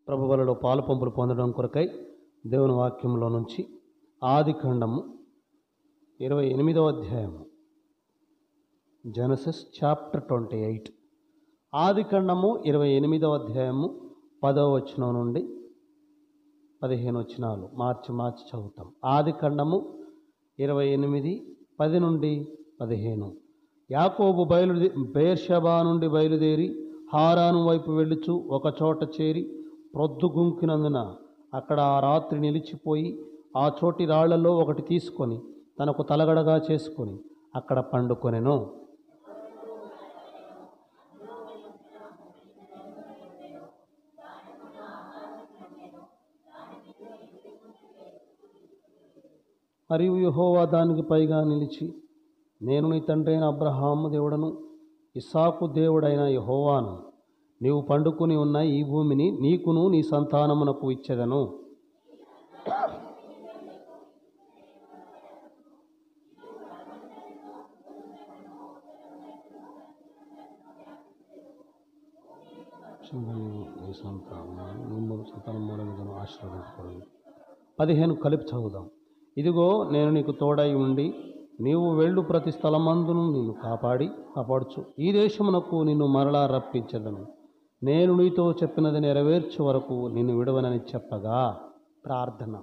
ప్రభు వలలో పాలు పంపులు పొందడం కొరకై దేవుని వాక్యంలో నుంచి ఆది ఖండము ఇరవై ఎనిమిదవ అధ్యాయము జెనసిస్ చాప్టర్ ట్వంటీ ఎయిట్ ఆది ఖండము ఇరవై ఎనిమిదవ అధ్యాయము పదవ వచనం నుండి పదిహేను వచనాలు మార్చి మార్చి చదువుతాం ఆది ఖండము ఇరవై ఎనిమిది పది నుండి పదిహేను యాకోబు బయలుదే బేర్షబా నుండి బయలుదేరి హారాను వైపు వెళ్ళుచు ఒక చోట చేరి ప్రొద్దుగుంకినందున అక్కడ ఆ రాత్రి నిలిచిపోయి ఆ చోటి రాళ్లలో ఒకటి తీసుకొని తనకు తలగడగా చేసుకొని అక్కడ పండుకొనెను మరియు యెహోవా దానికి పైగా నిలిచి నేను నీ తండ్రి అయిన అబ్రహాము దేవుడను ఇసాకు దేవుడైన యెహోవాను నీవు పండుకుని ఉన్న ఈ భూమిని నీకును నీ సంతానమునకు ఇచ్చెదను నీ సంతానము నీ సంతానం మూలముగా ఆశీర్వదించబడింది పదిహేను కలిపి చదువుదాం ఇదిగో నేను నీకు తోడై ఉండి నీవు వెళ్ళు ప్రతి స్థలమందును నిన్ను కాపాడి కాపాడుచు ఈ దేశమునకు నిన్ను మరలా రప్పించదను నేను నీతో చెప్పినది నెరవేర్చే వరకు నిన్ను విడవనని చెప్పగా ప్రార్థన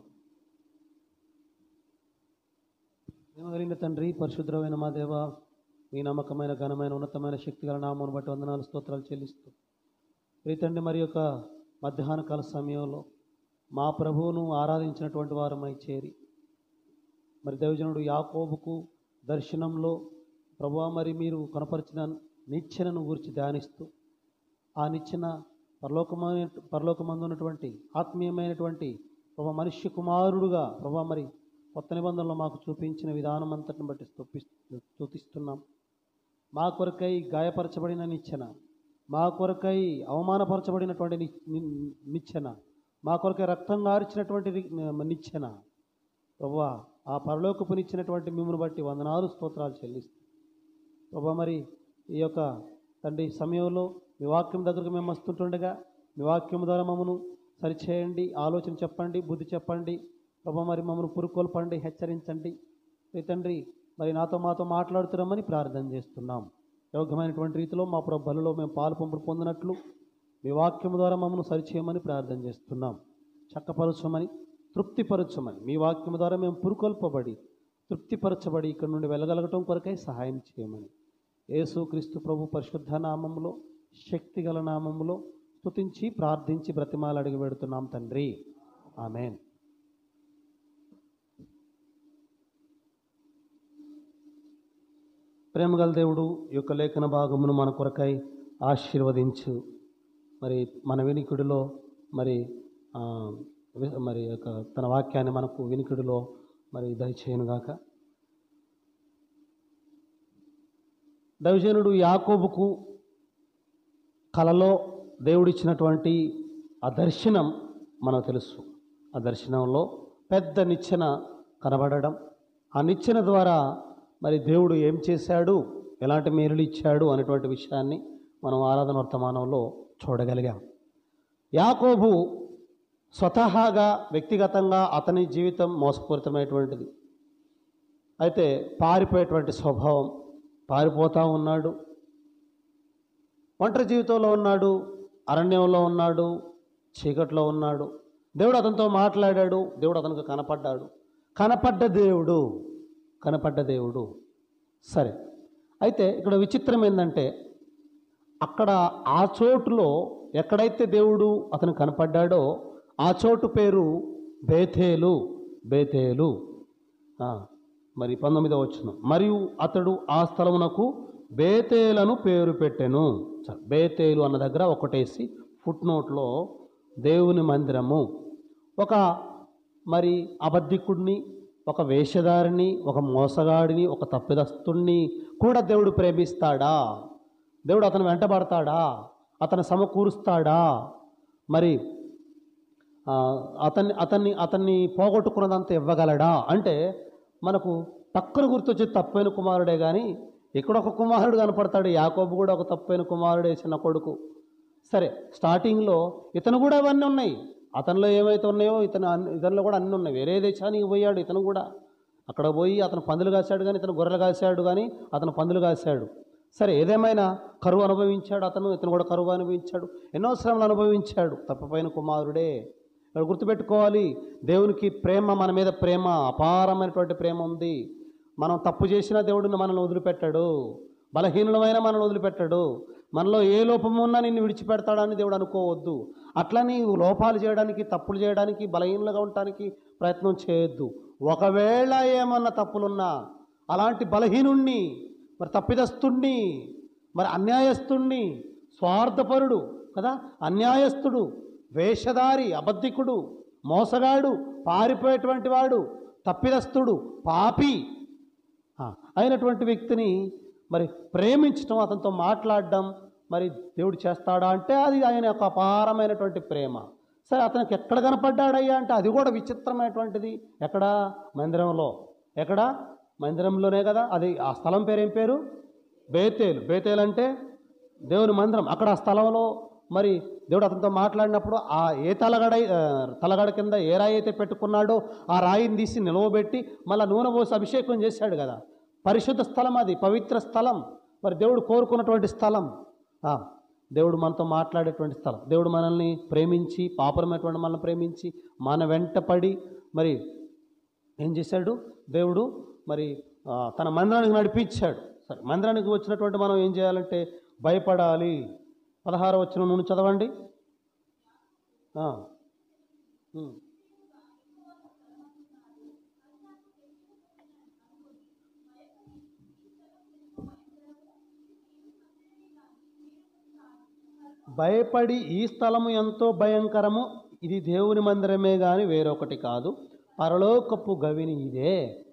కలిగిన తండ్రి పరిశుద్ధమైన మా దేవ మీ నమ్మకమైన ఘనమైన ఉన్నతమైన శక్తిగల నామను బట్టి వందనాలు స్తోత్రాలు చెల్లిస్తూ ప్రీతండి మరి యొక్క మధ్యాహ్న కాల సమయంలో మా ప్రభువును ఆరాధించినటువంటి వారమై చేరి మరి దైవజనుడు యాకోబుకు దర్శనంలో ప్రభా మరి మీరు కనపరిచిన నిచ్చెనను గురించి ధ్యానిస్తూ ఆ నిచ్చెన పరలోకమైన పరలోకమందు ఉన్నటువంటి ఆత్మీయమైనటువంటి ప్రభా మనుష్య కుమారుడుగా ప్రభా మరి కొత్త నిబంధనలో మాకు చూపించిన విధానం అంతటిని బట్టి స్తుతి స్తుతిస్తున్నాం మా కొరకై గాయపరచబడిన నిచ్చెన మా కొరకై అవమానపరచబడినటువంటి ని- ని- నిచ్చెన మా కొరకై రక్తం గార్చినటువంటి రి- నిచ్చెన ప్రభా ఆ పరలోకపు నిచ్చినటువంటి మిమ్మల్ని బట్టి వందనాలు స్తోత్రాలు చెల్లిస్తాం ప్రభా మరి ఈ యొక్క తండ్రి సమయంలో మీ వాక్యం దగ్గరకు మేము వస్తుంటుండగా మీ వాక్యం ద్వారా మమ్మను సరిచేయండి ఆలోచన చెప్పండి బుద్ధి చెప్పండి ప్రభా మరి మమ్మల్ని పురుకొల్పండి హెచ్చరించండి ఈ తండ్రి మరి నాతో మాతో మాట్లాడుతున్నామని ప్రార్థన చేస్తున్నాం యోగ్యమైనటువంటి రీతిలో మా ప్రభు బలలో మేము పాలు పంపుడు పొందినట్లు మీ వాక్యం ద్వారా మమ్మల్ని సరిచేయమని ప్రార్థన చేస్తున్నాం చక్కపరచమని తృప్తిపరచమని మీ వాక్యం ద్వారా మేము పురుకొల్పబడి తృప్తిపరచబడి ఇక్కడ నుండి వెళ్ళగలగటం కొరకై సహాయం చేయమని యేసు క్రీస్తు ప్రభు పరిశుద్ధ నామములో శక్తిగల నామములో స్తుతించి ప్రార్థించి బ్రతిమాలు అడిగి పెడుతున్నాం తండ్రి ఆమెన్ ప్రేమగల దేవుడు ఈ యొక్క లేఖన భాగమును మన కొరకై ఆశీర్వదించు మరి మన వినికుడిలో మరి ఆ, వి- మరి యొక్క తన వాక్యాన్ని మనకు వినికుడిలో మరి దయచేయనుగాక దైవజనుడు యాకోబుకు కలలో దేవుడిచ్చినటువంటి ఆ దర్శనం మనకు తెలుసు ఆ దర్శనంలో పెద్ద నిచ్చెన కనబడడం ఆ నిచ్చెన ద్వారా మరి దేవుడు ఏం చేశాడు ఎలాంటి మేలులు ఇచ్చాడు అనేటువంటి విషయాన్ని మనం ఆరాధన వర్తమానంలో చూడగలిగాం యాకోబు స్వతహాగా వ్యక్తిగతంగా అతని జీవితం మోసపూరితమైనటువంటిది అయితే పారిపోయేటువంటి స్వభావం పారిపోతూ ఉన్నాడు ఒంటరి జీవితంలో ఉన్నాడు అరణ్యంలో ఉన్నాడు చీకట్లో ఉన్నాడు దేవుడు అతనితో మాట్లాడాడు దేవుడు అతనికి కనపడ్డాడు కనపడ్డ దేవుడు కనపడ్డ దేవుడు సరే అయితే ఇక్కడ విచిత్రం ఏంటంటే అక్కడ ఆ చోటులో ఎక్కడైతే దేవుడు అతను కనపడ్డాడో ఆ చోటు పేరు బేతేలు బేతేలు ఆ, మరి పంతొమ్మిదవ వచ్చిన మరియు అతడు ఆ స్థలమునకు బేతేలను పేరు పెట్టెను సరే, బేతేలు అన్న దగ్గర ఒకటేసి ఫుట్ నోట్లో దేవుని మందిరము ఒక మరి అబద్ధికుడిని ఒక వేషధారిని ఒక మోసగాడిని ఒక తప్పిదస్తుణ్ణి కూడా దేవుడు ప్రేమిస్తాడా దేవుడు అతను వెంటబడతాడా అతను సమకూరుస్తాడా మరి ఆ, అతన్ని అతన్ని అతన్ని పోగొట్టుకున్నదంతా ఇవ్వగలడా అంటే మనకు టక్కున గుర్తొచ్చే తప్పైన కుమారుడే కానీ ఇక్కడ ఒక కుమారుడు కనపడతాడు యాకోబు కూడా ఒక తప్పైన కుమారుడే చిన్న కొడుకు సరే స్టార్టింగ్లో ఇతను కూడా అవన్నీ ఉన్నాయి అతనిలో ఏమైతే ఉన్నాయో ఇతను అన్ని- ఇతనిలో కూడా అన్నీ ఉన్నాయి వేరే దేశానికి పోయాడు ఇతను కూడా అక్కడ పోయి అతను పందులు కాశాడు కానీ ఇతను గొర్రెలు కాశాడు కానీ అతను పందులు కాశాడు సరే ఏదేమైనా కరువు అనుభవించాడు అతను ఇతను కూడా కరువు అనుభవించాడు ఎన్నో శ్రమలు అనుభవించాడు తప్పిపోయిన కుమారుడే ఇక్కడ గుర్తుపెట్టుకోవాలి దేవునికి ప్రేమ మన మీద ప్రేమ అపారమైనటువంటి ప్రేమ ఉంది మనం తప్పు చేసినా దేవుడిని మనల్ని వదిలిపెట్టాడు బలహీనులమైన మనల్ని వదిలిపెట్టాడు మనలో ఏ లోపం ఉన్నా నిన్ను విడిచిపెడతాడని దేవుడు అనుకోవద్దు అట్లా నీవు లోపాలు చేయడానికి తప్పులు చేయడానికి బలహీనులుగా ఉండటానికి ప్రయత్నం చేయొద్దు ఒకవేళ ఏమన్నా తప్పులున్నా అలాంటి బలహీనుణ్ణి మరి తప్పిదస్తుణ్ణి మరి అన్యాయస్తుణ్ణి స్వార్థపరుడు కదా అన్యాయస్తుడు వేషధారి అబద్ధికుడు మోసగాడు పారిపోయేటువంటి వాడు తప్పిదస్తుడు పాపి ఆ, అయినటువంటి వ్యక్తిని మరి ప్రేమించటం అతనితో మాట్లాడడం మరి దేవుడు చేస్తాడా అంటే అది ఆయన యొక్క అపారమైనటువంటి ప్రేమ సరే అతనికి ఎక్కడ కనపడ్డాడయ్యా అంటే అది కూడా విచిత్రమైనటువంటిది ఎక్కడ మందిరంలో ఎక్కడ మందిరంలోనే కదా అది ఆ స్థలం పేరు ఏం పేరు బేతేలు బేతేలు అంటే దేవుని మందిరం అక్కడ ఆ స్థలంలో మరి దేవుడు అతనితో మాట్లాడినప్పుడు ఆ ఏ తలగడ ఆ, తలగడ కింద ఏ రాయి అయితే పెట్టుకున్నాడో ఆ రాయిని తీసి నిలవబెట్టి మళ్ళీ నూనె పోసి అభిషేకం చేశాడు కదా పరిశుద్ధ స్థలం అది పవిత్ర స్థలం మరి దేవుడు కోరుకున్నటువంటి స్థలం ఆ, దేవుడు మనతో మాట్లాడేటువంటి స్థలం దేవుడు మనల్ని ప్రేమించి పాపరమైనటువంటి మనల్ని ప్రేమించి మన వెంటపడి మరి ఏం చేశాడు దేవుడు మరి ఆ, తన మందిరానికి నడిపించాడు సరే మందిరానికి వచ్చినటువంటి మనం ఏం చేయాలంటే భయపడాలి పదహారు వచ్చిన నుండి చదవండి ఆ. ఉమ్. భయపడి ఈ స్థలము ఎంతో భయంకరము ఇది దేవుని మందిరమే కానీ వేరొకటి కాదు పరలోకపు గవిని ఇదే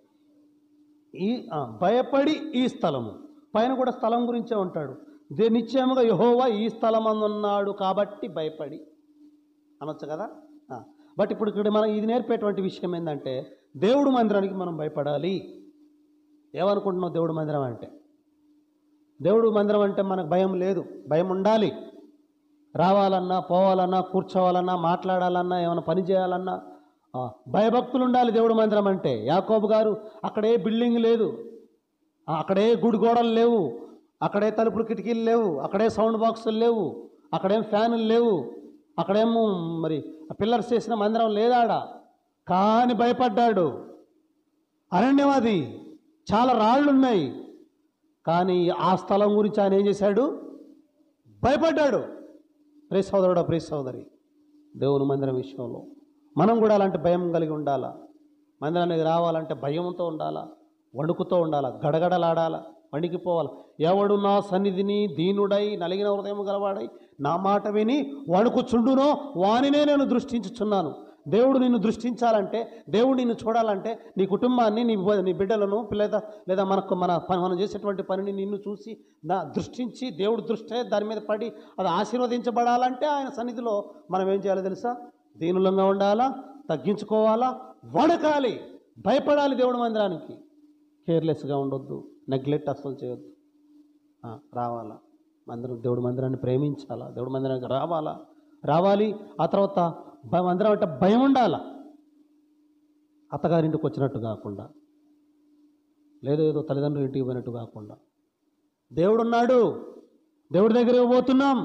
ఈ ఆ, భయపడి ఈ స్థలము పైన కూడా స్థలం గురించే ఉంటాడు దే నిశ్చయముగా యహోవా ఈ స్థలం ఉన్నాడు కాబట్టి భయపడి అనొచ్చు కదా ఆ, బట్ ఇప్పుడు ఇక్కడ మనం ఇది నేర్పేటువంటి విషయం ఏంటంటే దేవుడు మందిరానికి మనం భయపడాలి ఏమనుకుంటున్నావు దేవుడు మందిరం అంటే దేవుడు మందిరం అంటే మనకు భయం లేదు భయం ఉండాలి రావాలన్నా పోవాలన్నా కూర్చోవాలన్నా మాట్లాడాలన్నా ఏమైనా పని చేయాలన్నా ఆ, భయభక్తులు ఉండాలి దేవుడు మందిరం అంటే యాకోబు గారు అక్కడే బిల్డింగ్ లేదు ఆ, అక్కడే గుడి గోడలు లేవు అక్కడే తలుపులు కిటికీలు లేవు అక్కడే సౌండ్ బాక్సులు లేవు అక్కడేం ఫ్యానులు లేవు అక్కడేమో మరి పిల్లర్స్ చేసిన మందిరం లేదాడ కానీ భయపడ్డాడు అరణ్యం అది చాలా రాళ్ళు ఉన్నాయి కానీ ఆ స్థలం గురించి ఆయన ఏం చేశాడు భయపడ్డాడు ప్రే సోదరుడా ప్రే సోదరి దేవుని మందిరం విషయంలో మనం కూడా అలాంటి భయం కలిగి ఉండాలా మందిరానికి రావాలంటే భయంతో ఉండాలా వణుకుతో ఉండాలా గడగడలాడాలా వణికిపోవాలి ఎవడు నా సన్నిధిని దీనుడై నలిగిన హృదయం గలవాడై నా మాట విని వణుకుచుండునో వానినే నేను దృష్టించుచున్నాను దేవుడు నిన్ను దృష్టించాలంటే దేవుడు నిన్ను చూడాలంటే నీ కుటుంబాన్ని నీ బ- నీ బిడ్డలను లేదా లేదా మనకు మన ప- మనం చేసేటువంటి పనిని నిన్ను చూసి నా దృష్టించి దేవుడు దృష్టి దాని మీద పడి అది ఆశీర్వదించబడాలంటే ఆయన సన్నిధిలో మనం ఏం చేయాలో తెలుసా దీనులంగా ఉండాలా తగ్గించుకోవాలా వణకాలి భయపడాలి దేవుడి మందిరానికి కేర్లెస్గా ఉండొద్దు నెగ్లెక్ట్ అసలు చేయొద్దు ఆ, రావాలా మందిరం దేవుడి మందిరాన్ని ప్రేమించాలా దేవుడి మందిరానికి రావాలా రావాలి ఆ తర్వాత భ- మందిరం అంటే భయం ఉండాలా అత్తగారింటికి వచ్చినట్టు కాకుండా లేదో ఏదో తల్లిదండ్రుల ఇంటికి పోయినట్టు కాకుండా దేవుడు ఉన్నాడు దేవుడి దగ్గరికి పోతున్నాం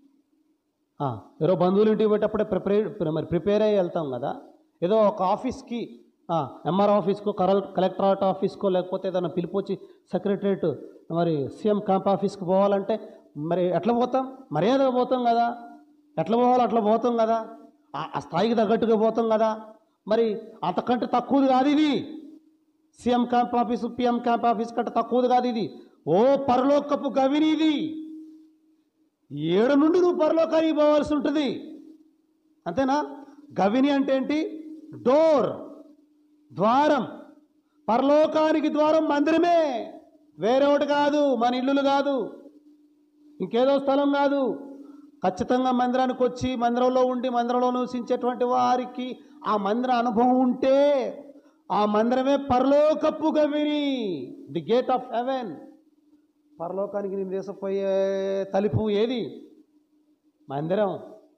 ఆ, ఏదో బంధువుల ఇంటికి పోయేటప్పుడే ప్రిపేర్ మరి ప్రిపేర్ అయ్యి వెళ్తాం కదా ఏదో ఒక ఆఫీస్కి ఎంఆర్ ఆఫీస్కో కరల్ కలెక్టరేట్ ఆఫీస్కో లేకపోతే ఏదైనా పిలుపు వచ్చి సెక్రటరేట్ మరి సీఎం క్యాంప్ ఆఫీస్కి పోవాలంటే మరి ఎట్లా పోతాం మర్యాదగా పోతాం కదా ఎట్లా పోవాలో అట్లా పోతాం కదా ఆ- ఆ స్థాయికి తగ్గట్టుగా పోతాం కదా మరి అంతకంటే తక్కువది కాదు ఇది CM camp office PM camp office కంటే తక్కువది కాదు ఇది ఓ పరలోకపు గవిని ఇది ఏడు నుండి నువ్వు పరలోకానికి పోవాల్సి ఉంటుంది అంతేనా గవిని అంటే ఏంటి డోర్ ద్వారం పరలోకానికి ద్వారం మందిరమే వేరే ఒకటి కాదు మన ఇల్లులు కాదు ఇంకేదో స్థలం కాదు ఖచ్చితంగా మందిరానికి వచ్చి మందిరంలో ఉండి మందిరంలో నివసించేటువంటి వారికి ఆ మందిర అనుభవం ఉంటే ఆ మందిరమే పరలోకపు గవిని ది గేట్ ఆఫ్ హెవెన్ పరలోకానికి నేను తీసుకుపోయే తలుపు ఏది మందిరం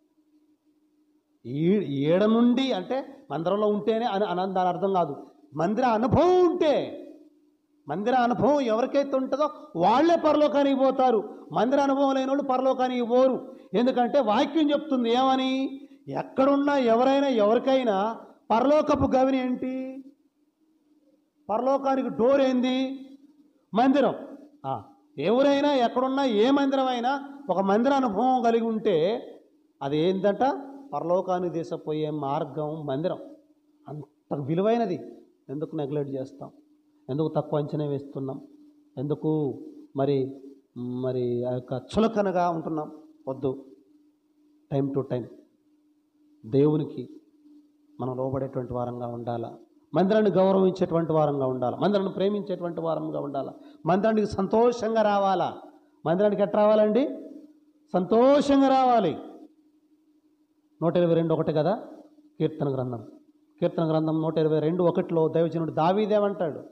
ఈ ఏడ నుండి అంటే మందిరంలో ఉంటేనే అని అని దాని అర్థం కాదు మందిర అనుభవం ఉంటే మందిర అనుభవం ఎవరికైతే ఉంటుందో వాళ్ళే పరలోకానికి పోతారు మందిర అనుభవం లేని వాళ్ళు పరలోకానికి పోరు ఎందుకంటే వాక్యం చెప్తుంది ఏమని ఎక్కడున్నా ఎవరైనా ఎవరికైనా పరలోకపు గవిని ఏంటి పరలోకానికి డోర్ ఏంది మందిరం ఆ, ఎవరైనా ఎక్కడున్నా ఏ మందిరం అయినా ఒక మందిర అనుభవం కలిగి ఉంటే అది ఏంటంట పరలోకానికి తీసుకుపోయే మార్గం మందిరం అంత విలువైనది ఎందుకు నెగ్లెక్ట్ చేస్తాం ఎందుకు తక్కువ అంచనా వేస్తున్నాం ఎందుకు మరి మరి ఆ యొక్క చులకనగా ఉంటున్నాం వద్దు టైం టు టైం దేవునికి మనం లోబడేటువంటి వారంగా ఉండాలా మందిరాన్ని గౌరవించేటువంటి వారంగా ఉండాలి మందిరాన్ని ప్రేమించేటువంటి వారంగా ఉండాలి మందిరానికి సంతోషంగా రావాలా మందిరానికి ఎట్లా రావాలండి సంతోషంగా రావాలి నూట ఇరవై రెండు ఒకటి కదా కీర్తన గ్రంథం కీర్తన గ్రంథం నూట ఇరవై రెండు ఒకటిలో దైవజనుడు దావీదేమంటాడు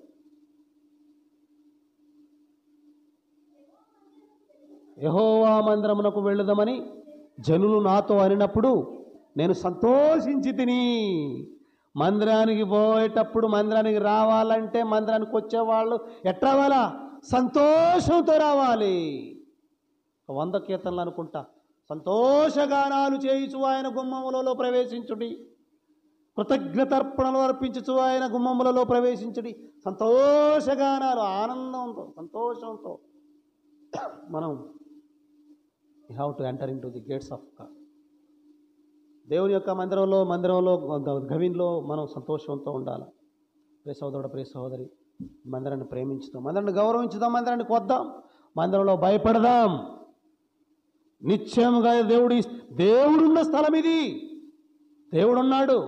యహోవా మందిరమునకు వెళ్ళుదామని జనులు నాతో అనినప్పుడు నేను సంతోషించి తిని మందిరానికి పోయేటప్పుడు మందిరానికి రావాలంటే మందిరానికి వచ్చేవాళ్ళు ఎట్లా రావాలా సంతోషంతో రావాలి ఒక వంద కీర్తనలు అనుకుంటా సంతోషగానాలు చేయుచు ఆయన గుమ్మములలో ప్రవేశించుడి కృతజ్ఞతర్పణలు అర్పించుచు ఆయన గుమ్మములలో ప్రవేశించుడి సంతోషగానాలు ఆనందంతో సంతోషంతో మనం you have to enter in to the gates of God దేవుని యొక్క మందిరంలో మందిరంలో గవిన్లో మనం సంతోషంతో ఉండాలి ప్రియ సోదరుడు ప్రియ సహోదరి మందిరాన్ని ప్రేమించుదాం మందిరాన్ని గౌరవించుదాం మందిరానికి వద్దాం మందిరంలో భయపడదాం నిశ్చయముగా దేవుడి దేవుడున్న స్థలం ఇది దేవుడున్నాడు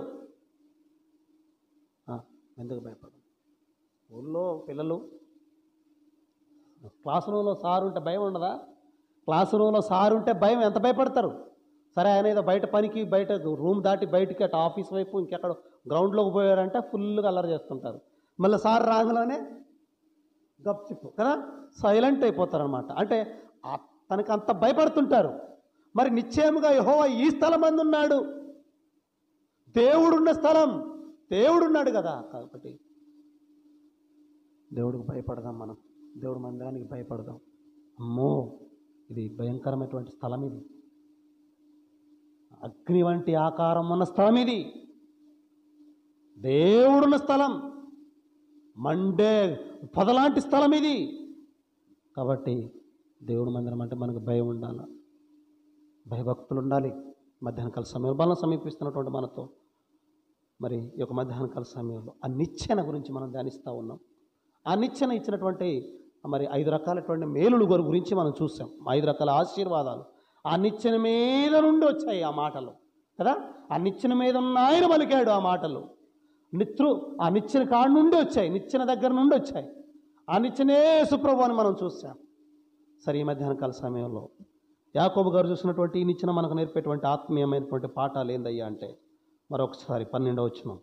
ఆ, ఎందుకు భయపడదాం ఊళ్ళో పిల్లలు క్లాస్ రూమ్లో సార్ ఉంటే భయం ఉండదా క్లాస్ రూమ్లో సార్ ఉంటే భయం ఎంత భయపడతారు సరే ఆయన ఏదో బయట పనికి బయట రూమ్ దాటి బయటికి అటు ఆఫీస్ వైపు ఇంకెక్కడ గ్రౌండ్లోకి పోయారంటే ఫుల్గా అల్లరి చేస్తుంటారు మళ్ళీ సార్ రాగానే గప్చిప్పు కదా సైలెంట్ అయిపోతారనమాట అంటే ఆ- తనకి అంత భయపడుతుంటారు మరి నిశ్చయముగా యెహోవా ఈ స్థలం మంది ఉన్నాడు దేవుడున్న స్థలం దేవుడున్నాడు కదా కాబట్టి దేవుడికి భయపడదాం మనం దేవుడి మందిరానికి భయపడదాం అమ్మో ఇది భయంకరమైనటువంటి స్థలం ఇది అగ్ని వంటి ఆకారం ఉన్న స్థలం ఇది దేవుడున్న స్థలం మండే పొదలాంటి స్థలం ఇది కాబట్టి దేవుడి మందిరం అంటే మనకు భయం ఉండాలి భయభక్తులు ఉండాలి మధ్యాహ్న కాల సమయం బలం సమీపిస్తున్నటువంటి మనతో మరి ఈ యొక్క మధ్యాహ్న కాల సమయంలో ఆ నిచ్చెన గురించి మనం ధ్యానిస్తూ ఉన్నాం ఆ నిచ్చెన ఇచ్చినటువంటి మరి ఐదు రకాలటువంటి మేలుల గురి- గురించి మనం చూసాం ఐదు రకాల ఆశీర్వాదాలు ఆ నిచ్చెన మీద నుండి వచ్చాయి ఆ మాటలు కదా ఆ నిచ్చెన మీద ఉన్న ఆయన పలికాడు ఆ మాటలు నిత్రు ఆ నిచ్చెన కాడి నుండి వచ్చాయి నిచ్చెన దగ్గర నుండి వచ్చాయి ఆ నిచ్చెనే సుప్రభు అని మనం చూసాం సరే ఈ మధ్యాహ్న కాల సమయంలో యాకోబు గారు చూసినటువంటి ఈ నిచ్చెన మనకు నేర్పేటువంటి ఆత్మీయమైనటువంటి పాఠాలు ఏందయ్యా అంటే మరొకసారి పన్నెండవ వచ్చినాం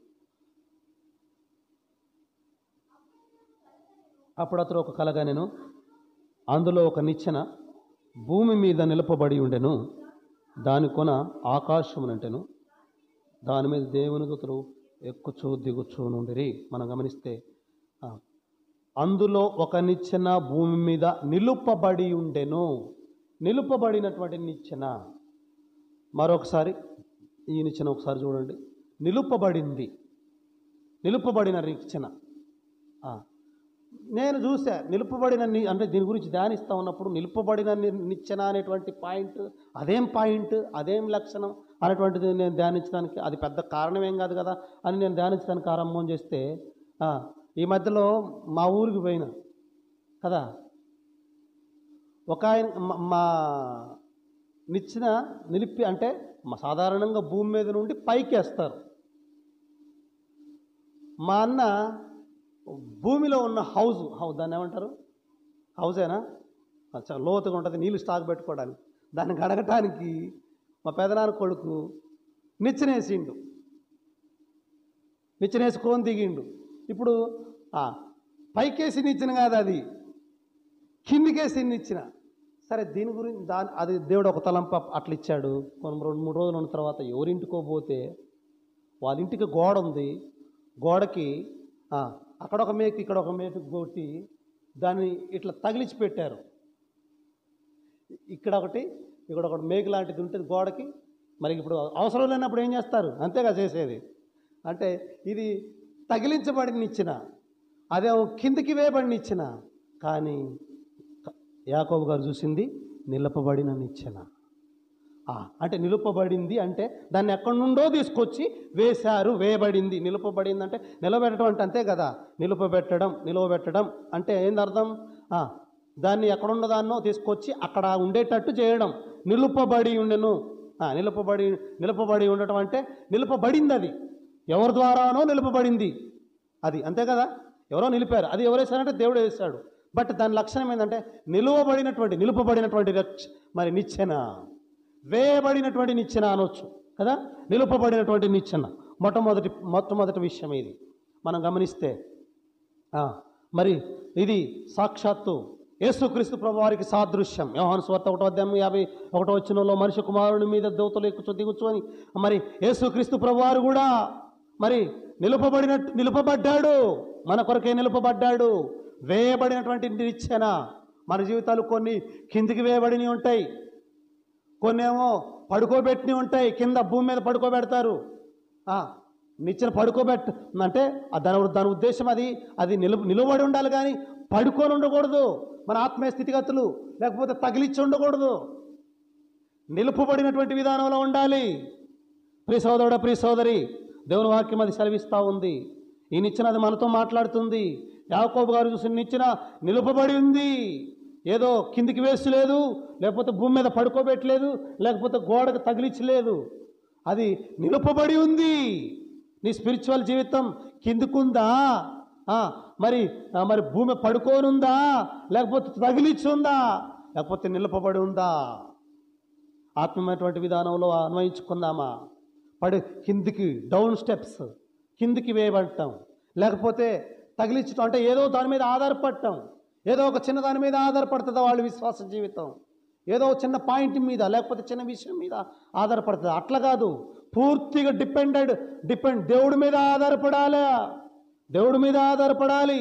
అప్పుడు అతడు ఒక కలగా నేను అందులో ఒక నిచ్చెన భూమి మీద నిలపబడి ఉండెను దాని కొన ఆకాశమునంటెను దాని మీద దేవుని దూతలు ఎక్కుచూ దిగుచూ నుండిరి మనం గమనిస్తే ఆ, అందులో ఒక నిచ్చెన భూమి మీద నిలుపబడి ఉండెను నిలుపబడినటువంటి నిచ్చెన మరొకసారి ఈ నిచ్చెన ఒకసారి చూడండి నిలుపబడింది నిలుపబడిన నిచ్చెన ఆ, నేను చూసా నిలుపబడిన ని- అంటే దీని గురించి ధ్యానిస్తూ ఉన్నప్పుడు నిలుపబడిన ని- నిచ్చెన అనేటువంటి పాయింట్ అదేం పాయింట్ అదేం లక్షణం అనేటువంటిది నేను ధ్యానించడానికి అది పెద్ద కారణం ఏం కాదు కదా అని నేను ధ్యానించడానికి ఆరంభం చేస్తే ఆ, ఈ మధ్యలో మా ఊరికి పోయినా కదా ఒక ఆయన మ- మా నిచ్చెన నిలిపి అంటే మా సాధారణంగా భూమి మీద నుండి పైకి వేస్తారు మా అన్న భూమిలో ఉన్న హౌజ్ హౌస్ దాన్ని ఏమంటారు హౌజేనా అచ్చా లోతుగా ఉంటుంది నీళ్ళు స్టాక్ పెట్టుకోవడానికి దాన్ని గడగటానికి మా పెదనాన్న కొడుకు నిచ్చెనేసిండు నిచ్చెనేసుకొని దిగిండు ఇప్పుడు ఆ, పైకేసి నిచ్చెన కాదు అది కిందికేసి నిచ్చిన సరే దీని గురించి దాని అది దేవుడు ఒక తలంపు అట్లా ఇచ్చాడు కొన్ని రెండు మూడు రోజులు ఉన్న తర్వాత ఎవరింటికో పోతే వాళ్ళ ఇంటికి గోడ ఉంది గోడకి ఆ, అక్కడ ఒక మేకు ఇక్కడ ఒక మేకు కొట్టి దాన్ని ఇట్లా తగిలించి పెట్టారు ఇక్కడ ఒకటి ఇక్కడ ఒకటి మేకు లాంటిది ఉంటుంది గోడకి మరి ఇప్పుడు అవసరం లేనప్పుడు ఏం చేస్తారు అంతేగా చేసేది అంటే ఇది తగిలించబడిన ఇచ్చిన అదే కిందికి వేయబడిన ఇచ్చిన కానీ యాకోబు గారు చూసింది నిలపబడిన నిచ్చెన ఆ, అంటే నిలుపబడింది అంటే దాన్ని ఎక్కడి నుండో తీసుకొచ్చి వేశారు వేయబడింది నిలుపబడింది అంటే నిలబెట్టడం అంటే అంతే కదా నిలుపబెట్టడం నిలువబెట్టడం అంటే ఏంది అర్థం ఆ, దాన్ని ఎక్కడున్న దాన్నో తీసుకొచ్చి అక్కడ ఉండేటట్టు చేయడం నిలుపబడి ఉండెను ఆ, నిలుపబడి నిలుపబడి ఉండటం అంటే నిలుపబడింది అది ఎవరి ద్వారానో నిలుపబడింది అది అంతే కదా ఎవరో నిలిపారు అది ఎవరు వేశారంటే దేవుడు వేశాడు బట్ దాని లక్షణం ఏంటంటే నిలువబడినటువంటి నిలుపబడినటువంటి రక్ష మరి నిచ్చెన వేయబడినటువంటి నిచ్చెన అనొచ్చు కదా నిలుపబడినటువంటి నిచ్చెన మొట్టమొదటి మొట్టమొదటి విషయం ఇది మనం గమనిస్తే ఆ, మరి ఇది సాక్షాత్తు యేసుక్రీస్తు ప్రభు వారికి సాదృశ్యం యోహాను స్వార్త ఒకటో అధ్యాయం యాభై ఒకటో వచ్చినలో మనిషి కుమారుని మీద దేవతలు ఎక్కుచు దిగుచు అని మరి యేసుక్రీస్తు ప్రభు వారు కూడా మరి నిలుపబడినట్టు నిలుపబడ్డాడు మన కొరకే నిలుపబడ్డాడు వేయబడినటువంటి నిచ్చెన మన జీవితాలు కొన్ని కిందికి వేయబడినవి ఉంటాయి కొన్ని ఏమో పడుకోబెట్టినవి ఉంటాయి కింద భూమి మీద పడుకోబెడతారు ఆ, నిచ్చెన పడుకోబెట్ట అంటే ఆ దాని దాని ఉద్దేశం అది అది నిలు నిలబడి ఉండాలి కానీ పడుకొని ఉండకూడదు మన ఆత్మీయ స్థితిగతులు లేకపోతే తగిలిచ్చి ఉండకూడదు నిలుపబడినటువంటి విధానంలో ఉండాలి ప్రియ సోదరుడ ప్రియ సోదరి దేవుని వాక్యం అది సెలవిస్తూ ఉంది ఈ నిచ్చెన అది మనతో మాట్లాడుతుంది యాకోబు గారు చూసిన నిచ్చెన నిలుపబడి ఉంది ఏదో కిందికి వేసి లేదు లేకపోతే భూమి మీద పడుకోబెట్టలేదు లేకపోతే గోడకు తగిలించలేదు అది నిలుపబడి ఉంది నీ స్పిరిచువల్ జీవితం కిందికుందా ఆ, మరి ఆ, మరి భూమి పడుకోనుందా లేకపోతే తగిలించుందా లేకపోతే నిలుపబడి ఉందా ఆత్మీయమైనటువంటి విధానంలో అన్వయించుకుందామా పడి కిందికి డౌన్ స్టెప్స్ కిందికి వేయబడటం లేకపోతే తగిలించటం అంటే ఏదో దాని మీద ఆధారపడటం ఏదో ఒక చిన్న దాని మీద ఆధారపడుతుందా వాళ్ళ విశ్వాస జీవితం ఏదో ఒక చిన్న పాయింట్ మీద లేకపోతే చిన్న విషయం మీద ఆధారపడుతుంది అట్లా కాదు పూర్తిగా డిపెండెడ్ డిపెండ్ దేవుడి మీద ఆధారపడాలి దేవుడి మీద ఆధారపడాలి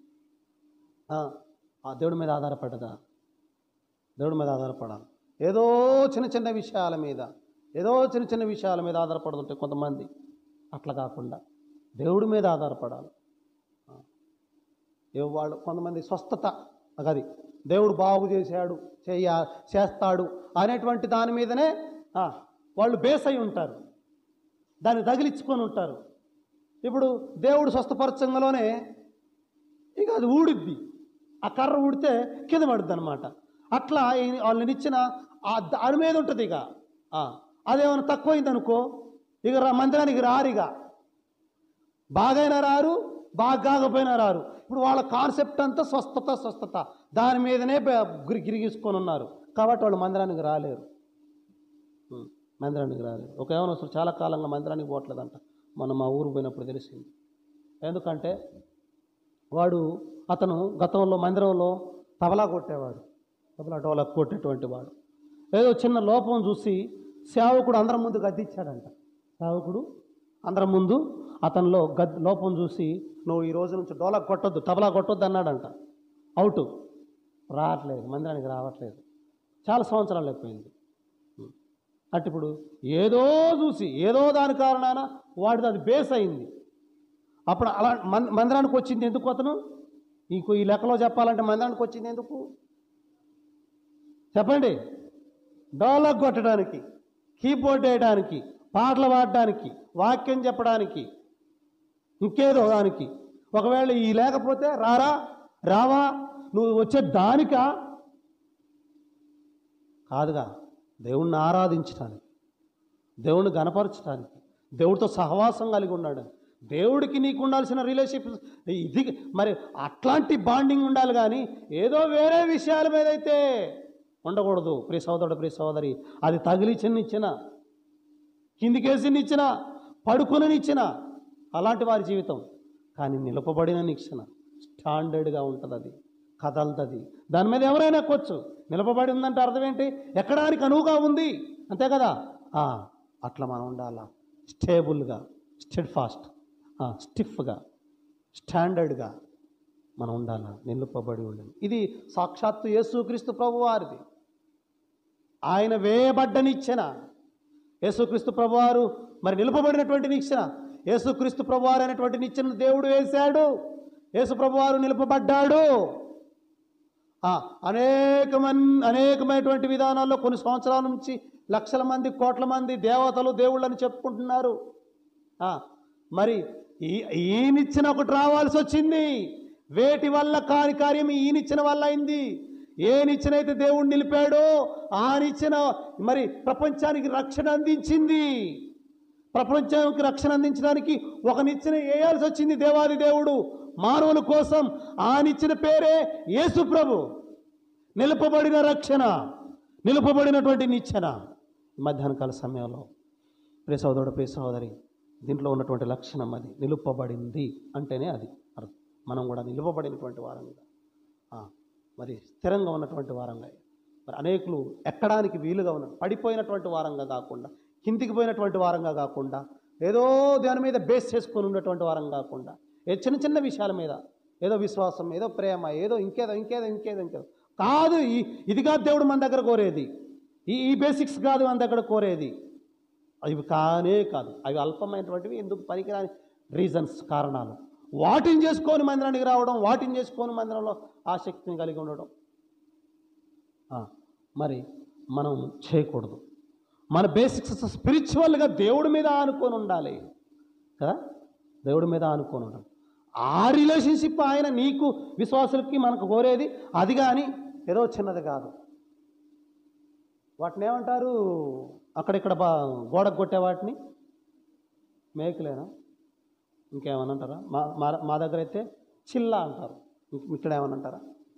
ఆ, ఆ దేవుడి మీద ఆధారపడదా దేవుడి మీద ఆధారపడాలి ఏదో చిన్న చిన్న విషయాల మీద ఏదో చిన్న చిన్న విషయాల మీద ఆధారపడుతుంటే కొంతమంది అట్లా కాకుండా దేవుడి మీద ఆధారపడాలి ఆ. ఏ వాళ్ళు కొంతమంది స్వస్థత అది దేవుడు బాగు చేశాడు చేయ చేస్తాడు అనేటువంటి దాని మీదనే ఆ, వాళ్ళు బేస్ అయి ఉంటారు దాన్ని తగిలించుకొని ఉంటారు ఇప్పుడు దేవుడు స్వస్థపరచంలోనే ఇక అది ఊడిద్ది ఆ కర్ర ఊడితే కింద పడుద్ది అనమాట అట్లా ఈ- వాళ్ళని ఇచ్చిన ఆ దాని మీద ఉంటుంది ఇక ఆ, అదేమైనా తక్కువైంది అనుకో ఇక రా మందిరానికి రారు ఇక బాగైనా రారు బాగా కాకపోయినా రారు ఇప్పుడు వాళ్ళ కాన్సెప్ట్ అంతా స్వస్థత స్వస్థత దాని మీదనే బ- గిరి- గిరిగీసుకొని ఉన్నారు కాబట్టి వాళ్ళు మందిరానికి రాలేరు ఉం, మందిరానికి రాలేరు ఒక ఏమన్నా చాలా కాలంగా మందిరానికి పోవట్లేదంట మనం మా ఊరు పోయినప్పుడు తెలిసింది ఎందుకంటే వాడు అతను గతంలో మందిరంలో తబలా కొట్టేవాడు తబలా డోలా కొట్టేటువంటి వాడు ఏదో చిన్న లోపం చూసి సేవకుడు అందరం ముందు గద్దిచ్చాడంట సేవకుడు అందరం ముందు అతనిలో గద్ లోపం చూసి నువ్వు ఈ రోజు నుంచి డోలా కొట్టొద్దు తబలా కొట్టొద్దు అన్నాడంట అవుట్ రావట్లేదు మందిరానికి రావట్లేదు చాలా సంవత్సరాలు అయిపోయింది అంటే ఇప్పుడు ఏదో చూసి ఏదో దాని కారణాన వాడిది అది బేస్ అయింది అప్పుడు అలా మన్ మందిరానికి వచ్చింది ఎందుకు అతను ఇంకో ఈ లెక్కలో చెప్పాలంటే మందిరానికి వచ్చింది ఎందుకు చెప్పండి డోలక్ కొట్టడానికి కీబోర్డ్ వేయడానికి పాటలు పాడడానికి వాక్యం చెప్పడానికి ఇంకేదో దానికి ఒకవేళ ఈ లేకపోతే రారా రావా నువ్వు వచ్చే దానికా కాదుగా దేవుణ్ణి ఆరాధించడానికి దేవుణ్ణి గనపరచడానికి దేవుడితో సహవాసం కలిగి ఉన్నాడు దేవుడికి నీకు ఉండాల్సిన రిలేషన్షిప్ ఇది మరి అట్లాంటి బాండింగ్ ఉండాలి కానీ ఏదో వేరే విషయాల మీద అయితే ఉండకూడదు ప్రియ సోదరుడు ప్రియ సోదరి అది తగిలిచినిచ్చిన కిందికేసినిచ్చిన పడుకునిచ్చిన అలాంటి వారి జీవితం కానీ నిలపబడిన నిచ్చిన స్టాండర్డ్గా ఉంటుంది అది కదలతది దాని మీద ఎవరైనా ఎక్కొచ్చు నిలబడి ఉందంటే అర్థం ఏంటి ఎక్కడానికి అనువుగా ఉంది అంతే కదా ఆ, అట్లా మనం ఉండాలా స్టేబుల్గా స్టెడ్ ఫాస్ట్ స్టిఫ్గా స్టాండర్డ్గా మనం ఉండాలా నిలుపబడి ఉండాలి ఇది సాక్షాత్తు యేసుక్రీస్తు ప్రభు వారిది ఆయన వేయబడ్డ నిచ్చెన యేసుక్రీస్తు ప్రభువారు మరి నిలుపబడినటువంటి నిచ్చెన యేసుక్రీస్తు ప్రభువారు అనేటువంటి నిచ్చెన దేవుడు వేశాడు యేసు ప్రభువారు నిలుపబడ్డాడు ఆ, అనేక మన్ అనేకమైనటువంటి విధానాల్లో కొన్ని సంవత్సరాల నుంచి లక్షల మంది కోట్ల మంది దేవతలు దేవుళ్ళని చెప్పుకుంటున్నారు ఆ, మరి ఈ ఈయనిచ్చిన ఒకటి రావాల్సి వచ్చింది వేటి వల్ల కాని కార్యం ఈయనిచ్చిన వల్ల అయింది ఏ నిచ్చెనైతే దేవుడు నిలిపాడో ఆ నిచ్చెన మరి ప్రపంచానికి రక్షణ అందించింది ప్రపంచానికి రక్షణ అందించడానికి ఒక నిచ్చెన వేయాల్సి వచ్చింది దేవాది దేవుడు మానవుల కోసం ఆ నిచ్చెన పేరే యేసు ప్రభు నిలుపబడిన రక్షణ నిలుపబడినటువంటి నిచ్చెన ఈ మధ్యాహ్న కాల సమయంలో ప్రియ సోదరుడు ప్రియ సహోదరి దీంట్లో ఉన్నటువంటి లక్షణం అది నిలుపబడింది అంటేనే అది అర్థం మనం కూడా నిలుపబడినటువంటి వారంగా ఆ, మరి స్థిరంగా ఉన్నటువంటి వారంగా మరి అనేకులు ఎక్కడానికి వీలుగా ఉన్న పడిపోయినటువంటి వారంగా కాకుండా కిందికి పోయినటువంటి వారంగా కాకుండా ఏదో దాని మీద బేస్ చేసుకొని ఉన్నటువంటి వారం కాకుండా ఏ చిన్న చిన్న విషయాల మీద ఏదో విశ్వాసం ఏదో ప్రేమ ఏదో ఇంకేదో ఇంకేదో ఇంకేదో ఇంకేదో కాదు ఈ- ఇది కాదు దేవుడు మన దగ్గర కోరేది ఈ ఈ బేసిక్స్ కాదు మన దగ్గర కోరేది అవి కానే కాదు అవి అల్పమైనటువంటివి ఎందుకు పనికిరాని రీజన్స్ కారణాలు వాటిని చేసుకొని మందిరానికి రావడం వాటిని చేసుకొని మందిరంలో ఆసక్తిని కలిగి ఉండడం ఆ, మరి మనం చేయకూడదు మన బేసిక్స్ స్పిరిచువల్గా దేవుడి మీద ఆనుకొని ఉండాలి కదా దేవుడి మీద ఆనుకొని ఉండాలి ఆ రిలేషన్షిప్ ఆయన నీకు విశ్వాసులకి మనకు కోరేది అది కానీ ఏదో చిన్నది కాదు వాటిని ఏమంటారు అక్కడిక్కడ బా గోడకు కొట్టే వాటిని మేకలేనా ఇంకేమన్నా అంటారా మా మా మా దగ్గర అయితే చిల్లా అంటారు ఇం- ఇక్కడ ఏమన్నా అంటారా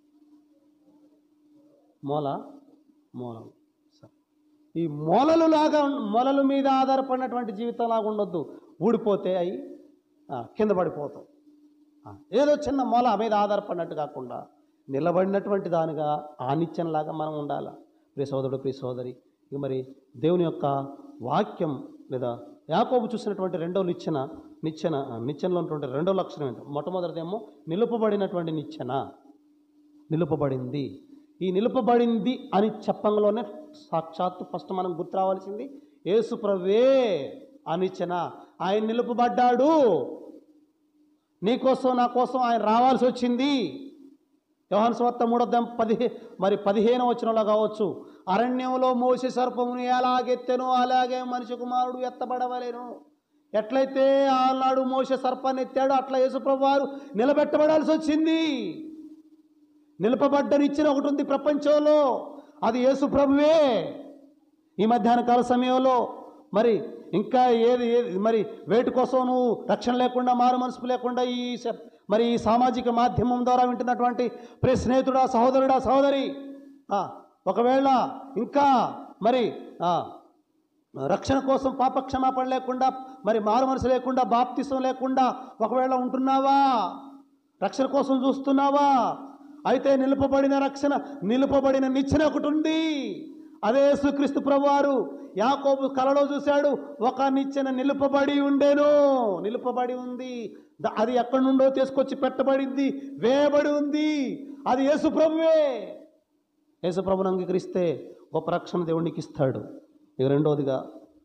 మూల మూలం సరే ఈ మూలలు లాగా ఉన్- మూలల మీద ఆధారపడినటువంటి జీవితం లాగా ఉండొద్దు ఊడిపోతే అవి ఆ, కింద పడిపోతాం ఆ, ఏదో చిన్న మూల మీద ఆధారపడినట్టు కాకుండా నిలబడినటువంటి దానిగా ఆనిత్యంలాగా మనం ఉండాలి ప్రియ సోదరుడు ప్రియ సోదరి ఇక మరి దేవుని యొక్క వాక్యం లేదా యాకోబు చూసినటువంటి రెండో నిచ్చెన నిచ్చెన ఆ, నిచ్చెనలో ఉన్నటువంటి రెండో లక్షణం ఏంటో మొట్టమొదటిదేమో నిలుపబడినటువంటి నిచ్చెన నిలుపబడింది ఈ నిలుపబడింది అని చెప్పంలోనే సాక్షాత్తు ఫస్ట్ మనం గుర్తు రావాల్సింది యేసు ప్రభువే అనిచ్చిన ఆయన నిలుపబడ్డాడు నీకోసం నా కోసం ఆయన రావాల్సి వచ్చింది యోహాను స్వార్త మూడోద్దాం పదిహే మరి పదిహేను వచనంలో కావచ్చు అరణ్యంలో మోసే సర్పమును ఎలాగెత్తెనో అలాగే మనిషి కుమారుడు ఎత్తబడవలేను ఎట్లయితే ఆనాడు మోసే సర్పాన్ని ఎత్తాడో అట్లా యేసుప్రభు వారు నిలబెట్టబడాల్సి వచ్చింది నిలపబడ్డనిచ్చిన ఒకటి ఉంది ప్రపంచంలో అది యేసు ప్రభువే ఈ మధ్యాహ్న కాల సమయంలో మరి ఇంకా ఏది ఏది మరి వేటి కోసం నువ్వు రక్షణ లేకుండా మారు మనసు లేకుండా ఈ స- మరి ఈ సామాజిక మాధ్యమం ద్వారా వింటున్నటువంటి ప్రే స్నేహితుడా సహోదరుడా సహోదరి ఆ, ఒకవేళ ఇంకా మరి ఆ, రక్షణ కోసం పాప క్షమాపణ లేకుండా మరి మారు మనసు లేకుండా బాప్తిసం లేకుండా ఒకవేళ ఉంటున్నావా రక్షణ కోసం చూస్తున్నావా అయితే నిలుపబడిన రక్షణ నిలుపబడిన నిచ్చెన ఒకటి ఉంది అదే యేసుక్రీస్తు ప్రభువారు యాకోబు కలలో చూశాడు ఒక నిచ్చెన నిలుపబడి ఉండేను నిలుపబడి ఉంది ద- అది ఎక్కడి నుండో తీసుకొచ్చి పెట్టబడింది వేయబడి ఉంది అది యేసు ప్రభువే యేసు ప్రభుని అంగీకరిస్తే గొప్ప రక్షణ దేవునికి ఇస్తాడు ఇక రెండవదిగా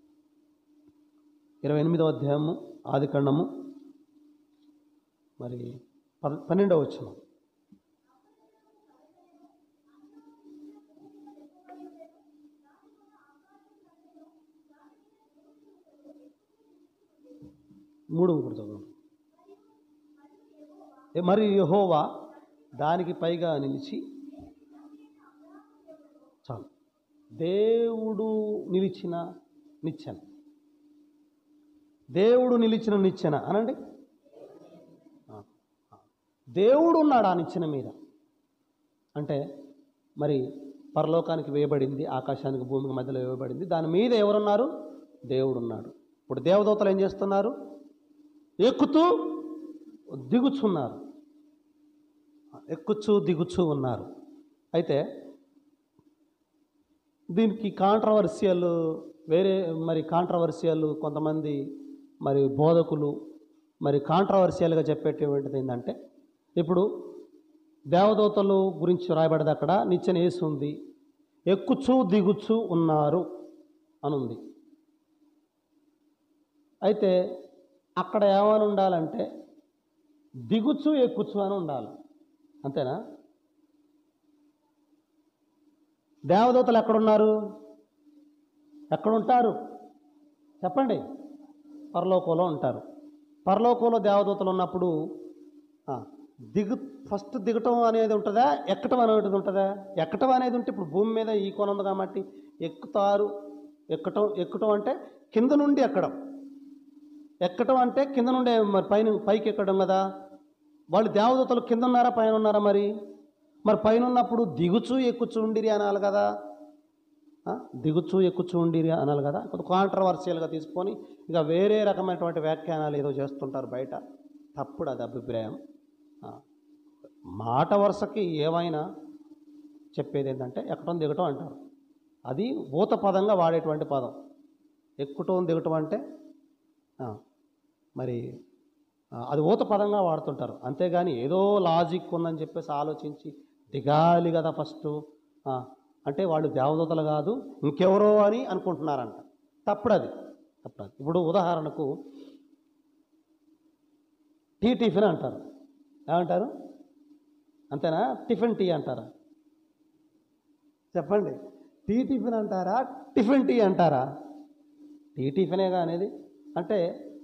ఇరవై ఎనిమిదవ అధ్యాయము ఆది ఖండము మరి పద పన్నెండవ వచ్చిన మూడు కూడా చదవండి ఏ మరి యెహోవా దానికి పైగా నిలిచి చాలు దేవుడు నిలిచిన నిచ్చెన దేవుడు నిలిచిన నిచ్చెన అనండి ఆ, ఆ. దేవుడు ఉన్నాడు ఆ నిచ్చెన మీద అంటే మరి పరలోకానికి వేయబడింది ఆకాశానికి భూమికి మధ్యలో వేయబడింది దాని మీద ఎవరున్నారు దేవుడు ఉన్నాడు ఇప్పుడు దేవదూతలు ఏం చేస్తున్నారు ఎక్కుతూ దిగుచున్నారు ఎక్కుచూ దిగుచూ ఉన్నారు అయితే దీనికి కాంట్రవర్షియల్ వేరే మరి కాంట్రవర్షియల్ కొంతమంది మరి బోధకులు మరి కాంట్రవర్షియల్గా చెప్పేటువంటిది ఏంటంటే ఇప్పుడు దేవదూతలు గురించి రాయబడదు అక్కడ నిచ్చెన వేసి ఉంది ఎక్కుచూ దిగుచూ ఉన్నారు అనుంది అయితే అక్కడ ఏమని ఉండాలంటే దిగుచు ఎక్కుచు అని ఉండాలి అంతేనా దేవదూతలు ఎక్కడున్నారు ఎక్కడుంటారు చెప్పండి పరలోకంలో ఉంటారు పరలోకంలో దేవదూతలు ఉన్నప్పుడు ఆ, దిగు ఫస్ట్ దిగటం అనేది ఉంటుందా ఎక్కటం అనేది ఉంటుందా ఎక్కటం అనేది ఉంటే ఇప్పుడు భూమి మీద ఈ కోన ఉంది కాబట్టి ఎక్కుతారు ఎక్కటం ఎక్కటం అంటే కింద నుండి ఎక్కడం ఎక్కటం అంటే కింద నుండి మరి పైన పైకి ఎక్కడం కదా వాళ్ళు దేవదూతలు కింద ఉన్నారా పైన ఉన్నారా మరి మరి పైన ఉన్నప్పుడు దిగుచు ఎక్కుచు ఉండిరి అనాలి కదా ఆ? దిగుచు ఎక్కుచు ఉండిరి అనాలి కదా కొంత కాంట్రవర్షియల్గా తీసుకొని ఇక వేరే రకమైనటువంటి వ్యాఖ్యానాలు ఏదో చేస్తుంటారు బయట తప్పుడు అది అభిప్రాయం ఆ. మాట వరుసకి ఏమైనా చెప్పేది ఏంటంటే ఎక్కటం దిగటం అంటారు అది ఊత పదంగా వాడేటువంటి పదం ఎక్కుటం దిగటం అంటే ఆ, మరి ఆ, అది ఊత పదంగా వాడుతుంటారు అంతేగాని ఏదో లాజిక్ ఉందని చెప్పేసి ఆలోచించి దిగాలి కదా ఫస్ట్ ఆ, అంటే వాళ్ళు దేవదూతలు కాదు ఇంకెవరో అని అనుకుంటున్నారంట తప్పుడు అది తప్పుడు అది ఇప్పుడు ఉదాహరణకు టీ టిఫిన్ అంటారు ఏమంటారు అంతేనా టిఫిన్ టీ అంటారా చెప్పండి టీ టిఫిన్ అంటారా టిఫిన్ టీ అంటారా టీ టిఫినేగా అనేది అంటే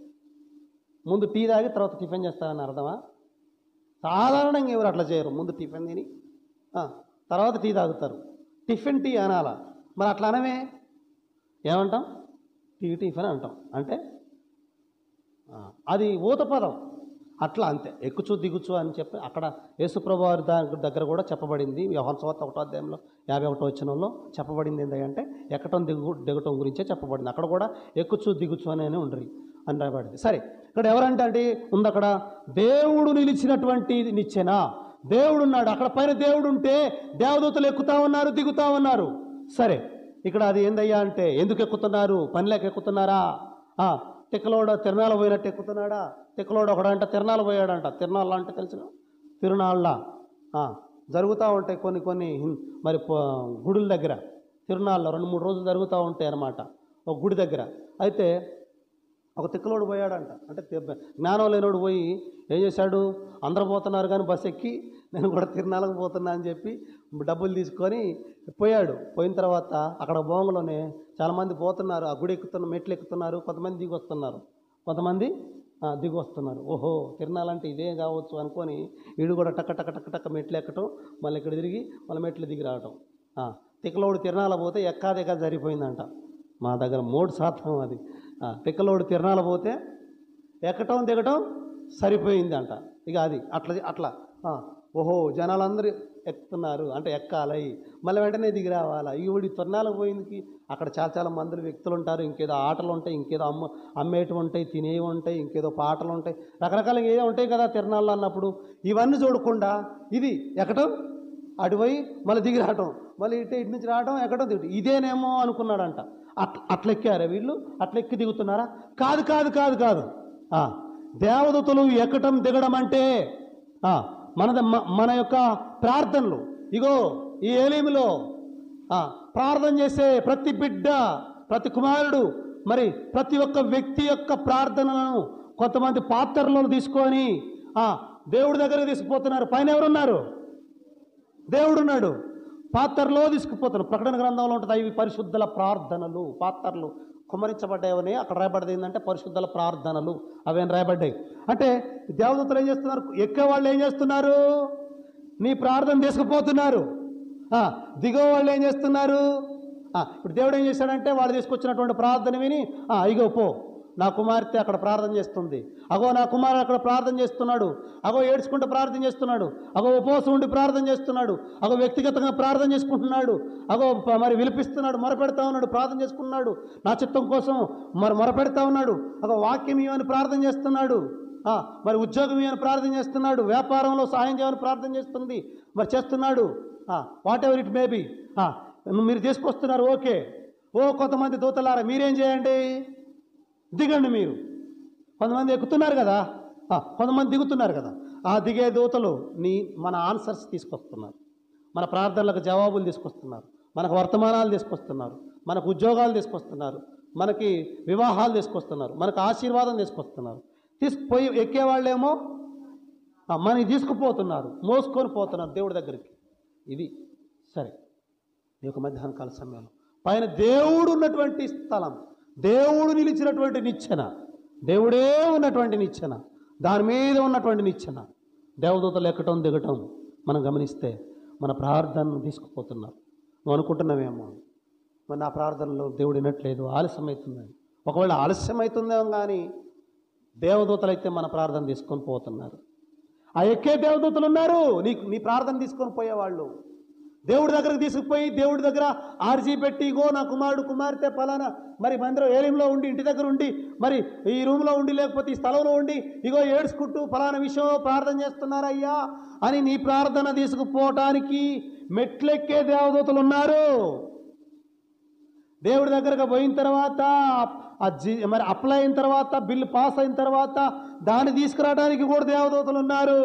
ముందు టీ తాగి తర్వాత టిఫిన్ చేస్తారని అర్థమా సాధారణంగా ఎవరు అట్లా చేయరు ముందు టిఫిన్ తిని ఆ, తర్వాత టీ తాగుతారు టిఫిన్ టీ అనాలా మరి అట్లా అనమే ఏమంటాం టీ టిఫిన్ అంటాం అంటే ఆ, అది ఊత పదం అట్లా అంతే ఎక్కుచు దిగుచు అని చెప్పి అక్కడ యేసుప్రభు వారి దాని దగ్గర కూడా చెప్పబడింది వ్యవహార స్వాత ఒకటో అధ్యాయంలో యాభై ఒకటో వచ్చినంలో చెప్పబడింది ఏంటంటే ఎక్కటం దిగు దిగటం గురించే చెప్పబడింది అక్కడ కూడా ఎక్కుచు దిగుచు అనే ఉండరు అని రాయబడింది సరే ఇక్కడ ఎవరంటే అంటే ఉంది అక్కడ దేవుడు నిలిచినటువంటి నిచ్చెన దేవుడు ఉన్నాడు అక్కడ పైన దేవుడు ఉంటే దేవదూతలు ఎక్కుతా ఉన్నారు దిగుతా ఉన్నారు సరే ఇక్కడ అది ఏందయ్యా అంటే ఎందుకు ఎక్కుతున్నారు పనిలోకి ఎక్కుతున్నారా ఆ, తిక్కలోడ తిరణాల పోయినట్టు ఎక్కుతున్నాడా తిక్కలోడు ఒకడంట తిరణాలు పోయాడంట తిరణాల అంటే తెలిసిన తిరునాళ్ళ జరుగుతూ ఉంటాయి కొన్ని కొన్ని హిం- మరి ప- గుడుల దగ్గర తిరునాళ్ళలో రెండు మూడు రోజులు జరుగుతూ ఉంటాయి అన్నమాట ఒక గుడి దగ్గర అయితే ఒక తిక్కలోడు పోయాడంట అంటే తె- జ్ఞానం లేనోడు పోయి ఏం చేశాడు అందరూ పోతున్నారు కానీ బస్ ఎక్కి నేను కూడా తిరునాళ్ళకు పోతున్నా అని చెప్పి డబ్బులు తీసుకొని పోయాడు పోయిన తర్వాత అక్కడ బోంగలోనే చాలామంది పోతున్నారు ఆ గుడి ఎక్కుతున్న మెట్లు ఎక్కుతున్నారు కొంతమంది దిగి వస్తున్నారు కొంతమంది ఆ, దిగి వస్తున్నారు ఓహో తిరునాలంటే ఇదే కావచ్చు అనుకొని వీడు కూడా టక్క టక్క టక్క టక్క మెట్లు ఎక్కటం మళ్ళీ ఇక్కడ తిరిగి మళ్ళీ మెట్లు దిగి రావటం ఆ, తిక్కలోడు తిరణాల పోతే ఎక్కాదిగా సరిపోయిందంట మా దగ్గర మూడు శాతం అది ఆ, తిక్కలోడు తిరణాల పోతే ఎక్కటం దిగటం సరిపోయింది అంట ఇక అది అట్లా అట్లా ఆ, ఓహో జనాలందరూ ఎక్కుతున్నారు అంటే ఎక్కాలి మళ్ళీ వెంటనే దిగి రావాలా ఈవిడి తిరణాలకు పోయిందికి అక్కడ చాలా చాలా మందులు వ్యక్తులు ఉంటారు ఇంకేదో ఆటలు ఉంటాయి ఇంకేదో అమ్మ అమ్మేటివి ఉంటాయి తినేవి ఉంటాయి ఇంకేదో పాటలు ఉంటాయి రకరకాలుగా ఏదో ఉంటాయి కదా తిరణాలు అన్నప్పుడు ఇవన్నీ చూడకుండా ఇది ఎక్కటం అటు పోయి మళ్ళీ దిగి రావటం మళ్ళీ ఇటు ఇటు నుంచి రావటం ఎక్కడం దిగటం ఇదేనేమో అనుకున్నాడంట అట్లా అట్లా ఎక్కారా వీళ్ళు అట్లా ఎక్కి దిగుతున్నారా కాదు కాదు కాదు కాదు ఆ, దేవదూతలు ఎక్కటం దిగడం అంటే ఆ, మనద మ- మన యొక్క ప్రార్థనలు ఇగో ఈ ఏలీములో ఆ, ప్రార్థన చేసే ప్రతి బిడ్డ ప్రతి కుమారుడు మరి ప్రతి ఒక్క వ్యక్తి యొక్క ప్రార్థనలను కొంతమంది పాత్రలో తీసుకొని ఆ, దేవుడి దగ్గరకు తీసుకుపోతున్నారు పైన ఎవరున్నారు దేవుడున్నాడు పాత్రలో తీసుకుపోతాడు ప్రకటన గ్రంథంలో ఉంటుంది ఇవి పరిశుద్ధుల ప్రార్థనలు పాత్రలు కుమరించబడ్డాయని అక్కడ రాయబడ్డది ఏంటంటే పరిశుద్ధుల ప్రార్థనలు అవేం రాయబడ్డాయి అంటే దేవదూతలు ఏం చేస్తున్నారు ఎక్కే వాళ్ళు ఏం చేస్తున్నారు నీ ప్రార్థన తీసుకుపోతున్నారు ఆ, దిగో వాళ్ళు ఏం చేస్తున్నారు ఆ, ఇప్పుడు దేవుడు ఏం చేశాడంటే వాళ్ళు తీసుకొచ్చినటువంటి ప్రార్థన విని "ఆ, ఇగో పో నా కుమార్తె అక్కడ ప్రార్థన చేస్తుంది అగో నా కుమారుడు అక్కడ ప్రార్థన చేస్తున్నాడు అగో ఏడ్చుకుంటూ ప్రార్థన చేస్తున్నాడు అగో ఉపవాసం ఉండి ప్రార్థన చేస్తున్నాడు అగో వ్యక్తిగతంగా ప్రార్థన చేసుకుంటున్నాడు అగో ప- మరి విలిపిస్తున్నాడు మొరపెడతా ఉన్నాడు ప్రార్థన చేసుకున్నాడు నా చిత్తం కోసం మరి మొరపెడతా ఉన్నాడు అగో వాక్యం ఇవ్వని ప్రార్థన చేస్తున్నాడు ఆ, మరి ఉద్యోగం ఇవ్వని ప్రార్థన చేస్తున్నాడు వ్యాపారంలో సహాయం చేయమని ప్రార్థన చేస్తుంది మరి చేస్తున్నాడు whatever it may be మీరు తీసుకొస్తున్నారు ఓకే ఓ కొంతమంది దూతలారా మీరేం చేయండి దిగండి మీరు కొంతమంది ఎక్కుతున్నారు కదా ఆ, కొంతమంది దిగుతున్నారు కదా ఆ దిగే దూతలు నీ మన ఆన్సర్స్ తీసుకొస్తున్నారు మన ప్రార్థనలకు జవాబులు తీసుకొస్తున్నారు మనకు వర్తమానాలు తీసుకొస్తున్నారు మనకు ఉద్యోగాలు తీసుకొస్తున్నారు మనకి వివాహాలు తీసుకొస్తున్నారు మనకు ఆశీర్వాదం తీసుకొస్తున్నారు తీసుకుపోయి ఎక్కేవాళ్ళేమో ఆ, మనకి తీసుకుపోతున్నారు మోసుకొని పోతున్నారు దేవుడి దగ్గరికి ఇది సరే ఈ యొక్క మధ్యాహ్న కాల సమయంలో పైన దేవుడు ఉన్నటువంటి స్థలం దేవుడు నిలిచినటువంటి నిచ్చెన దేవుడే ఉన్నటువంటి నిచ్చెన దాని మీద ఉన్నటువంటి నిచ్చెన దేవదూతలు ఎక్కటం దిగటం మనం గమనిస్తే మన ప్రార్థనను తీసుకుపోతున్నారు నువ్వు అనుకుంటున్నావేమో మరి నా ప్రార్థనలో దేవుడు వినట్లేదు ఆలస్యం అవుతుందని ఒకవేళ ఆలస్యం అవుతుందేమో కానీ దేవదూతలు అయితే మన ప్రార్థన తీసుకొని పోతున్నారు ఆ ఎక్కే దేవదూతలు ఉన్నారు నీకు నీ ప్రార్థన తీసుకొని పోయేవాళ్ళు దేవుడి దగ్గరకు తీసుకుపోయి దేవుడి దగ్గర ఆర్జీ పెట్టి ఇగో నా కుమారుడు కుమార్తె ఫలానా మరి మందిరం ఏలింలో ఉండి ఇంటి దగ్గర ఉండి మరి ఈ రూమ్లో ఉండి లేకపోతే ఈ స్థలంలో ఉండి ఇగో ఏడ్చుకుంటూ ఫలానా విషయం ప్రార్థన చేస్తున్నారయ్యా అని నీ ప్రార్థన తీసుకుపోవటానికి మెట్లెక్కే దేవదూతలు ఉన్నారు దేవుడి దగ్గరకు పోయిన తర్వాత ఆ జి మరి అప్లై అయిన తర్వాత బిల్లు పాస్ అయిన తర్వాత దాన్ని తీసుకురావడానికి కూడా దేవదూతలు ఉన్నారు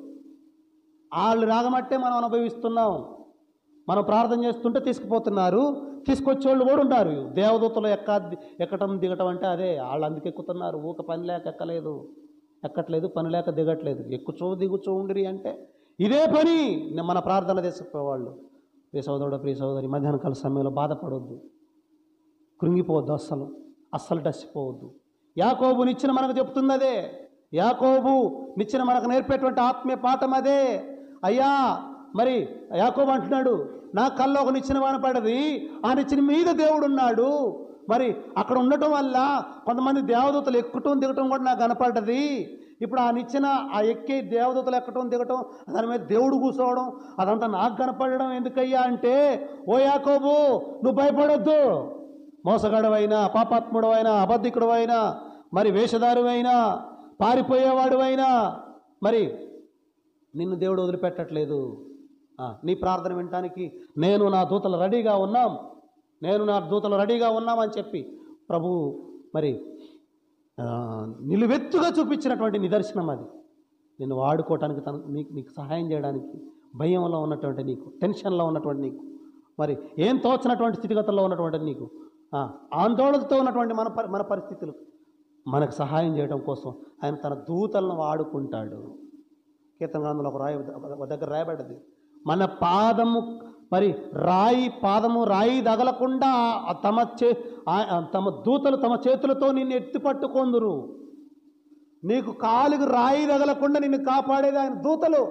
వాళ్ళు రాగమట్టే మనం అనుభవిస్తున్నాం మనం ప్రార్థన చేస్తుంటే తీసుకుపోతున్నారు తీసుకొచ్చేవాళ్ళు కూడా ఉన్నారు దేవదూతలు ఎక్క ఎక్కటం దిగటం అంటే అదే వాళ్ళు అందుకు ఎక్కుతున్నారు ఊక పని లేక ఎక్కలేదు ఎక్కట్లేదు పని లేక దిగట్లేదు ఎక్కుచో దిగుచో ఉండిరి అంటే ఇదే పని మన ప్రార్థన తీసుకుపోయేవాళ్ళు ప్రియ సోదరుడు ప్రియ సోదరి మధ్యాహ్న కాల సమయంలో బాధపడవద్దు కృంగిపోవద్దు అస్సలు అస్సలు డసిపోవద్దు యాకోబు నిచ్చిన మనకు చెప్తుంది అదే యాకోబు నిచ్చిన మనకు నేర్పేటువంటి ఆత్మీయ పాఠం అదే అయ్యా మరి యాకోబు అంటున్నాడు నా కల్లో ఒక నిచ్చిన వానపడది ఆ నిచ్చిన మీద దేవుడు ఉన్నాడు మరి అక్కడ ఉండటం వల్ల కొంతమంది దేవదూతలు ఎక్కుటం దిగటం కూడా నాకు కనపడ్డది ఇప్పుడు ఆ నిచ్చిన ఆ ఎక్కే దేవదూతలు ఎక్కటం దిగటం దాని మీద దేవుడు కూర్చోవడం అదంతా నాకు కనపడడం ఎందుకయ్యా అంటే ఓ యాకోబు నువ్వు భయపడొద్దు మోసగాడవైనా పాపాత్ముడవైనా అబద్ధికుడవైనా మరి వేషధారువైనా పారిపోయేవాడువైనా మరి నిన్ను దేవుడు వదిలిపెట్టట్లేదు ఆ, నీ ప్రార్థన వినటానికి నేను నా దూతలు రెడీగా ఉన్నాం నేను నా దూతలు రెడీగా ఉన్నామని చెప్పి ప్రభు మరి ఆ, నిలువెత్తుగా చూపించినటువంటి నిదర్శనం అది నిన్ను వాడుకోవటానికి తన నీకు నీకు సహాయం చేయడానికి భయంలో ఉన్నటువంటి నీకు టెన్షన్లో ఉన్నటువంటి నీకు మరి ఏం తోచినటువంటి స్థితిగతుల్లో ఉన్నటువంటి నీకు ఆ, ఆందోళనతో ఉన్నటువంటి మన పరి- మన పరిస్థితులు మనకు సహాయం చేయడం కోసం ఆయన తన దూతలను వాడుకుంటాడు కీర్తన గ్రంథంలో ఒక రాయి ఒక దగ్గర రాయబడ్డది మన పాదము మరి రాయి పాదము రాయి తగలకుండా ఆ తమ చే ఆ- ఆ తమ దూతలు తమ చేతులతో నిన్ను ఎత్తి పట్టుకొందురు నీకు కాలుకు రాయి తగలకుండా నిన్ను కాపాడేది ఆయన దూతలు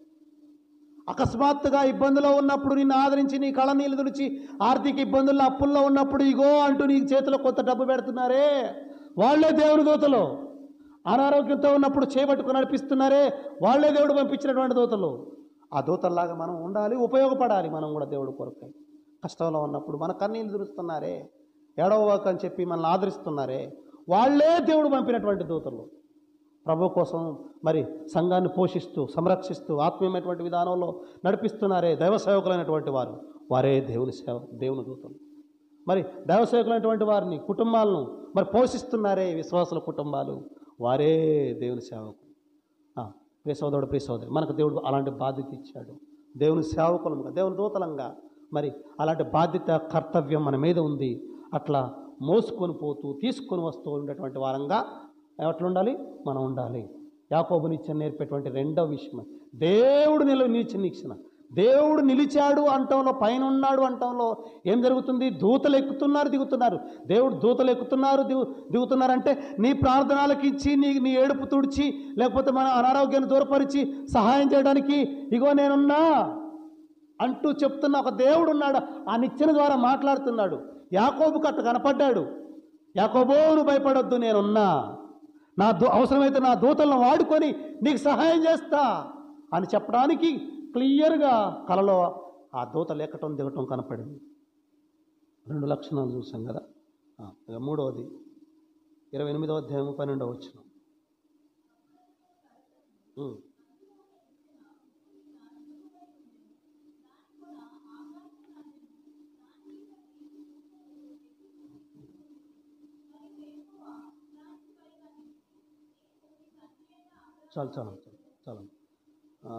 అకస్మాత్తుగా ఇబ్బందిలో ఉన్నప్పుడు నిన్ను ఆదరించి నీ కళ నీళ్ళు తుడిచి ఆర్థిక ఇబ్బందుల్లో అప్పుల్లో ఉన్నప్పుడు ఇగో అంటూ నీ చేతిలో కొత్త డబ్బు పెడుతున్నారే వాళ్ళే దేవుని దూతలు అనారోగ్యంతో ఉన్నప్పుడు చేపట్టుకుని నడిపిస్తున్నారే వాళ్ళే దేవుడు పంపించినటువంటి దూతలు ఆ దూతల్లాగా మనం ఉండాలి ఉపయోగపడాలి మనం కూడా దేవుడు కొరకై కష్టంలో ఉన్నప్పుడు మన కన్నీళ్ళు తుడుస్తున్నారే ఏడవక అని చెప్పి మనల్ని ఆదరిస్తున్నారే వాళ్ళే దేవుడు పంపినటువంటి దూతలు ప్రభు కోసం మరి సంఘాన్ని పోషిస్తూ సంరక్షిస్తూ ఆత్మీయమైనటువంటి విధానంలో నడిపిస్తున్నారే దైవ సేవకులైనటువంటి వారు వారే దేవుని సేవ దేవుని దూతలు మరి దైవ సేవకులైనటువంటి వారిని కుటుంబాలను మరి పోషిస్తున్నారే విశ్వాసుల కుటుంబాలు వారే దేవుని సేవకులు ఆ, ప్రియ సోదరుడు ప్రియ సోదరి మనకు దేవుడు అలాంటి బాధ్యత ఇచ్చాడు దేవుని సేవకులంగా దేవుని దూతలంగా మరి అలాంటి బాధ్యత కర్తవ్యం మన మీద ఉంది అట్లా మోసుకొని పోతూ తీసుకొని వస్తూ ఉండేటువంటి వారంగా ఎట్లా ఉండాలి మనం ఉండాలి యాకోబునిచ్చిన నేర్పేటువంటి రెండవ విషయం దేవుడు నిల నిలిచి నిచ్చిన దేవుడు నిలిచాడు అంటంలో పైన ఉన్నాడు అంటంలో ఏం జరుగుతుంది దూతలు ఎక్కుతున్నారు దిగుతున్నారు దేవుడు దూతలు ఎక్కుతున్నారు దిగు దిగుతున్నారంటే నీ ప్రార్థనలకు ఇచ్చి నీ నీ ఏడుపు తుడిచి లేకపోతే మన అనారోగ్యాన్ని దూరపరిచి సహాయం చేయడానికి ఇగో నేనున్నా అంటూ చెప్తున్న ఒక దేవుడు ఉన్నాడు ఆ నిచ్చెన ద్వారా మాట్లాడుతున్నాడు యాకోబు కట్ట కనపడ్డాడు యాకోబో నువ్వు భయపడొద్దు నేనున్నా నా దూ అవసరమైతే నా దూతలను వాడుకొని నీకు సహాయం చేస్తా అని చెప్పడానికి క్లియర్గా కలలో ఆ దూతలు ఎక్కటం దిగటం కనపడింది రెండు లక్షణాలు చూసాం కదా ఆ, ఇక మూడవది ఇరవై ఎనిమిదవ అధ్యాయం పన్నెండవ వచ్చిన ఉమ్. చాలు చాలు చాలు చాలు ఆ,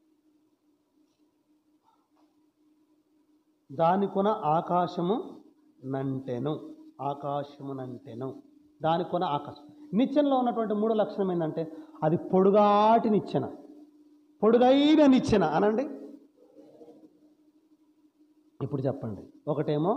దాని కొన ఆకాశము నంటెను ఆకాశము నంటెను దాని కొన ఆకాశం నిచ్చెనలో ఉన్నటువంటి మూడో లక్షణం ఏంటంటే అది పొడుగాటి నిచ్చెన పొడుగైన నిచ్చెన అనండి ఇప్పుడు చెప్పండి ఒకటేమో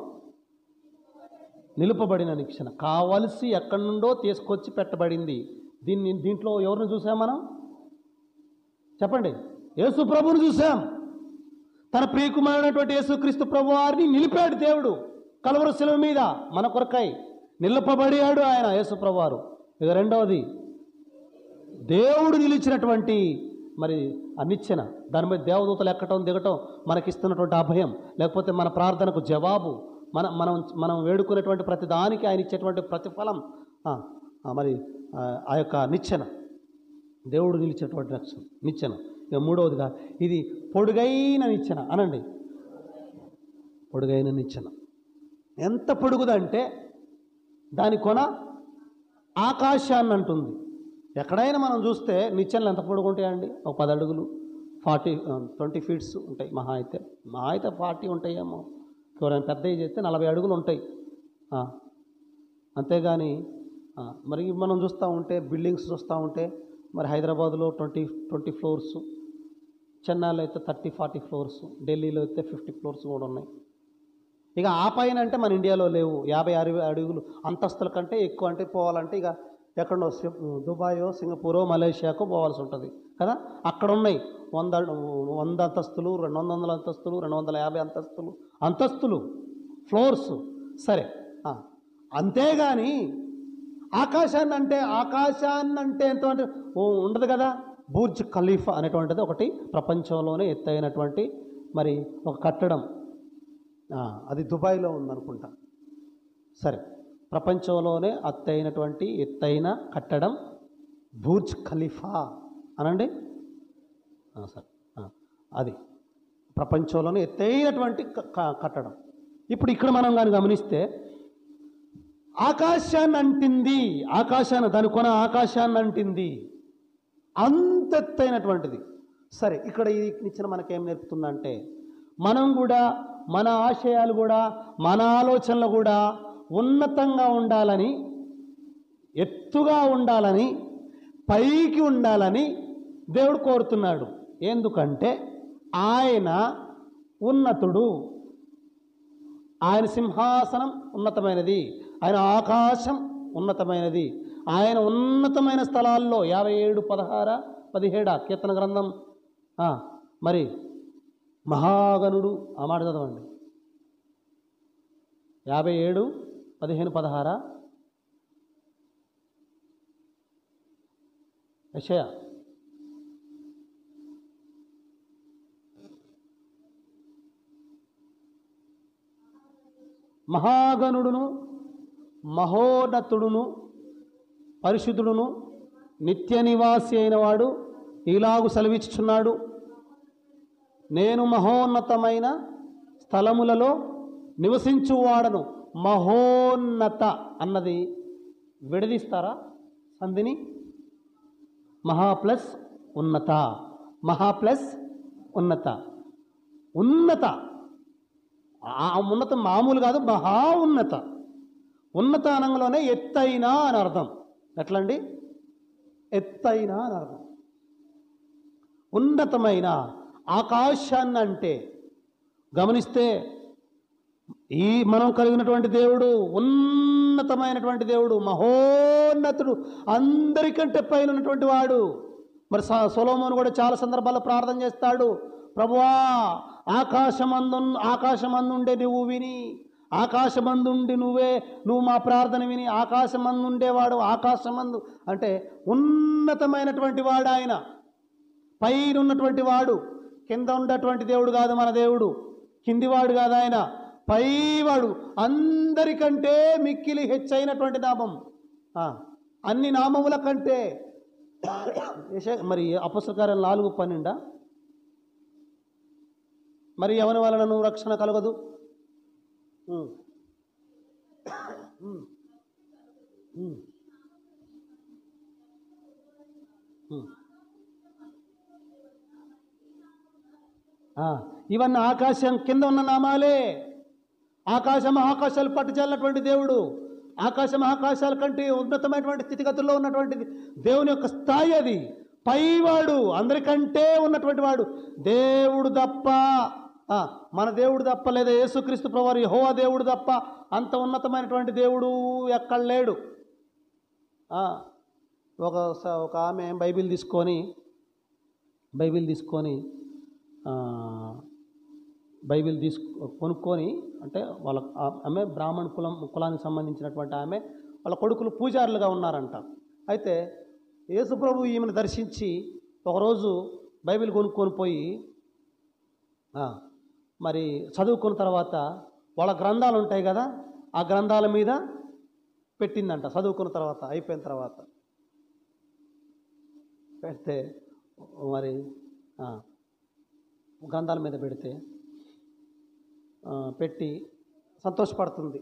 నిలుపబడిన నిచ్చెన కావలసి ఎక్కడి నుండో తీసుకొచ్చి పెట్టబడింది దీన్ని దీంట్లో ఎవరిని చూసాం మనం చెప్పండి యేసు ప్రభువుని చూసాం తన ప్రియకుమారైనటువంటి యేసుక్రీస్తు ప్రభు వారిని నిలిపాడు దేవుడు కలవర శిలువ మీద మన కొరకై నిలపబడాడు ఆయన యేసు ప్రభు వారు ఇక రెండవది దేవుడు నిలిచినటువంటి మరి ఆ నిచ్చెన దాని మీద దేవదూతలు ఎక్కటం దిగటం మనకిస్తున్నటువంటి అభయం లేకపోతే మన ప్రార్థనకు జవాబు మన మనం మనం వేడుకునేటువంటి ప్రతి దానికి ఆయన ఇచ్చేటువంటి ప్రతిఫలం ఆ, ఆ, మరి ఆ, ఆ యొక్క నిచ్చెన దేవుడు నిలిచేటువంటి రక్షణ నిచ్చెన ఇక మూడవదిగా ఇది పొడుగైన నిచ్చెన అనండి పొడుగైన నిచ్చెన ఎంత పొడుగుదంటే దాని కొన ఆకాశాన్ని అంటుంది ఎక్కడైనా మనం చూస్తే నిచ్చెనలు ఎంత పొడుగు ఉంటాయండి ఒక పది అడుగులు ఫార్టీ ట్వంటీ ఫీట్స్ ఉంటాయి మహా అయితే మహా అయితే ఫార్టీ ఉంటాయేమో ఎవరైనా పెద్దవి చేస్తే నలభై అడుగులు ఉంటాయి ఆ, అంతేగాని ఆ, మరి మనం చూస్తూ ఉంటే బిల్డింగ్స్ చూస్తూ ఉంటే మరి హైదరాబాద్లో ట్వంటీ ట్వంటీ ఫ్లోర్స్ చెన్నైలో అయితే థర్టీ ఫార్టీ ఫ్లోర్స్ ఢిల్లీలో అయితే ఫిఫ్టీ ఫ్లోర్స్ కూడా ఉన్నాయి ఇక ఆ పైన అంటే మన ఇండియాలో లేవు యాభై అరవై అడుగులు అంతస్తుల కంటే ఎక్కువ అంటే పోవాలంటే ఇక ఎక్కడో సి- దుబాయో సింగపూరో మలేషియాకో పోవాల్సి ఉంటుంది కదా అక్కడ ఉన్నాయి వంద వంద అంతస్తులు రెండు వందల అంతస్తులు రెండు వందల యాభై అంతస్తులు అంతస్తులు ఫ్లోర్స్ సరే ఆ, అంతేగాని ఆకాశాన్ని అంటే ఆకాశాన్ని అంటే ఎంత అంటే ఓ ఉండదు కదా బూర్జ్ ఖలీఫా అనేటువంటిది ఒకటి ప్రపంచంలోనే ఎత్తైనటువంటి మరి ఒక కట్టడం ఆ, అది దుబాయ్లో ఉందనుకుంటా సరే ప్రపంచంలోనే ఎత్తైనటువంటి ఎత్తైన కట్టడం బూర్జ్ ఖలీఫా అనండి ఆ, సరే ఆ, అది ప్రపంచంలోనే ఎత్తైనటువంటి క- క- కట్టడం ఇప్పుడు ఇక్కడ మనం కానీ గమనిస్తే ఆకాశాన్ని అంటింది ఆకాశాన్ని దాని కొన ఆకాశాన్ని అంటింది అంత ఎత్తైనటువంటిది సరే ఇక్కడ ఈ నిచ్చెన మనకేం నేర్పుతుందంటే మనం కూడా మన ఆశయాలు కూడా మన ఆలోచనలు కూడా ఉన్నతంగా ఉండాలని ఎత్తుగా ఉండాలని పైకి ఉండాలని దేవుడు కోరుతున్నాడు ఎందుకంటే ఆయన ఉన్నతుడు ఆయన సింహాసనం ఉన్నతమైనది ఆయన ఆకాశం ఉన్నతమైనది ఆయన ఉన్నతమైన స్థలాల్లో యాభై ఏడు పదహార పదిహేడా కీర్తన గ్రంథం ఆ, మరి మహాగణుడు ఆ మాట చదవండి యాభై ఏడు పదిహేను పదహారా యశయ మహాగణుడును మహోన్నతుడును పరిశుద్ధుడును నిత్య నివాసి అయిన వాడు ఇలాగు సెలవిచ్చుచున్నాడు నేను మహోన్నతమైన స్థలములలో నివసించువాడను మహోన్నత అన్నది విడదీస్తారా సంధిని మహా ప్లస్ ఉన్నత మహా ప్లస్ ఉన్నత ఉన్నత ఆ ఉన్నత మామూలు కాదు మహా ఉన్నత ఉన్నత అనంలోనే ఎత్తైన అని అర్థం ఎట్లండి ఎత్తైన అని అర్థం ఉన్నతమైన ఆకాశాన్ని అంటే గమనిస్తే ఈ మనం కలిగినటువంటి దేవుడు ఉన్నతమైనటువంటి దేవుడు మహోన్నతుడు అందరికంటే పైన ఉన్నటువంటి వాడు మరి స- సొలొమోను కూడా చాలా సందర్భాల్లో ప్రార్థన చేస్తాడు ప్రభువా ఆకాశమందు ఆకాశమందుండే నువ్వు విని ఆకాశమందుండి నువ్వే నువ్వు మా ప్రార్థన విని ఆకాశమందుండేవాడు ఆకాశమందు అంటే ఉన్నతమైనటువంటి వాడు ఆయన పైన ఉన్నటువంటి వాడు కింద ఉన్నటువంటి దేవుడు కాదు మన దేవుడు కిందివాడు కాదు ఆయన పైవాడు అందరికంటే మిక్కిలి హెచ్చైనటువంటి నామం ఆ, అన్ని నామముల కంటే యెషయా మరి అపస్సుల కార్యం నాలుగు పన్నెండా మరి ఎవరి వలనను రక్షణ కలగదు ఉమ్. ఉమ్. ఉమ్. ఉమ్. ఆ, ఇవన్నీ ఆకాశం కింద ఉన్న నామాలే ఆకాశ మహాకాశాలు పట్టుచల్లటువంటి దేవుడు ఆకాశ మహాకాశాల కంటే ఉన్నతమైనటువంటి స్థితిగతుల్లో ఉన్నటువంటి దేవుని యొక్క స్థాయి అది పైవాడు అందరికంటే ఉన్నటువంటి వాడు దేవుడు తప్ప ఆ, మన దేవుడు తప్ప లేదా యేసుక్రీస్తు ప్రవారు యహోవా దేవుడు తప్ప అంత ఉన్నతమైనటువంటి దేవుడు ఎక్కడ లేడు ఆ, ఒక స- ఒక ఆమె బైబిల్ తీసుకొని బైబిల్ తీసుకొని ఆ, బైబిల్ తీసుకు కొనుక్కొని అంటే వాళ్ళ ఆ- ఆమె బ్రాహ్మణ కులం కులానికి సంబంధించినటువంటి ఆమె వాళ్ళ కొడుకులు పూజారులుగా ఉన్నారంట అయితే యేసుప్రభు ఈమెను దర్శించి ఒకరోజు బైబిల్ కొనుక్కొని పోయి ఆ, మరి చదువుకున్న తర్వాత వాళ్ళ గ్రంథాలు ఉంటాయి కదా ఆ గ్రంథాల మీద పెట్టిందంట చదువుకున్న తర్వాత అయిపోయిన తర్వాత పెడితే మరి ఆ, గ్రంథాల మీద పెడితే ఆ, పెట్టి సంతోషపడుతుంది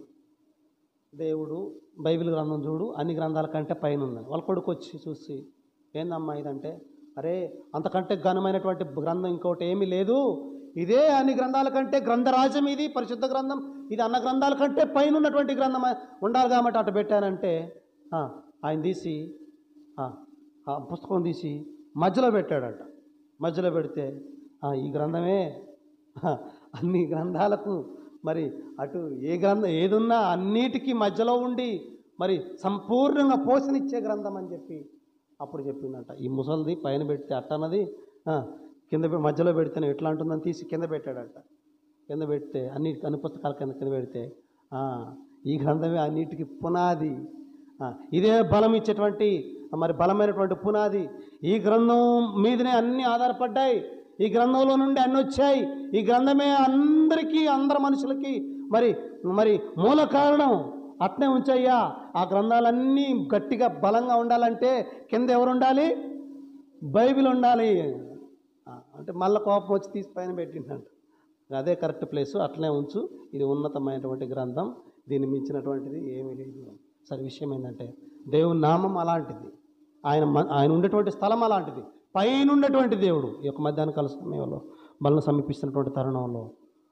దేవుడు బైబిల్ గ్రంథం చూడు అన్ని గ్రంథాల కంటే పైన ఉందని వాళ్ళ కొడుకు వచ్చి చూసి ఏందమ్మా ఇదంటే అరే అంతకంటే ఘనమైనటువంటి గ్రంథం ఇంకోటి ఏమీ లేదు ఇదే అన్ని గ్రంథాల కంటే గ్రంథరాజం ఇది పరిశుద్ధ గ్రంథం ఇది అన్న గ్రంథాల కంటే పైన ఉన్నటువంటి గ్రంథం ఉండాలి కాబట్టి అటు పెట్టానంటే ఆ, ఆయన తీసి ఆ, ఆ పుస్తకం తీసి మధ్యలో పెట్టాడట మధ్యలో పెడితే "ఆ, ఈ గ్రంథమే ఆ, అన్ని గ్రంథాలకు మరి అటు ఏ గ్రంథం ఏదున్నా అన్నిటికీ మధ్యలో ఉండి మరి సంపూర్ణంగా పోషణిచ్చే గ్రంథం అని చెప్పి అప్పుడు చెప్పిందంట ఈ ముసలిది పైన పెడితే అట్టన్నది ఆ, కింద పె- మధ్యలో పెడితేనే ఎట్లా ఉంటుందని తీసి కింద పెట్టాడట కింద పెడితే అన్ని అన్ని పుస్తకాల కింద కింద పెడితే ఆ, ఈ గ్రంథమే అన్నిటికీ పునాది ఆ, ఇదే బలం ఇచ్చేటువంటి మరి బలమైనటువంటి పునాది ఈ గ్రంథం మీదనే అన్ని ఆధారపడ్డాయి ఈ గ్రంథంలో నుండి అన్ని వచ్చాయి ఈ గ్రంథమే అందరికీ అందరి మనుషులకి మరి మరి మూల కారణం అట్నే ఉంచయ్యా ఆ గ్రంథాలన్నీ గట్టిగా బలంగా ఉండాలంటే కింద ఎవరు ఉండాలి బైబిల్ ఉండాలి ఆ, అంటే మళ్ళీ కోపం వచ్చి తీసి పైన పెట్టిందంట అదే కరెక్ట్ ప్లేసు అట్లనే ఉంచు ఇది ఉన్నతమైనటువంటి గ్రంథం దీన్ని మించినటువంటిది ఏమీ లేదు సరే విషయం ఏంటంటే దేవుని నామం అలాంటిది ఆయన మ- ఆయన ఉండేటువంటి స్థలం అలాంటిది పైన ఉన్నటువంటి దేవుడు ఈ యొక్క మధ్యాహ్న కాల సమయంలో మనల్ని సమీపిస్తున్నటువంటి తరుణంలో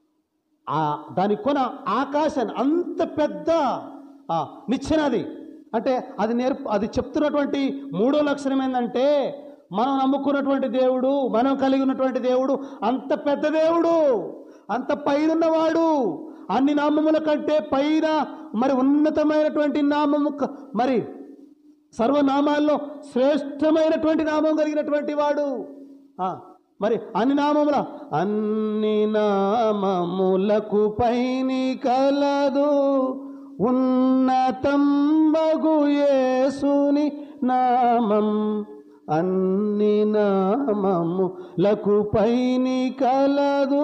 ఆ దాని కొన ఆకాశాన్ని అంత పెద్ద ఆ, నిచ్చెనది అంటే అది నేర్పు అది చెప్తున్నటువంటి మూడో లక్షణం ఏంటంటే మనం నమ్ముకున్నటువంటి దేవుడు మనం కలిగి ఉన్నటువంటి దేవుడు అంత పెద్ద దేవుడు అంత పైనున్నవాడు అన్ని నామముల కంటే పైన మరి ఉన్నతమైనటువంటి నామము క- మరి సర్వనామాల్లో శ్రేష్టమైనటువంటి నామం కలిగినటువంటి వాడు ఆ, మరి అన్ని నామముల అన్ని నామములకు పైని కలదు ఉన్నతం బగు యేసుని నామం అన్ని నామములకు పైని కలదు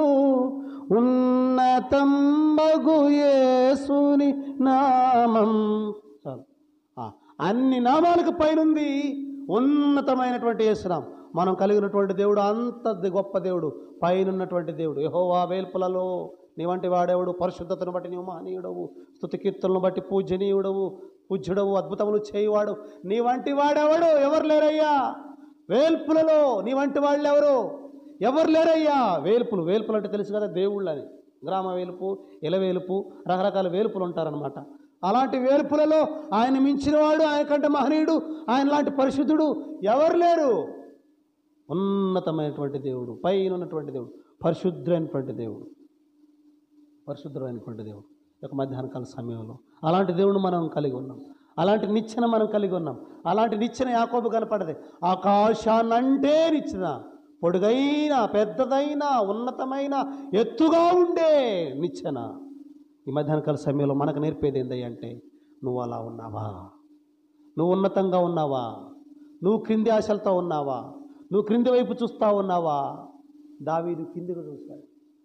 ఉన్నతం బగు యేసుని నామం చాలు ఆ, అన్ని నామాలకు పైనుంది ఉన్నతమైనటువంటి యేసునాం మనం కలిగినటువంటి దేవుడు అంత ది- గొప్ప దేవుడు పైన ఉన్నటువంటి దేవుడు యహోవా వేల్పులలో నీ వంటి వాడేవాడు పరిశుద్ధతను బట్టి నీవు మహనీయుడవు స్తుతి కీర్తనను బట్టి పూజనీయుడవు పూజ్యుడవు అద్భుతములు చేయువాడు నీ వంటి వాడెవడు ఎవరు లేరయ్యా వేల్పులలో నీ వంటి వాళ్ళు ఎవరు ఎవరు లేరయ్యా వేల్పులు వేల్పులు అంటే తెలుసు కదా దేవుళ్ళని గ్రామ వేలుపు ఇల వేలుపు రకరకాల వేలుపులు ఉంటారనమాట అలాంటి వేల్పులలో ఆయన మించినవాడు ఆయన కంటే మహనీయుడు ఆయన లాంటి పరిశుద్ధుడు ఎవరు లేరు ఉన్నతమైనటువంటి దేవుడు పైన ఉన్నటువంటి దేవుడు పరిశుద్ధమైనటువంటి దేవుడు పరిశుద్ధమైనటువంటి దేవుడు ఈ యొక్క మధ్యాహ్న కాల సమయంలో అలాంటి దేవుడు మనం కలిగి ఉన్నాం అలాంటి నిచ్చెన మనం కలిగి ఉన్నాం అలాంటి నిచ్చెన యాకోబు కనపడదు ఆకాశాన్నంటే నిచ్చెన పొడుగైన పెద్దదైన ఉన్నతమైన ఎత్తుగా ఉండే నిచ్చెన ఈ మధ్యాహ్న కాల సమయంలో మనకు నేర్పేది ఏందయ్య అంటే నువ్వు అలా ఉన్నావా నువ్వు ఉన్నతంగా ఉన్నావా నువ్వు క్రింది ఆశలతో ఉన్నావా నువ్వు క్రింది వైపు చూస్తా ఉన్నావా దావీదు కిందికి చూశాడు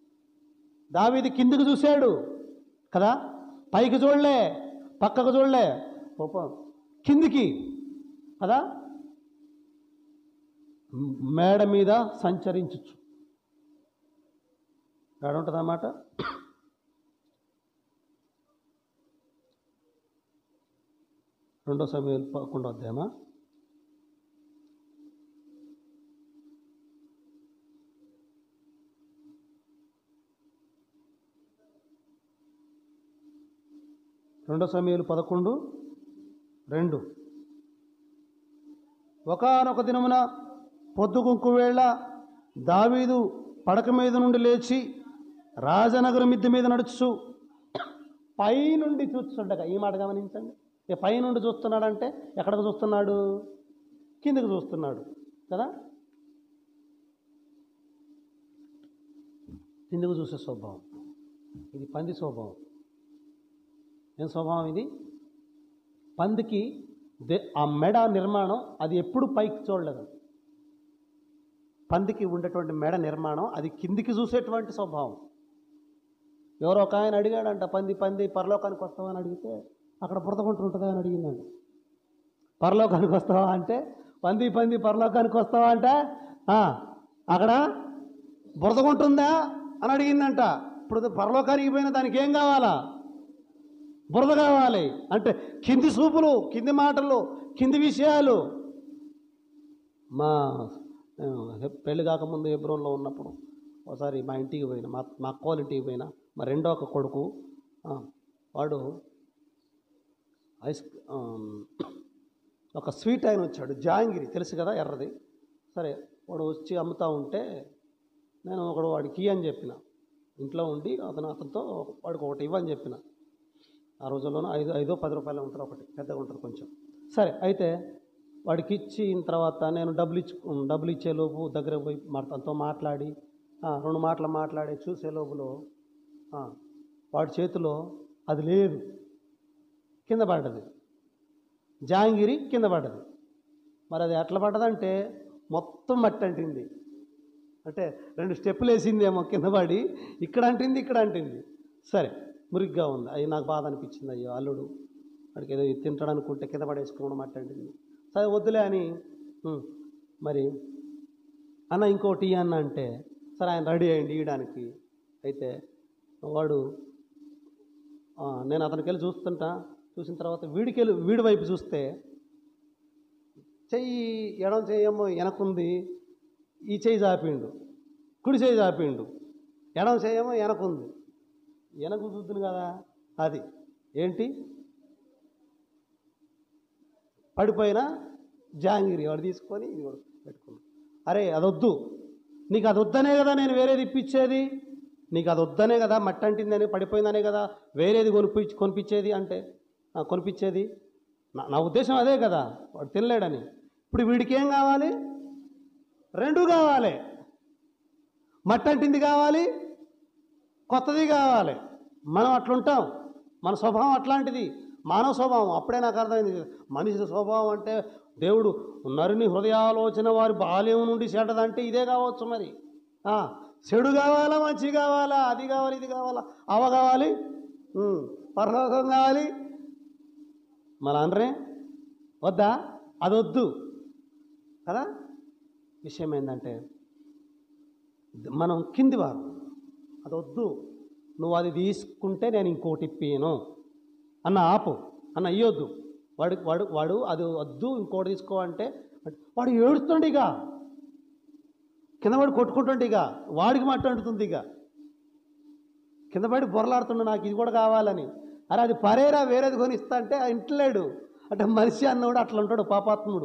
దావీదు కిందికి చూశాడు కదా పైకి చూడలే పక్కకు చూడలే పాపం కిందికి కదా మేడ మీద సంచరించచ్చు ఏడ ఉంటుంది అన్నమాట రెండో సమయం పదకొండో అధ్యాయమా రెండో సమయాలు పదకొండు రెండు ఒకానొక దినమున పొద్దుగుంకు వేళ దావీదు పడక మీద నుండి లేచి రాజనగరం మిద్దె మీద నడుచు పైనుండి చూస్తుండగా ఈ మాట గమనించండి ఇక పైనుండి చూస్తున్నాడంటే ఎక్కడికి చూస్తున్నాడు కిందకి చూస్తున్నాడు కదా కిందకు చూసే స్వభావం ఇది పంది స్వభావం ఏం స్వభావం ఇది పందికి దే ఆ మెడ నిర్మాణం అది ఎప్పుడు పైకి చూడలేదు పందికి ఉండేటువంటి మెడ నిర్మాణం అది కిందికి చూసేటువంటి స్వభావం ఎవరో ఒక ఆయన అడిగాడంట పంది పంది పరలోకానికి వస్తావా అని అడిగితే అక్కడ బురదకుంటుంటుందా అని అడిగిందండి పరలోకానికి వస్తావా అంటే పంది పంది పరలోకానికి వస్తావా అంటే "ఆ, అక్కడ బురదకుంటుందా అని అడిగిందంట ఇప్పుడు పరలోకానికి పోయిన దానికి ఏం కావాలా బురద కావాలి అంటే కింది సూపులు కింది మాటలు కింది విషయాలు మా ఆ, పెళ్లి కాకముందు ఎబ్రోన్లో ఉన్నప్పుడు ఒకసారి మా ఇంటికి పోయిన మా మా అక్క వాళ్ళ ఇంటికి పోయిన మా రెండో ఒక కొడుకు ఆ, వాడు ఐస్ ఆ, ఒక స్వీట్ ఆయన వచ్చాడు జాంగిరి తెలుసు కదా ఎర్రది సరే వాడు వచ్చి అమ్ముతా ఉంటే నేను ఒకడు వాడికి ఇయ్యి అని చెప్పిన ఇంట్లో ఉండి అతను అతనితో వాడికి ఒకటి ఇవ్వని చెప్పిన ఆ రోజుల్లోనూ ఐదు ఐదో పది రూపాయలు ఉంటారు ఒకటి పెద్దగా ఉంటుంది కొంచెం సరే అయితే వాడికి ఇచ్చిన తర్వాత నేను డబ్బులు ఇచ్చు డబ్బులు ఇచ్చే లోపు దగ్గర పోయి మా తనతో మాట్లాడి ఆ, రెండు మాటలు మాట్లాడి చూసే లోపులో ఆ, వాడి చేతిలో అది లేదు కింద పడ్డది జాంగిరి కింద పడ్డది మరి అది ఎట్లా పడ్డదంటే మొత్తం మట్టి అంటింది అంటే రెండు స్టెప్పులు వేసిందేమో కింద పడి ఇక్కడ అంటింది ఇక్కడ అంటింది సరే మురిగ్గా ఉంది అవి నాకు బాధ అనిపించింది అయ్యో అల్లుడు వాడికి ఏదో తింటాడు అనుకుంటే కింద పడేసుకోవడం మట్టి అంటింది సరే వద్దులే అని "ఉమ్, మరి అన్న ఇంకోటి ఇయ్యి అన్న అంటే సరే ఆయన రెడీ అయ్యండి ఇవ్వడానికి అయితే వాడు ఆ, నేను అతనికి వెళ్ళి చూస్తుంటా చూసిన తర్వాత వీడికెళ్ళి వీడి వైపు చూస్తే చెయ్యి ఎడం చెయ్యేమో వెనకుంది ఈ చెయ్యి చాపిండు కుడి చెయ్యి చాపిండు ఎడం చెయ్యేమో వెనకుంది వెనక చూద్దును కదా అది ఏంటి పడిపోయిన జాంగిరి వాడు తీసుకొని ఇది కూడా పెట్టుకున్నాడు అరే అదొద్దు నీకు అది వద్దనే కదా నేను వేరేది ఇప్పించేది నీకు అది వద్దనే కదా మట్టి అంటిందని పడిపోయిందనే కదా వేరేది కొనిపి కొనిపించేది అంటే ఆ, కొనిపించేది నా నా ఉద్దేశం అదే కదా వాడు తినలేడని ఇప్పుడు వీడికి ఏం కావాలి రెండు కావాలి మట్టి అంటింది కావాలి కొత్తది కావాలి మనం అట్లుంటాం మన స్వభావం అట్లాంటిది మానవ స్వభావం అప్పుడే నాకు అర్థమైంది మనిషి స్వభావం అంటే దేవుడు నరుని హృదయాలోచన వారి బాల్యం నుండి చెడ్డదంటే ఇదే కావచ్చు మరి ఆ, చెడు కావాలా మంచి కావాలా అది కావాలి ఇది కావాలా అవ కావాలి ఉమ్, పరలోకం కావాలి మన అనరే వద్దా అది వద్దు కదా విషయం ఏంటంటే మనం కింది వారు అది వద్దు నువ్వు అది తీసుకుంటే నేను ఇంకోటి ఇప్పిను అన్న ఆపు అన్న ఇయ్యొద్దు వాడు వాడు వాడు అది వద్దు ఇంకోటి తీసుకో అంటే వాడు ఏడుస్తుండే ఇక కింద పడి కొట్టుకుంటుండే ఇక వాడికి మట్టి అంటుతుంది ఇక కింద పడి బొరలాడుతుండే నాకు ఇది కూడా కావాలని అరే అది పరేరా వేరేది కొనిస్తా అంటే ఆ ఇంట్లేడు అంటే మనిషి అన్నవాడు అట్లా ఉంటాడు పాపాత్ముడు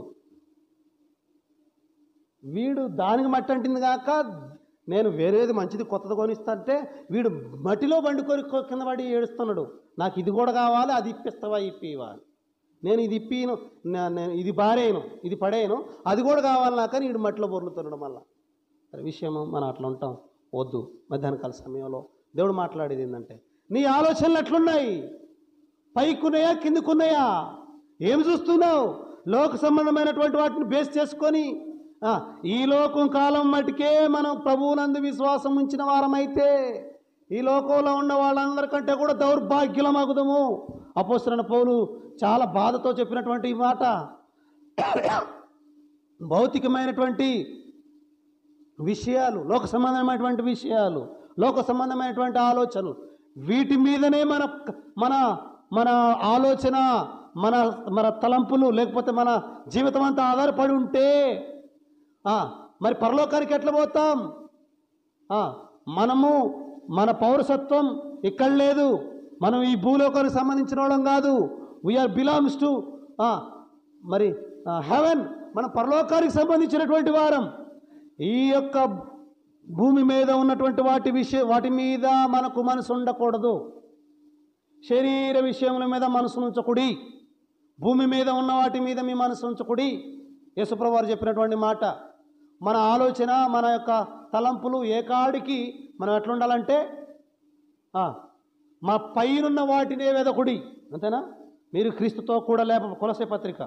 వీడు దానికి మట్టి అంటింది కాక నేను వేరేది మంచిది కొత్తది కొనిస్తా అంటే వీడు మట్టిలో బండుకొని కొ- కింద పడి ఏడుస్తున్నాడు నాకు ఇది కూడా కావాలి అది ఇప్పిస్తావా ఇప్పివా అని. నేను ఇది ఇప్పిను నా- నేను ఇది బారేను ఇది పడేయను అది కూడా కావాలి నాకు అని వీడు మట్టిలో బొర్లుతున్నాడు మళ్ళా సరే విషయము మనం అట్లా ఉంటాం వద్దు మధ్యాహ్న కాల సమయంలో దేవుడు మాట్లాడేది ఏంటంటే నీ ఆలోచనలు ఎట్లున్నాయి పైకున్నాయా కిందకున్నాయా ఏం చూస్తున్నావు లోక సంబంధమైనటువంటి వాటిని బేస్ చేసుకొని ఆ, ఈ లోకం కాలం మటుకే మనం ప్రభువునందు విశ్వాసం ఉంచిన వారమైతే ఈ లోకంలో ఉన్న వాళ్ళందరికంటే కూడా దౌర్భాగ్యులమగుదము అపోసరణ పౌలు చాలా బాధతో చెప్పినటువంటి ఈ మాట భౌతికమైనటువంటి విషయాలు లోక సంబంధమైనటువంటి విషయాలు లోక సంబంధమైనటువంటి ఆలోచనలు వీటి మీదనే మన మన మన ఆలోచన మన మన తలంపులు లేకపోతే మన జీవితం అంతా ఆధారపడి ఉంటే ఆ, మరి పరలోకానికి ఎట్లా పోతాం ఆ, మనము మన పౌరసత్వం ఇక్కడ లేదు మనం ఈ భూలోకానికి సంబంధించిన వాళ్ళం కాదు వీఆర్ బిలాంగ్స్ టు మరి హెవెన్ మన పరలోకానికి సంబంధించినటువంటి వారం ఈ యొక్క భూమి మీద ఉన్నటువంటి వాటి విషయ వాటి మీద మనకు మనసు ఉండకూడదు శరీర విషయముల మీద మనసు ఉంచకుడి భూమి మీద ఉన్న వాటి మీద మీ మనసు ఉంచకుడి యేసుప్రభు వారు చెప్పినటువంటి మాట మన ఆలోచన మన యొక్క తలంపులు ఏ కాడికి మనం ఎట్లా ఉండాలంటే ఆ, మా పైనున్న వాటినే వెదకుడి అంతేనా మీరు క్రీస్తుతో కూడా లేప కొలసే పత్రిక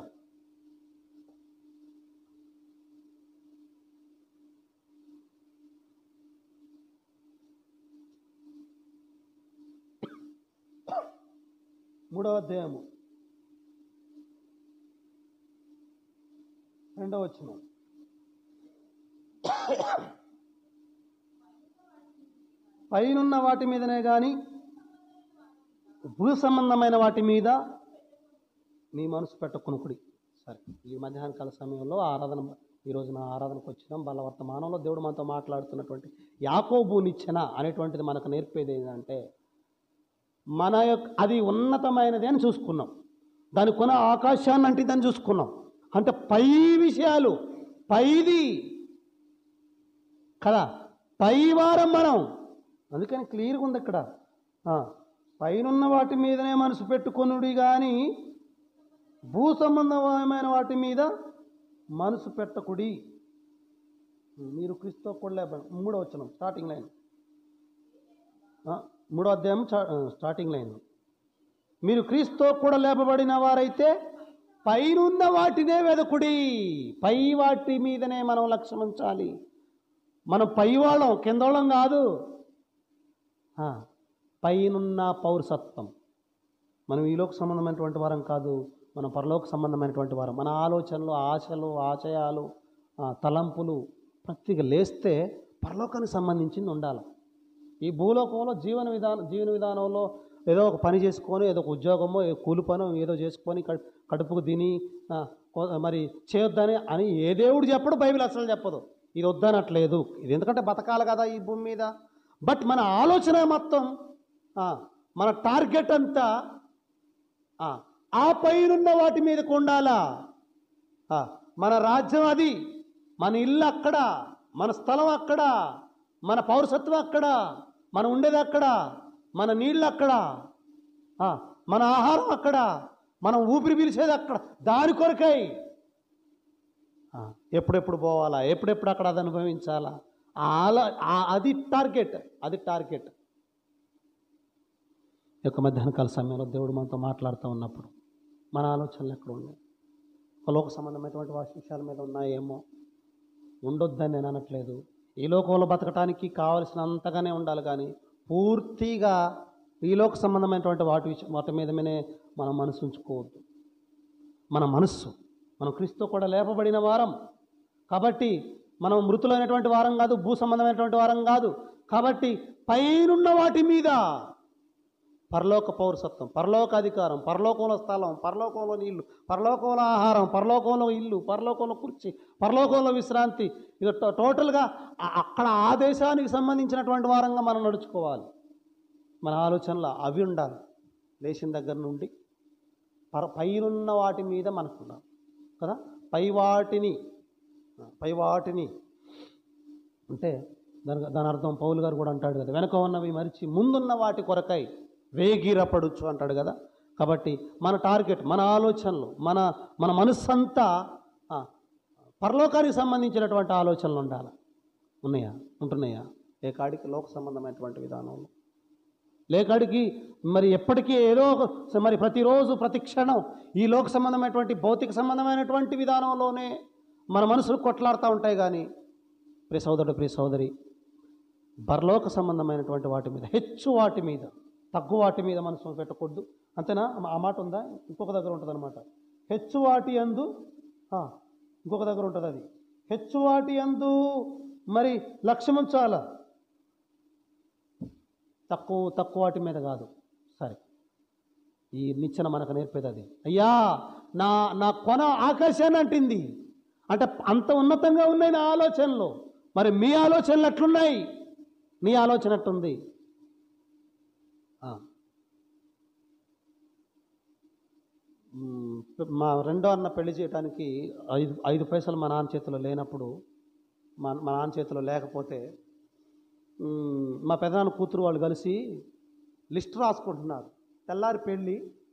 మూడవ అధ్యాయము రెండవ వచ్చిన పైనున్న వాటి మీదనే కానీ భూ సంబంధమైన వాటి మీద మీ మనసు పెట్టకునుకుడి సరే ఈ మధ్యాహ్న కాల సమయంలో ఆరాధన ఈ రోజున ఆరాధనకు వచ్చినాం బలవర్తమానంలో దేవుడు మనతో మాట్లాడుతున్నటువంటి యాకోబునిచ్చిన అనేటువంటిది మనకు నేర్పేది ఏంటంటే మన యొక్క అది ఉన్నతమైనది అని చూసుకున్నాం దాని కొన ఆకాశాన్ని అంటే దాన్ని చూసుకున్నాం అంటే పై విషయాలు పైది కదా పై వారం మనం అందుకని క్లియర్గా ఉంది ఇక్కడ ఆ, పైనున్న వాటి మీదనే మనసు పెట్టుకొనుడి కానీ భూ సంబంధమైన వాటి మీద మనసు పెట్టకుడి మీరు క్రీస్తు కూడా లేపండి మూడో వచ్చిన స్టార్టింగ్ లైన్ ఆ, మూడో అధ్యాయం చా- ఆ, స్టార్టింగ్ లైన్ మీరు క్రీస్తు కూడా లేపబడిన వారైతే పైనున్న వాటినే వెదకుడి పై వాటి మీదనే మనం లక్ష్యం ఉంచాలి మనం పై వాళ్ళం కింద వాళ్ళం కాదు ఆ, పైనున్న పౌరసత్వం మనం ఈలోక సంబంధమైనటువంటి వారం కాదు మన పరలోక సంబంధమైనటువంటి వారం మన ఆలోచనలు ఆశలు ఆశయాలు ఆ, తలంపులు ప్రతిగా లేస్తే పరలోకానికి సంబంధించింది ఉండాలి ఈ భూలోకంలో జీవన విధానం జీవన విధానంలో ఏదో ఒక పని చేసుకొని ఏదో ఒక ఉద్యోగమో ఏ కూలి పనో ఏదో చేసుకొని కడు- కడుపుకు తిని ఆ, కొ- మరి చేయొద్దని అని ఏ దేవుడు చెప్పడు బైబిల్ అసలు చెప్పదు ఇది వద్దనట్లేదు ఇది ఎందుకంటే బతకాలి కదా ఈ భూమి మీద బట్ మన ఆలోచన మొత్తం ఆ, మన టార్గెట్ అంతా ఆ, ఆ పైనున్న వాటి మీదకు ఉండాలా ఆ, మన రాజ్యం అది మన ఇల్లు అక్కడ మన స్థలం అక్కడ మన పౌరసత్వం అక్కడ మనం ఉండేది అక్కడ మన నీళ్ళు అక్కడ ఆ, మన ఆహారం అక్కడ మనం ఊపిరి పీల్చేది అక్కడ దాని కొరకై ఆ, ఎప్పుడెప్పుడు పోవాలా ఎప్పుడెప్పుడు అక్కడ అది అనుభవించాలా ఆ ఆలో ఆ- అది టార్గెట్ అది టార్గెట్ ఈ యొక్క మధ్యాహ్న కాల సమయంలో దేవుడు మనతో మాట్లాడుతూ ఉన్నప్పుడు మన ఆలోచనలు ఎక్కడ ఉన్నాయి ఒక లోక సంబంధమైనటువంటి వాటి విషయాల మీద ఉన్నాయేమో ఉండొద్దని నేను అనట్లేదు ఈ లోకంలో బతకటానికి కావలసినంతగానే ఉండాలి కానీ పూర్తిగా ఈ లోక సంబంధమైనటువంటి వాటి విషయం వాటి మీదనే మన మనసు ఉంచుకోవద్దు మన మనస్సు మనం క్రీస్తు కూడా లేపబడిన వారం కాబట్టి మనం మృతులైనటువంటి వారం కాదు భూ సంబంధమైనటువంటి వారం కాదు కాబట్టి పైనున్న వాటి మీద పరలోక పౌరసత్వం పరలోక అధికారం పరలోకంలో స్థలం పరలోకంలో నీళ్లు పరలోకంలో ఆహారం పరలోకంలో ఇల్లు పరలోకంలో కుర్చీ పరలోకంలో విశ్రాంతి ఇక టో- టోటల్గా ఆ- అక్కడ ఆ దేశానికి సంబంధించినటువంటి వారంగా మనం నడుచుకోవాలి మన ఆలోచనలు అవి ఉండాలి లేచిన దగ్గర నుండి పర పైనున్న వాటి మీద మనకు ఉండాలి కదా పై వాటిని పై వాటిని అంటే దాని దాని అర్థం పౌలు గారు కూడా అంటాడు కదా వెనక ఉన్నవి మరిచి ముందున్న వాటి కొరకై వేగిరపడుచు అంటాడు కదా కాబట్టి మన టార్గెట్ మన ఆలోచనలు మన మన మనస్సంతా ఆ, పరలోకానికి సంబంధించినటువంటి ఆలోచనలు ఉండాలి ఉన్నాయా ఉంటున్నాయా ఏ కాడికి లోక సంబంధమైనటువంటి విధానంలో లేకాడికి మరి ఎప్పటికీ ఏదో ఒక మరి ప్రతిరోజు ప్రతి క్షణం ఈ లోక సంబంధమైనటువంటి భౌతిక సంబంధమైనటువంటి విధానంలోనే మన మనసులు కొట్లాడుతూ ఉంటాయి కానీ ప్రియ సోదరుడు ప్రియ సోదరి పరలోక సంబంధమైనటువంటి వాటి మీద హెచ్చు వాటి మీద తగ్గు వాటి మీద మనసు పెట్టకూడదు అంతేనా ఆ మాట ఉందా ఇంకొక దగ్గర ఉంటుంది అనమాట హెచ్చు వాటి అందు ఆ, ఇంకొక దగ్గర ఉంటుంది అది హెచ్చు వాటి అందు మరి లక్ష్యం ఉంచాలా తక్కువ తక్కువ వాటి మీద కాదు సరే ఈ నిచ్చెన మనకు నేర్పేది అది అయ్యా నా నా కొన ఆకాశాన్ని అంటింది అంటే అంత ఉన్నతంగా ఉన్నాయి నా ఆలోచనలు మరి మీ ఆలోచనలు ఎట్లున్నాయి నీ ఆలోచన ఎట్టుంది ఆ. మ్మ్, మా రెండో అన్న పెళ్లి చేయడానికి ఐదు ఐదు పైసలు మా నాన్న చేతిలో లేనప్పుడు మా మా నాన్న చేతిలో లేకపోతే మ్మ్, మా పెదనాన్న కూతురు వాళ్ళు కలిసి లిస్ట్ రాసుకుంటున్నారు తెల్లారి పెళ్ళి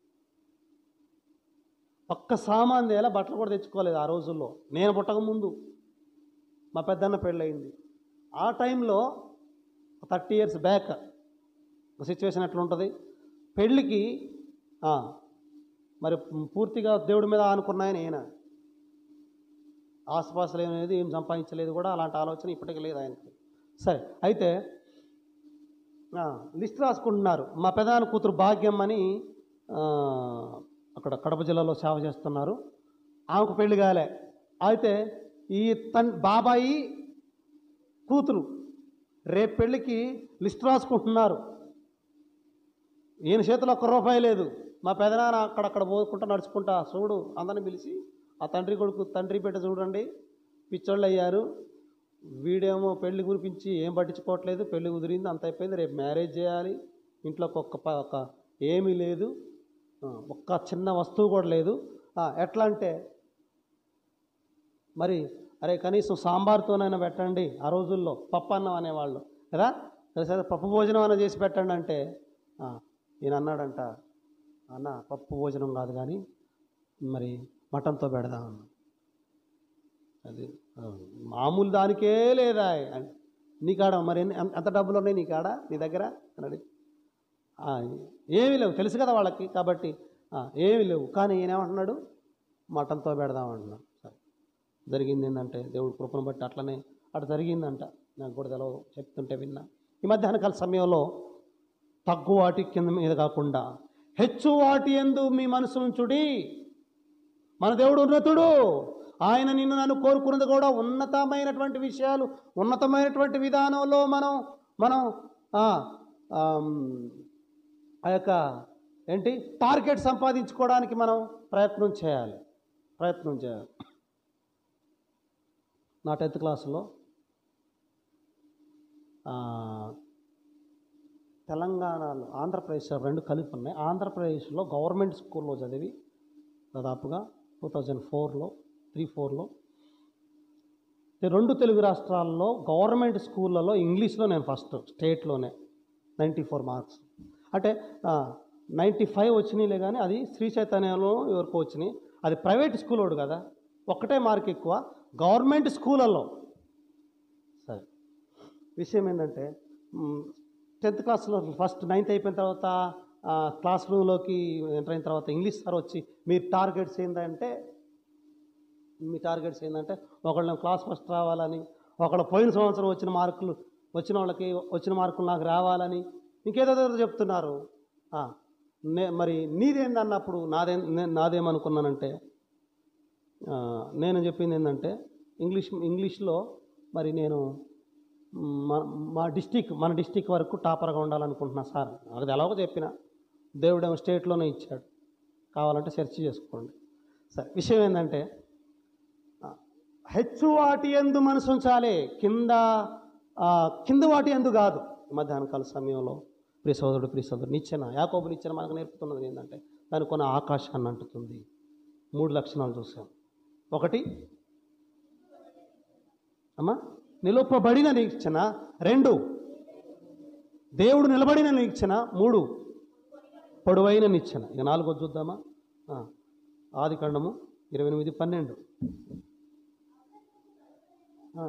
ఒక్క సామాన్ తేలా బట్టలు కూడా తెచ్చుకోలేదు ఆ రోజుల్లో నేను పుట్టక ముందు మా పెద్దన్న పెళ్ళయింది ఆ టైంలో థర్టీ ఇయర్స్ బ్యాక్ సిచ్యువేషన్ ఎట్లా ఉంటుంది పెళ్ళికి ఆ, మరి పూర్తిగా దేవుడి మీద ఆనుకున్నాయని ఈయన ఆసుపాసులు ఏమనేది ఏం సంపాదించలేదు కూడా అలాంటి ఆలోచన ఇప్పటికీ లేదు ఆయనకి సరే అయితే ఆ, లిస్ట్ రాసుకుంటున్నారు మా పెదాన కూతురు భాగ్యం అని ఆ, అక్కడ కడప జిల్లాలో సేవ చేస్తున్నారు ఆమెకు పెళ్లి కాలే అయితే ఈ తన్ బాబాయి కూతురు రేపు పెళ్ళికి లిస్ట్ రాసుకుంటున్నారు ఈయన చేతిలో ఒక్క రూపాయి లేదు మా పెదనాన్న అక్కడక్కడ పోకుంటా నడుచుకుంటా చూడు అందరిని పిలిచి ఆ తండ్రి కొడుకు తండ్రి బిడ్డ చూడండి పిచ్చోళ్ళు అయ్యారు వీడేమో పెళ్లి గురిపించి ఏం పట్టించుకోవట్లేదు పెళ్లి కుదిరింది అంత అయిపోయింది రేపు మ్యారేజ్ చేయాలి ఇంట్లో ఒక్క ప- ఒక ఏమీ లేదు ఆ, ఒక్క చిన్న వస్తువు కూడా లేదు ఆ, ఎట్లా అంటే మరి అరే కనీసం సాంబార్తోనైనా పెట్టండి ఆ రోజుల్లో పప్పు అన్నం అనేవాళ్ళు కదా సరే సరే పప్పు భోజనం అయినా చేసి పెట్టండి అంటే ఆ, ఈయన అన్నాడంట అన్న పప్పు భోజనం కాదు కానీ మరి మటన్తో పెడదాం అన్న అది ఆ, మామూలు దానికే లేదా అని నీ కాడ మరి ఎన్ని- ఎంత- ఎంత డబ్బులు ఉన్నాయి నీ కాడ నీ దగ్గర అని అడిగి ఆ, ఏమీ లేవు తెలుసు కదా వాళ్ళకి కాబట్టి ఆ, ఏమీ లేవు కానీ ఈయన ఏమంటున్నాడు మటన్తో పెడదాం అంటున్నాడు సరే జరిగింది ఏంటంటే దేవుడి కృపను బట్టి అట్లనే అటు జరిగిందంట నాకు కూడా తెలవదు చెప్తుంటే విన్నా ఈ మధ్యాహ్న కాల సమయంలో తగ్గు వాటి కింద మీద కాకుండా హెచ్చు వాటి ఎందు మీ మనసు ఉంచుడి మన దేవుడు ఉన్నతుడు ఆయన నిన్ను నన్ను కోరుకున్నది కూడా ఉన్నతమైనటువంటి విషయాలు ఉన్నతమైనటువంటి విధానంలో మనం మనం ఆ, ఆమ్, ఆ యొక్క ఏంటి టార్గెట్ సంపాదించుకోవడానికి మనం ప్రయత్నం చేయాలి ప్రయత్నం చేయాలి నా టెన్త్ క్లాసులో ఆ, తెలంగాణలో ఆంధ్రప్రదేశ్ రెండు కలిపి ఉన్నాయి ఆంధ్రప్రదేశ్లో గవర్నమెంట్ స్కూల్లో చదివి దాదాపుగా టూ థౌజండ్ ఫోర్లో త్రీ ఫోర్లో రెండు తెలుగు రాష్ట్రాల్లో గవర్నమెంట్ స్కూళ్ళలో ఇంగ్లీష్లో నేను ఫస్ట్ స్టేట్లోనే నైంటీ ఫోర్ మార్క్స్ అంటే నైంటీ ఫైవ్ వచ్చినాయిలే కానీ అది శ్రీ చైతన్యంలో ఎవరికో వచ్చినాయి అది ప్రైవేట్ స్కూల్ వాడు కదా ఒక్కటే మార్క్ ఎక్కువ గవర్నమెంట్ స్కూళ్ళల్లో సరే విషయం ఏంటంటే టెన్త్ క్లాస్లో ఫస్ట్ నైన్త్ అయిపోయిన తర్వాత ఆ, క్లాస్ రూమ్లోకి ఎంటర్ అయిన తర్వాత ఇంగ్లీష్ సార్ వచ్చి మీ టార్గెట్స్ ఏంటంటే మీ టార్గెట్స్ ఏంటంటే ఒకళ్ళని క్లాస్ ఫస్ట్ రావాలని ఒకళ్ళు పోయిన సంవత్సరం వచ్చిన మార్కులు వచ్చిన వాళ్ళకి వచ్చిన మార్కులు నాకు రావాలని ఇంకేదో చెప్తున్నారు ఆ, నే మరి నీదేందన్నప్పుడు నాదే నే- నాదేమనుకున్నానంటే ఆ, నేను చెప్పింది ఏంటంటే ఇంగ్లీష్ ఇంగ్లీష్లో మరి నేను మా మా డిస్టిక్ మన డిస్టిక్ వరకు టాపర్గా ఉండాలనుకుంటున్నా సార్ అది ఎలాగో చెప్పిన దేవుడేమో స్టేట్లోనే ఇచ్చాడు కావాలంటే సెర్చ్ చేసుకోండి సరే విషయం ఏంటంటే ఆ, హెచ్చు వాటి ఎందు మనసు ఉంచాలి కింద ఆ, కింద వాటి ఎందు కాదు మధ్యాహ్న కాల సమయంలో ప్రియ సోదరుడు ప్రియ సోదరుడు నిచ్చెన యాకోబు నిచ్చెన మనకు నేర్పుతున్నది ఏంటంటే దాని కొన్ని ఆకాశాన్ని అంటుతుంది మూడు లక్షణాలు చూసాం ఒకటి అమ్మా నిలుపబడిన నిరీక్షణ రెండు దేవుడు నిలబడిన నిరీక్షణ మూడు పొడవైన నిచ్చెన ఇక నాలుగో చూద్దామా ఆ, ఆది కాండము ఇరవై ఎనిమిది పన్నెండు ఆ.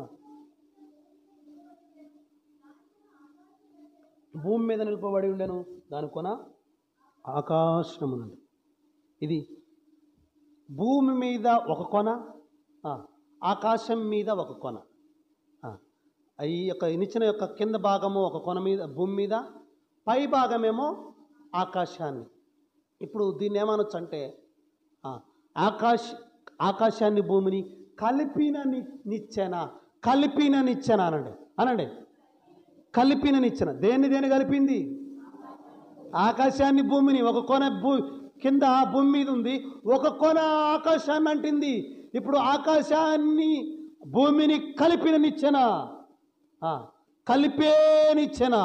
భూమి మీద నిలుపబడి ఉండెను దాని కొన ఆకాశమునందు ఇది భూమి మీద ఒక కొన ఆ, ఆకాశం మీద ఒక కొన ఆ, ఈ యొక్క నిచ్చెన యొక్క కింద భాగము ఒక కొన మీద భూమి మీద పై భాగమేమో ఆకాశాన్ని ఇప్పుడు దీన్ని ఏమనొచ్చు అంటే ఆ, ఆకాశ ఆకాశాన్ని భూమిని కలిపిన ని నిచ్చెన కలిపిన నిచ్చెన అనండి అనండి కలిపిన నిచ్చెన దేన్ని దేని కలిపింది ఆకాశాన్ని భూమిని ఒక కొన భూ కింద భూమి మీద ఉంది ఒక కొన ఆకాశాన్ని అంటింది ఇప్పుడు ఆకాశాన్ని భూమిని కలిపిన నిచ్చెన ఆ, కలిపే నిచ్చెన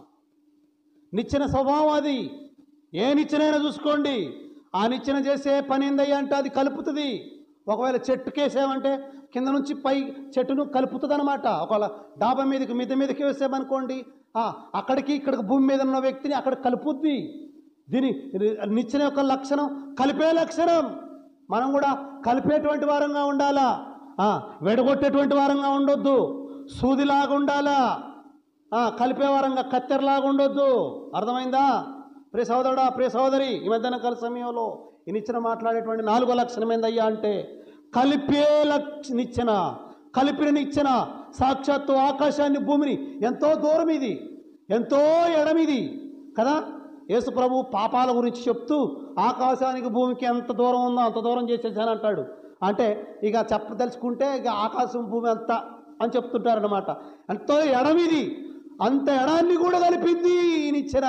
నిచ్చెన స్వభావం అది ఏ నిచ్చెనైనా చూసుకోండి ఆ నిచ్చెన చేసే పని ఏందయ్యా అంటే అది కలుపుతుంది ఒకవేళ చెట్టుకేసామంటే కింద నుంచి పై చెట్టును కలుపుతుంది అనమాట ఒకవేళ డాబా మీదకి మిద్ద మీదకి వేసామనుకోండి ఆ, అక్కడికి ఇక్కడికి భూమి మీద ఉన్న వ్యక్తిని అక్కడ కలుపుద్ది దీని నిచ్చెన యొక్క లక్షణం కలిపే లక్షణం మనం కూడా కలిపేటువంటి వారంగా ఉండాలా ఆ, వెడగొట్టేటువంటి వారంగా ఉండొద్దు సూదిలాగా ఉండాలా ఆ, కలిపే వారంగా కత్తెరలాగా ఉండొద్దు అర్థమైందా ప్రియ సోదరుడా ప్రియ సోదరి ఈ మధ్యాహ్న కాల సమయంలో ఈ నిచ్చెన మాట్లాడేటువంటి నాలుగో లక్షణం ఏందయ్యా అంటే కలిపే లక్ష నిచ్చెన కలిపిన నిచ్చెన సాక్షాత్తు ఆకాశాన్ని భూమిని ఎంతో దూరం ఇది ఎంతో ఎడమిది కదా యేసు ప్రభు పాపాల గురించి చెప్తూ ఆకాశానికి భూమికి ఎంత దూరం ఉందో అంత దూరం చేసేసాను అంటాడు అంటే ఇక చెప్పదలుచుకుంటే ఇక ఆకాశం భూమి అంత అని చెప్తుంటారనమాట ఎంతో ఎడమిది అంత ఎడాన్ని కూడా కలిపింది ఈ నిచ్చెన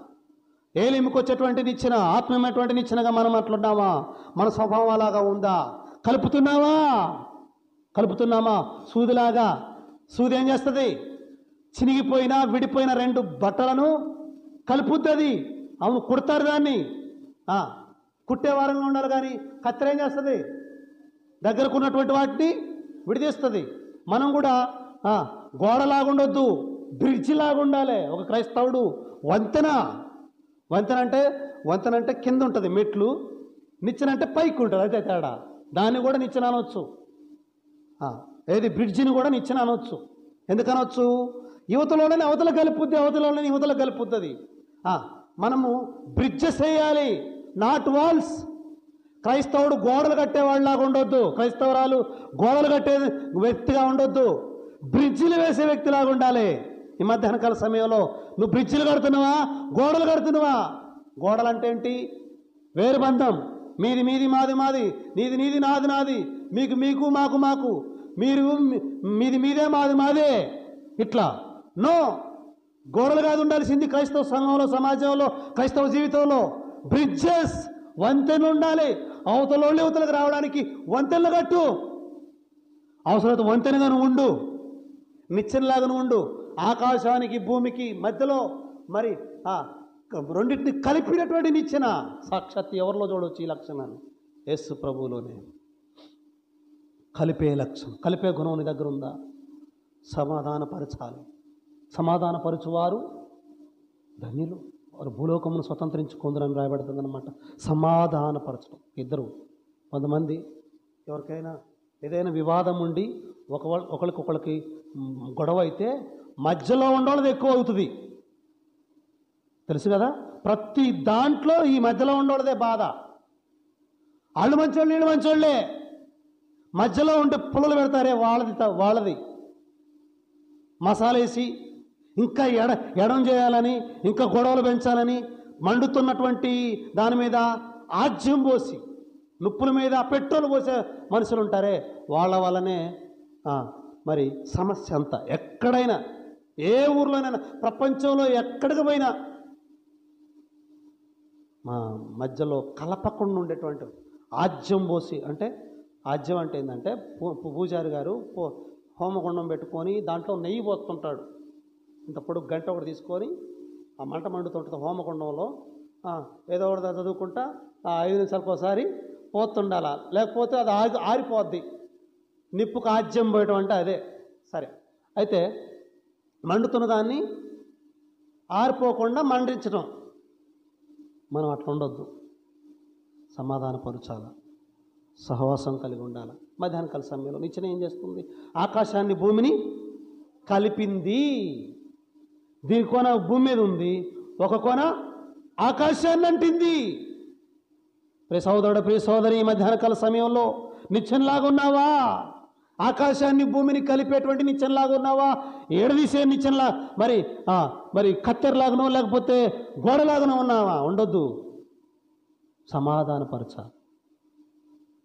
ఏలిమికి వచ్చేటువంటి నిచ్చెన ఆత్మీయమైనటువంటి నిచ్చెనగా మనం అట్లున్నామా మన స్వభావం అలాగా ఉందా కలుపుతున్నావా కలుపుతున్నామా సూదిలాగా సూది ఏం చేస్తుంది చినిగిపోయిన విడిపోయిన రెండు బట్టలను కలుపుద్ది అవును కుడతారు దాన్ని ఆ, కుట్టే వారంగా ఉండాలి కానీ కత్తెర ఏం చేస్తుంది దగ్గరకు ఉన్నటువంటి వాటిని విడిదీస్తుంది మనం కూడా ఆ, గోడలాగా ఉండొద్దు బ్రిడ్జి లాగా ఉండాలి ఒక క్రైస్తవుడు వంతెన వంతెన అంటే వంతెన అంటే కింద ఉంటుంది మెట్లు నిచ్చెన అంటే పైకి ఉంటుంది అదే తేడా దాన్ని కూడా నిచ్చెన అనవచ్చు ఆ, ఏది బ్రిడ్జిని కూడా నిచ్చెన అనవచ్చు ఎందుకు అనవచ్చు యువతలోనే అవతల కలుపుద్ది అవతలలోనే యువతల కలుపుద్ది అది ఆ, మనము బ్రిడ్జెస్ వేయాలి నాట్ వాల్స్ క్రైస్తవుడు గోడలు కట్టేవాళ్ళలాగా ఉండొద్దు క్రైస్తవరాలు గోడలు కట్టే వ్యక్తిగా ఉండొద్దు బ్రిడ్జిలు వేసే వ్యక్తిలాగా ఉండాలి ఈ మధ్యాహ్న కాల సమయంలో నువ్వు బ్రిడ్జిలు కడుతున్నావా గోడలు కడుతున్నావా గోడలు అంటే ఏంటి వేరు బంధం మీది మీది మాది మాది నీది నీది నాది నాది మీకు మీకు మాకు మాకు మీరు మీ- మీది మీదే మాది మాదే ఇట్లా నో గోడలు కాదు ఉండాల్సింది క్రైస్తవ సంఘంలో సమాజంలో క్రైస్తవ జీవితంలో బ్రిడ్జెస్ వంతెనలు ఉండాలి అవతలోళ్ళు యువతలకు రావడానికి వంతెనలు కట్టు అవసరమైతే వంతెనగా నువ్వు ఉండు నిచ్చెనలాగా నువ్వు ఉండు ఆకాశానికి భూమికి మధ్యలో మరి ఆ క- రెండింటిని కలిపినటువంటి నిచ్చెన సాక్షాత్ ఎవరిలో చూడవచ్చు ఈ లక్షణాన్ని యేసు ప్రభువులోనే కలిపే లక్షణం కలిపే గుణం నీ దగ్గర ఉందా సమాధానపరచాలి సమాధానపరచువారు ధన్యులు వారు భూలోకమును స్వతంత్రించుకుందరని రాయబడుతుందన్నమాట సమాధానపరచడం ఇద్దరు కొంతమంది ఎవరికైనా ఏదైనా వివాదం ఉండి ఒక ఒకరికొకరికి గొడవ అయితే మధ్యలో ఉండేది ఎక్కువ అవుతుంది తెలుసు కదా ప్రతి దాంట్లో ఈ మధ్యలో ఉండేదే బాధ వాళ్ళు మంచోళ్ళు వీళ్ళు మంచోళ్ళే మధ్యలో ఉంటే పుల్లలు పెడతారే వాళ్ళది త- వాళ్ళది మసాలేసి ఇంకా ఎడ ఎడం చేయాలని ఇంకా గొడవలు పెంచాలని మండుతున్నటువంటి దాని మీద ఆజ్యం పోసి నుప్పుల మీద పెట్రోల్ పోసే మనుషులు ఉంటారే వాళ్ళ వల్లనే ఆ, మరి సమస్య అంతా ఎక్కడైనా ఏ ఊర్లోనైనా ప్రపంచంలో ఎక్కడికి పోయినా మా మధ్యలో కలపకుండా ఉండేటువంటి ఆజ్యం పోసి అంటే ఆజ్యం అంటే ఏంటంటే పూ- పూజారి గారు పో- హోమగుండం పెట్టుకొని దాంట్లో నెయ్యి పోస్తుంటాడు ఇంత పొడుగు గంట ఒకటి తీసుకొని ఆ మంట మండుతుంటుంది హోమగుండంలో ఆ, ఏదో ఒకటి చదువుకుంటా ఆ ఐదు నిమిషాలకు ఒకసారి పోతుండాల లేకపోతే అది ఆగి ఆరిపోద్ది నిప్పుకు ఆజ్యం పోయటం అంటే అదే సరే అయితే మండుతున్న దాన్ని ఆరిపోకుండా మండించడం మనం అట్లా ఉండొద్దు సమాధానపరచాల సహవాసం కలిగి ఉండాలి మధ్యాహ్న కాల సమయంలో నిచ్చెన ఏం చేస్తుంది ఆకాశాన్ని భూమిని కలిపింది దీని కోన భూమి మీద ఉంది ఒక కోన ఆకాశాన్ని అంటింది ప్రియ సోదరుడు ప్రియ సోదరి ఈ మధ్యాహ్న కాల సమయంలో నిచ్చెనలాగా ఉన్నావా ఆకాశాన్ని భూమిని కలిపేటువంటి నిచ్చెనలాగా ఉన్నావా ఏడదీసే నిచ్చెనలా మరి ఆ, మరి కత్తెరలాగనో లేకపోతే గోడలాగనో ఉన్నావా ఉండొద్దు సమాధానపరచ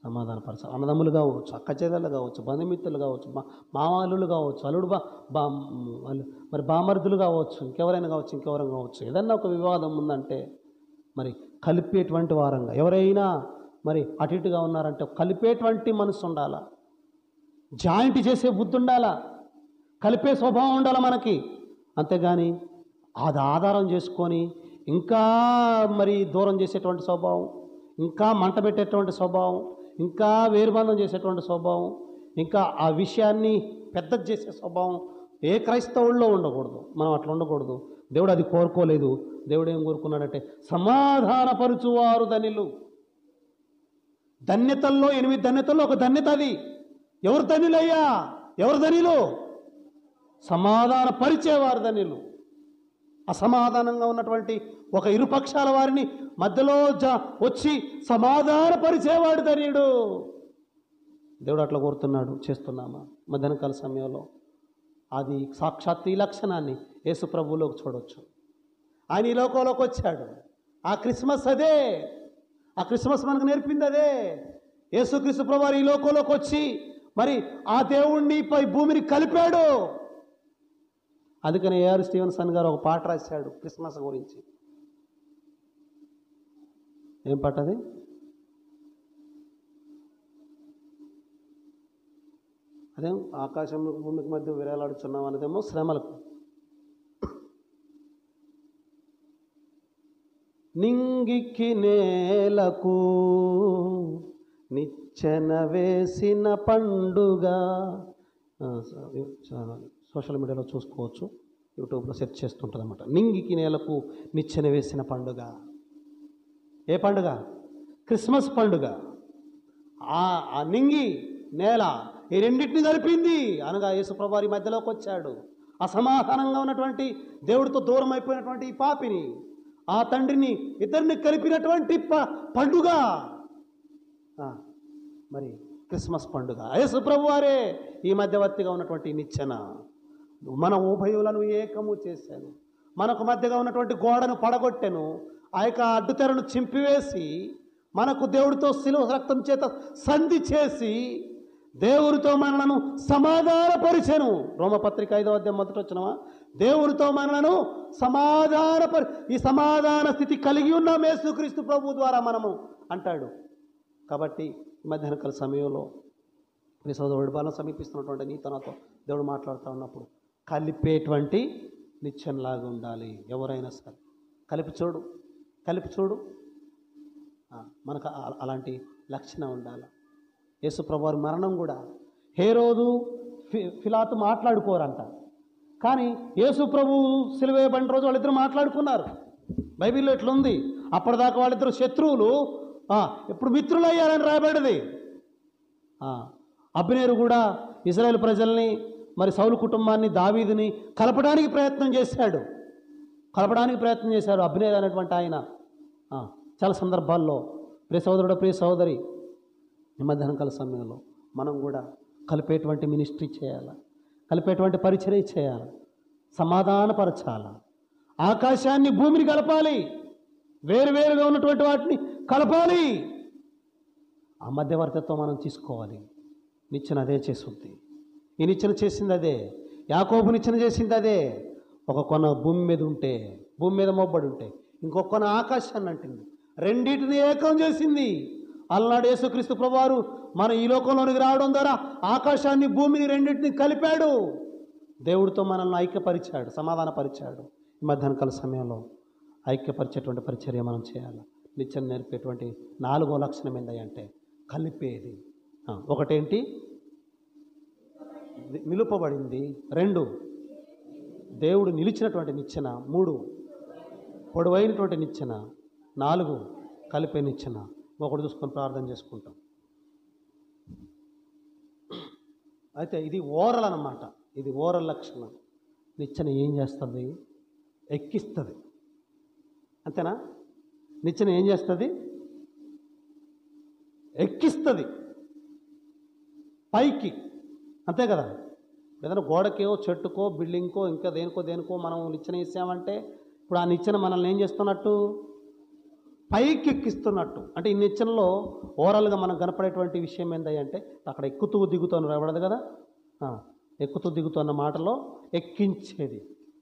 సమాధానపరచాలి అన్నదమ్ములు కావచ్చు అక్క చెల్లెలు కావచ్చు బంధుమిత్రులు కావచ్చు మా మామల్లులు కావచ్చు అల్లుడు బా బా వాళ్ళు మరి బామర్దులు కావచ్చు ఇంకెవరైనా కావచ్చు ఇంకెవరైనా కావచ్చు ఏదన్నా ఒక వివాదం ఉందంటే మరి కలిపేటువంటి వారంగా ఎవరైనా మరి అటు ఇటుగా ఉన్నారంటే కలిపేటువంటి మనసు ఉండాలా జాయింట్ చేసే బుద్ధి ఉండాలా కలిపే స్వభావం ఉండాలి మనకి అంతేగాని అది ఆధారం చేసుకొని ఇంకా మరి దూరం చేసేటువంటి స్వభావం ఇంకా మంట పెట్టేటువంటి స్వభావం ఇంకా వేరుబంధం చేసేటువంటి స్వభావం ఇంకా ఆ విషయాన్ని పెద్దది చేసే స్వభావం ఏ క్రైస్తవుల్లో ఉండకూడదు మనం అట్లా ఉండకూడదు దేవుడు అది కోరుకోలేదు దేవుడు ఏం కోరుకున్నాడంటే సమాధానపరుచువారు ధనిలు ధన్యతల్లో ఎనిమిది ధన్యతల్లో ఒక ధన్యత అది ఎవరు ధనిలయ్యా ఎవరు ధనిలు సమాధాన పరిచేవారు ధనిలు అసమాధానంగా ఉన్నటువంటి ఒక ఇరుపక్షాల వారిని మధ్యలో జ వచ్చి సమాధాన పరిచేవాడు ధనియుడు దేవుడు అట్లా కోరుతున్నాడు చేస్తున్నామా మధ్యాహ్న కాల సమయంలో అది సాక్షాత్ ఈ లక్షణాన్ని యేసు ప్రభువులోకి చూడవచ్చు ఆయన ఈ లోకంలోకి వచ్చాడు ఆ క్రిస్మస్ అదే ఆ క్రిస్మస్ మనకు నేర్పింది అదే యేసుక్రీస్తు ప్రభువారు ఈ లోకంలోకి వచ్చి మరి ఆ దేవుణ్ణి పై భూమిని కలిపాడు అందుకని ఏఆర్ స్టీవెన్సన్ గారు ఒక పాట రాశాడు క్రిస్మస్ గురించి ఏం పాట అది అదేం ఆకాశం భూమికి మధ్య విరాలాడుచున్నాం అనేదేమో శ్రమలకు నింగికి నేలకు నిచ్చెన వేసిన పండుగ ఆ, స- సోషల్ మీడియాలో చూసుకోవచ్చు యూట్యూబ్లో సెర్చ్ చేస్తుంటుంది అనమాట నింగికి నేలకు నిచ్చెన వేసిన పండుగ ఏ పండుగ క్రిస్మస్ పండుగ ఆ ఆ నింగి నేల ఈ రెండింటిని కలిపింది అనగా యేసుప్రభారి మధ్యలోకి వచ్చాడు అసమాధానంగా ఉన్నటువంటి దేవుడితో దూరం అయిపోయినటువంటి ఈ పాపిని ఆ తండ్రిని ఇద్దరిని కలిపినటువంటి ప- పండుగ ఆ, మరి క్రిస్మస్ పండుగ యేసు ప్రభువారే ఈ మధ్యవర్తిగా ఉన్నటువంటి ఈ నిచ్చెన మన ఉభయులను ఏకము చేశాను మనకు మధ్యగా ఉన్నటువంటి గోడను పడగొట్టెను ఆ యొక్క అడ్డుతెరను చింపివేసి మనకు దేవుడితో శిలువ రక్తం చేత సంధి చేసి దేవుడితో మనలను సమాధానపరిచెను రోమపత్రిక ఐదో అధ్యాయం మొదట వచ్చినవా దేవుడితో మనలను సమాధానపరి ఈ సమాధాన స్థితి కలిగి ఉన్నాం యేసుక్రీస్తు ప్రభు ద్వారా మనము అంటాడు కాబట్టి ఈ మధ్యాహ్న కాల సమయంలో మీ సోదరుడు బాలను సమీపిస్తున్నటువంటి నీతో నాతో దేవుడు మాట్లాడుతూ ఉన్నప్పుడు కలిపేటువంటి నిత్యంలాగా ఉండాలి ఎవరైనా సరే కలిపి చూడు కలిపి చూడు ఆ, మనకు అ- అలాంటి లక్షణం ఉండాలి యేసుప్రభువారి మరణం కూడా హే రోజు ఫి ఫిలాతు మాట్లాడుకోరంట కానీ యేసు ప్రభు సిలువేయబడిన రోజు వాళ్ళిద్దరు మాట్లాడుకున్నారు బైబిల్లో ఇట్లుంది అప్పటిదాకా వాళ్ళిద్దరు శత్రువులు ఆ, ఇప్పుడు మిత్రులు అయ్యారని రాయబడింది ఆ, అబ్నేరు కూడా ఇజ్రాయెల్ ప్రజల్ని మరి సౌలు కుటుంబాన్ని దావీదుని కలపడానికి ప్రయత్నం చేశాడు కలపడానికి ప్రయత్నం చేశాడు అబ్నేర్ అనేటువంటి ఆయన ఆ, చాలా సందర్భాల్లో ప్రియ సోదరుడు ప్రియ సోదరి ఈ మధ్యాహ్నం కాల సమయంలో మనం కూడా కలిపేటువంటి మినిస్ట్రీ చేయాలి కలిపేటువంటి పరిచర్య చేయాలి సమాధానపరచాలి ఆకాశాన్ని భూమిని కలపాలి వేరువేరుగా ఉన్నటువంటి వాటిని కలపాలి ఆ మధ్యవర్తిత్వం మనం తీసుకోవాలి నిచ్చెన అదే చేస్తుంది ఈ నిచ్చెన చేసింది అదే యాకోబు నిచ్చెన చేసింది అదే ఒక కొన భూమి మీద ఉంటే భూమి మీద మొబ్బడి ఉంటే ఇంకొక కొన ఆకాశాన్ని అంటుంది రెండింటిని ఏకం చేసింది అలనాడు యేసుక్రీస్తు ప్రభువారు మన ఈ లోకంలోనికి రావడం ద్వారా ఆకాశాన్ని భూమిని రెండింటిని కలిపాడు దేవుడితో మనల్ని ఐక్యపరిచాడు సమాధానపరిచాడు ఈ మధ్యాహ్న కాల సమయంలో ఐక్యపరిచేటువంటి పరిచర్య మనం చేయాలి నిత్యం నేర్పేటువంటి నాలుగో లక్షణం ఏంటంటే కలిపేది ఆ, ఒకటేంటి ని- నిలుపబడింది రెండు దేవుడు నిలిచినటువంటి నిచ్చెన మూడు పొడవైనటువంటి నిచ్చెన నాలుగు కలిపే నిచ్చెన ఒకటి చూసుకొని ప్రార్థన చేసుకుంటాం అయితే ఇది ఓరల్ అన్నమాట ఇది ఓరల్ లక్షణం నిచ్చెన ఏం చేస్తుంది ఎక్కిస్తుంది అంతేనా నిచ్చెన ఏం చేస్తుంది ఎక్కిస్తుంది పైకి అంతే కదా ఏదైనా గోడకో చెట్టుకో బిల్డింగ్కో ఇంకా దేనికో దేనికో మనం నిచ్చెన వేసామంటే ఇప్పుడు ఆ నిచ్చెన మనల్ని ఏం చేస్తున్నట్టు పైకి ఎక్కిస్తున్నట్టు అంటే ఈ నిచ్చెనలో ఓవరాల్గా మనకు కనపడేటువంటి విషయం ఏంటి అంటే అక్కడ ఎక్కుతూ దిగుతాను రాబడదు కదా ఆ, ఎక్కుతూ దిగుతున్న మాటలో ఎక్కించేది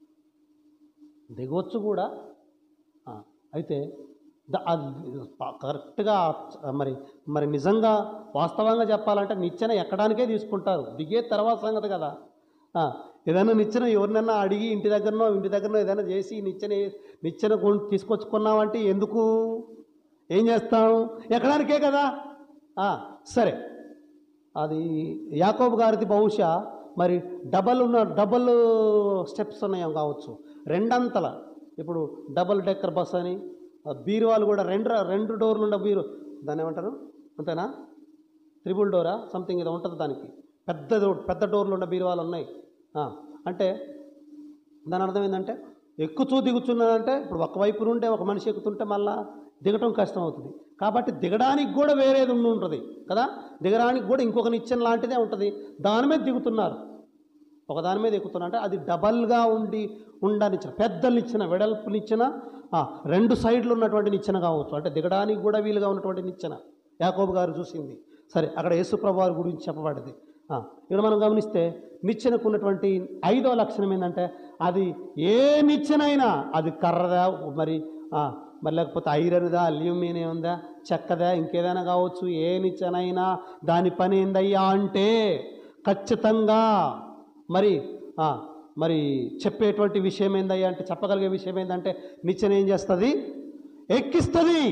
దిగవచ్చు కూడా ఆ, అయితే ద- అది ప- కరెక్ట్గా మరి మరి నిజంగా వాస్తవంగా చెప్పాలంటే నిచ్చెన ఎక్కడానికే తీసుకుంటారు దిగే తర్వాత సంగతి కదా ఆ, ఏదైనా నిచ్చెన ఎవరినైనా అడిగి ఇంటి దగ్గరనో ఇంటి దగ్గరనో ఏదైనా చేసి ఈ నిచ్చెన నిచ్చెన కొను తీసుకొచ్చుకున్నామంటే ఎందుకు ఏం చేస్తాం ఎక్కడానికే కదా ఆ, సరే అది యాకోబు గారిది బహుశా మరి డబల్ ఉన్న డబల్ స్టెప్స్ ఉన్నాయేమో కావచ్చు రెండంతల ఇప్పుడు డబల్ డెక్కర్ బస్ అని ఆ బీరువాలు కూడా రెండు రెండు డోర్లు ఉన్న బీరు దాన్ని ఏమంటారు అంతేనా త్రిబుల్ డోరా సంథింగ్ ఏదో ఉంటుంది దానికి పెద్ద డోర్ పెద్ద డోర్లు ఉన్న బీరువాలు ఉన్నాయి ఆ, అంటే దాని అర్థం ఏంటంటే ఎక్కుతూ దిగుతున్నదంటే ఇప్పుడు ఒకవైపు నుండే ఒక మనిషి ఎక్కుతుంటే మళ్ళా దిగటం కష్టం అవుతుంది కాబట్టి దిగడానికి కూడా వేరేది ఉండి ఉంటుంది కదా దిగడానికి కూడా ఇంకొక నిచ్చెన లాంటిదే ఉంటుంది దాని మీద దిగుతున్నారు ఒక దాని మీద ఎక్కుతున్నా అంటే అది డబల్గా ఉండి ఉండనిచ్చిన పెద్ద నిచ్చెన వెడల్పు నిచ్చెన ఆ, రెండు సైడ్లు ఉన్నటువంటి నిచ్చెన కావచ్చు అంటే దిగడానికి కూడా వీలుగా ఉన్నటువంటి నిచ్చెన యాకోబు గారు చూసింది సరే అక్కడ యేసుప్రభు వారి గురించి చెప్పబడింది ఆ, ఇక్కడ మనం గమనిస్తే నిచ్చెనకు ఉన్నటువంటి ఐదో లక్షణం ఏంటంటే అది ఏ నిచ్చెనైనా అది కర్రదా మరి ఆ, మరి లేకపోతే ఐరన్దా అల్యూమినియం ఉందా చెక్కదా ఇంకేదైనా కావచ్చు ఏ నిచ్చెనైనా దాని పని ఏందయ్యా అంటే ఖచ్చితంగా మరి ఆ, మరి చెప్పేటువంటి విషయం ఏందయ్యా అంటే చెప్పగలిగే విషయం ఏంటంటే నిచ్చెన ఏం చేస్తుంది ఎక్కిస్తుంది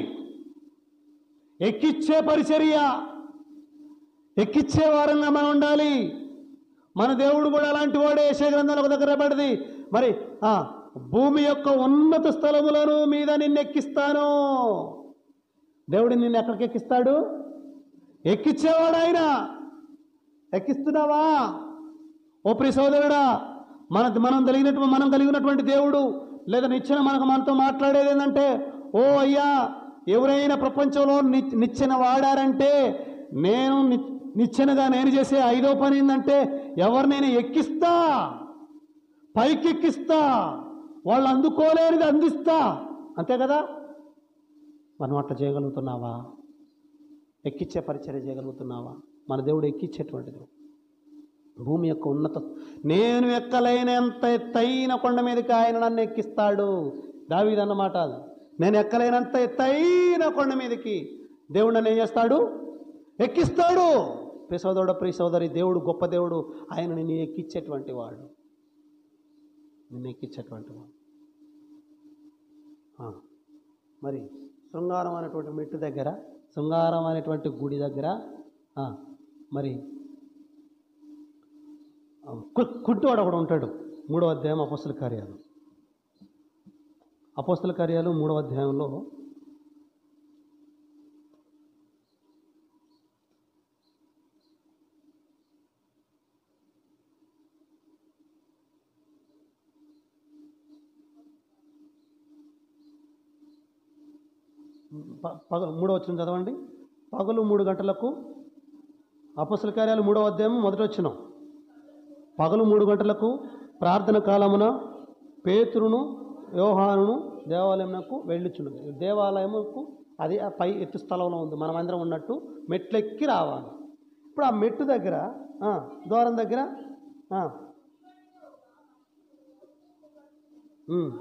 ఎక్కిచ్చే పరిచర్య ఎక్కిచ్చే వారంగా మనం ఉండాలి మన దేవుడు కూడా అలాంటి వాడే యశ గ్రంథంలో ఒక దగ్గర పడింది మరి ఆ, భూమి యొక్క ఉన్నత స్థలములను మీద నిన్ను ఎక్కిస్తాను దేవుడు నిన్ను ఎక్కడికి ఎక్కిస్తాడు ఎక్కిచ్చేవాడు ఆయన ఎక్కిస్తున్నావా ఓ ప్రియ సోదరుడా మన మనం కలిగినటువంటి మనం కలిగినటువంటి దేవుడు లేదా నిచ్చెన మనకు మనతో మాట్లాడేది ఏంటంటే ఓ అయ్యా ఎవరైనా ప్రపంచంలో ని- నిచ్చెన వాడారంటే నేను ని- నిచ్చెనగా నేను చేసే ఐదో పని ఏంటంటే ఎవరినైనా ఎక్కిస్తా పైకెక్కిస్తా వాళ్ళు అందుకోలేనిది అందిస్తా అంతే కదా మనం అట్లా చేయగలుగుతున్నావా ఎక్కిచ్చే పరిచర్య చేయగలుగుతున్నావా మన దేవుడు ఎక్కిచ్చేటువంటి దేవుడు భూమి యొక్క ఉన్నత నేను ఎక్కలేనంత ఎత్తైన కొండ మీదకి ఆయన నన్ను ఎక్కిస్తాడు దావీదు అన్నమాట అది. నేను ఎక్కలేనంత ఎత్తైన కొండ మీదకి దేవుడు నన్ను ఏం చేస్తాడు ఎక్కిస్తాడు ప్రియ సోదరుడు ప్రియ సోదరి దేవుడు గొప్ప దేవుడు ఆయన నిన్ను ఎక్కించేటువంటి వాడు నిన్ను ఎక్కించేటువంటి వాడు ఆ, మరి శృంగారం అనేటువంటి మెట్టు దగ్గర శృంగారం అనేటువంటి గుడి దగ్గర ఆ, మరి కు- కుంటివాడు ఒకడు ఉంటాడు మూడో అధ్యాయం అపోస్తుల కార్యాలు అపోస్తుల కార్యాలు మూడవ అధ్యాయంలో ప- పగలు మూడో వచ్చిన చదవండి పగలు మూడు గంటలకు అపోస్తుల కార్యాలు మూడవ అధ్యాయం మొదటి వచ్చినాం పగలు మూడు గంటలకు ప్రార్థన కాలమున పేతురును యోహానును దేవాలయమునకు వెళ్ళుచున్నది దేవాలయముకు అది ఆ పై ఎత్తు స్థలంలో ఉంది మనం అందరం ఉన్నట్టు మెట్లెక్కి రావాలి ఇప్పుడు ఆ మెట్టు దగ్గర ఆ, ద్వారం దగ్గర ఆ, ఉమ్.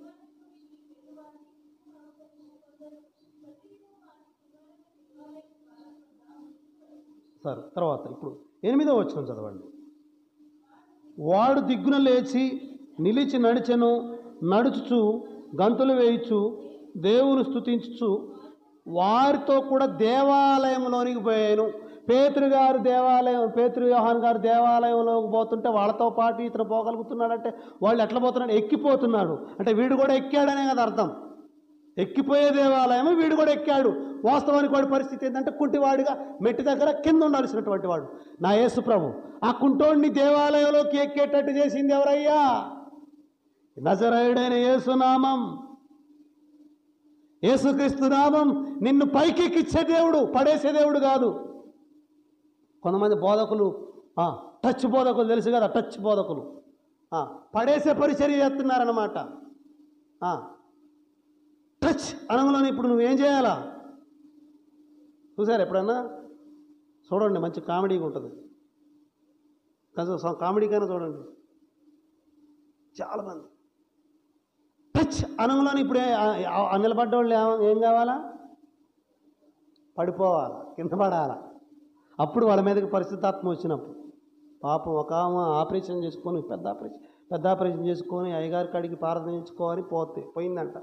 సరే తర్వాత ఇప్పుడు ఎనిమిదో వచ్చిన చదవండి వాడు దిగ్గున లేచి నిలిచి నడిచెను నడుచుచు గంతులు వేయుచు దేవుని స్తుతించుచు వారితో కూడా దేవాలయంలోనికి పోయాను పేతురు గారు దేవాలయం పేతురు యోహాన్ గారు దేవాలయంలోకి పోతుంటే వాళ్ళతో పాటు ఇతను పోగలుగుతున్నాడంటే వాళ్ళు ఎట్లా పోతున్నాడు ఎక్కిపోతున్నాడు అంటే వీడు కూడా ఎక్కాడనే కదా అర్థం ఎక్కిపోయే దేవాలయం వీడు కూడా ఎక్కాడు వాస్తవానికి వాడి పరిస్థితి ఏంటంటే కుంటివాడిగా మెట్టి దగ్గర కింద ఉండాల్సినటువంటి వాడు నా యేసు ప్రభు ఆ కుంటోడిని దేవాలయంలోకి ఎక్కేటట్టు చేసింది ఎవరయ్యా నజరాయుడైన యేసునామం యేసుక్రీస్తు నామం నిన్ను పైకెక్కిచ్చే దేవుడు పడేసే దేవుడు కాదు కొంతమంది బోధకులు ఆ, టచ్ బోధకులు తెలుసు కదా టచ్ బోధకులు ఆ, పడేసే పరిచర్య చేస్తున్నారన్నమాట ఆ, టచ్ టచ్ అనగానే ఇప్పుడు నువ్వేం చేయాలా చూసారు ఎప్పుడన్నా చూడండి మంచి కామెడీగా ఉంటుంది కొంచెం కామెడీకైనా చూడండి చాలా మంది టచ్ అనగానే ఇప్పుడు ఏ- ఆ- ఆ నిలబడ్డ వాళ్ళు ఏం- ఏం కావాలా పడిపోవాలా కింద పడాలా అప్పుడు వాళ్ళ మీదకి పరిశుద్ధాత్మ వచ్చినప్పుడు పాపం ఒక ఆమె ఆపరేషన్ చేసుకొని పెద్ద ఆపరేషన్ పెద్ద ఆపరేషన్ చేసుకొని అయ్యగారి కాడికి ప్రార్థించుకోని పోతే పోయిందంట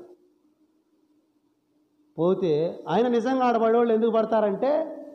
పోతే ఆయన నిజంగా ఆడబడేవాళ్ళు ఎందుకు పడతారంటే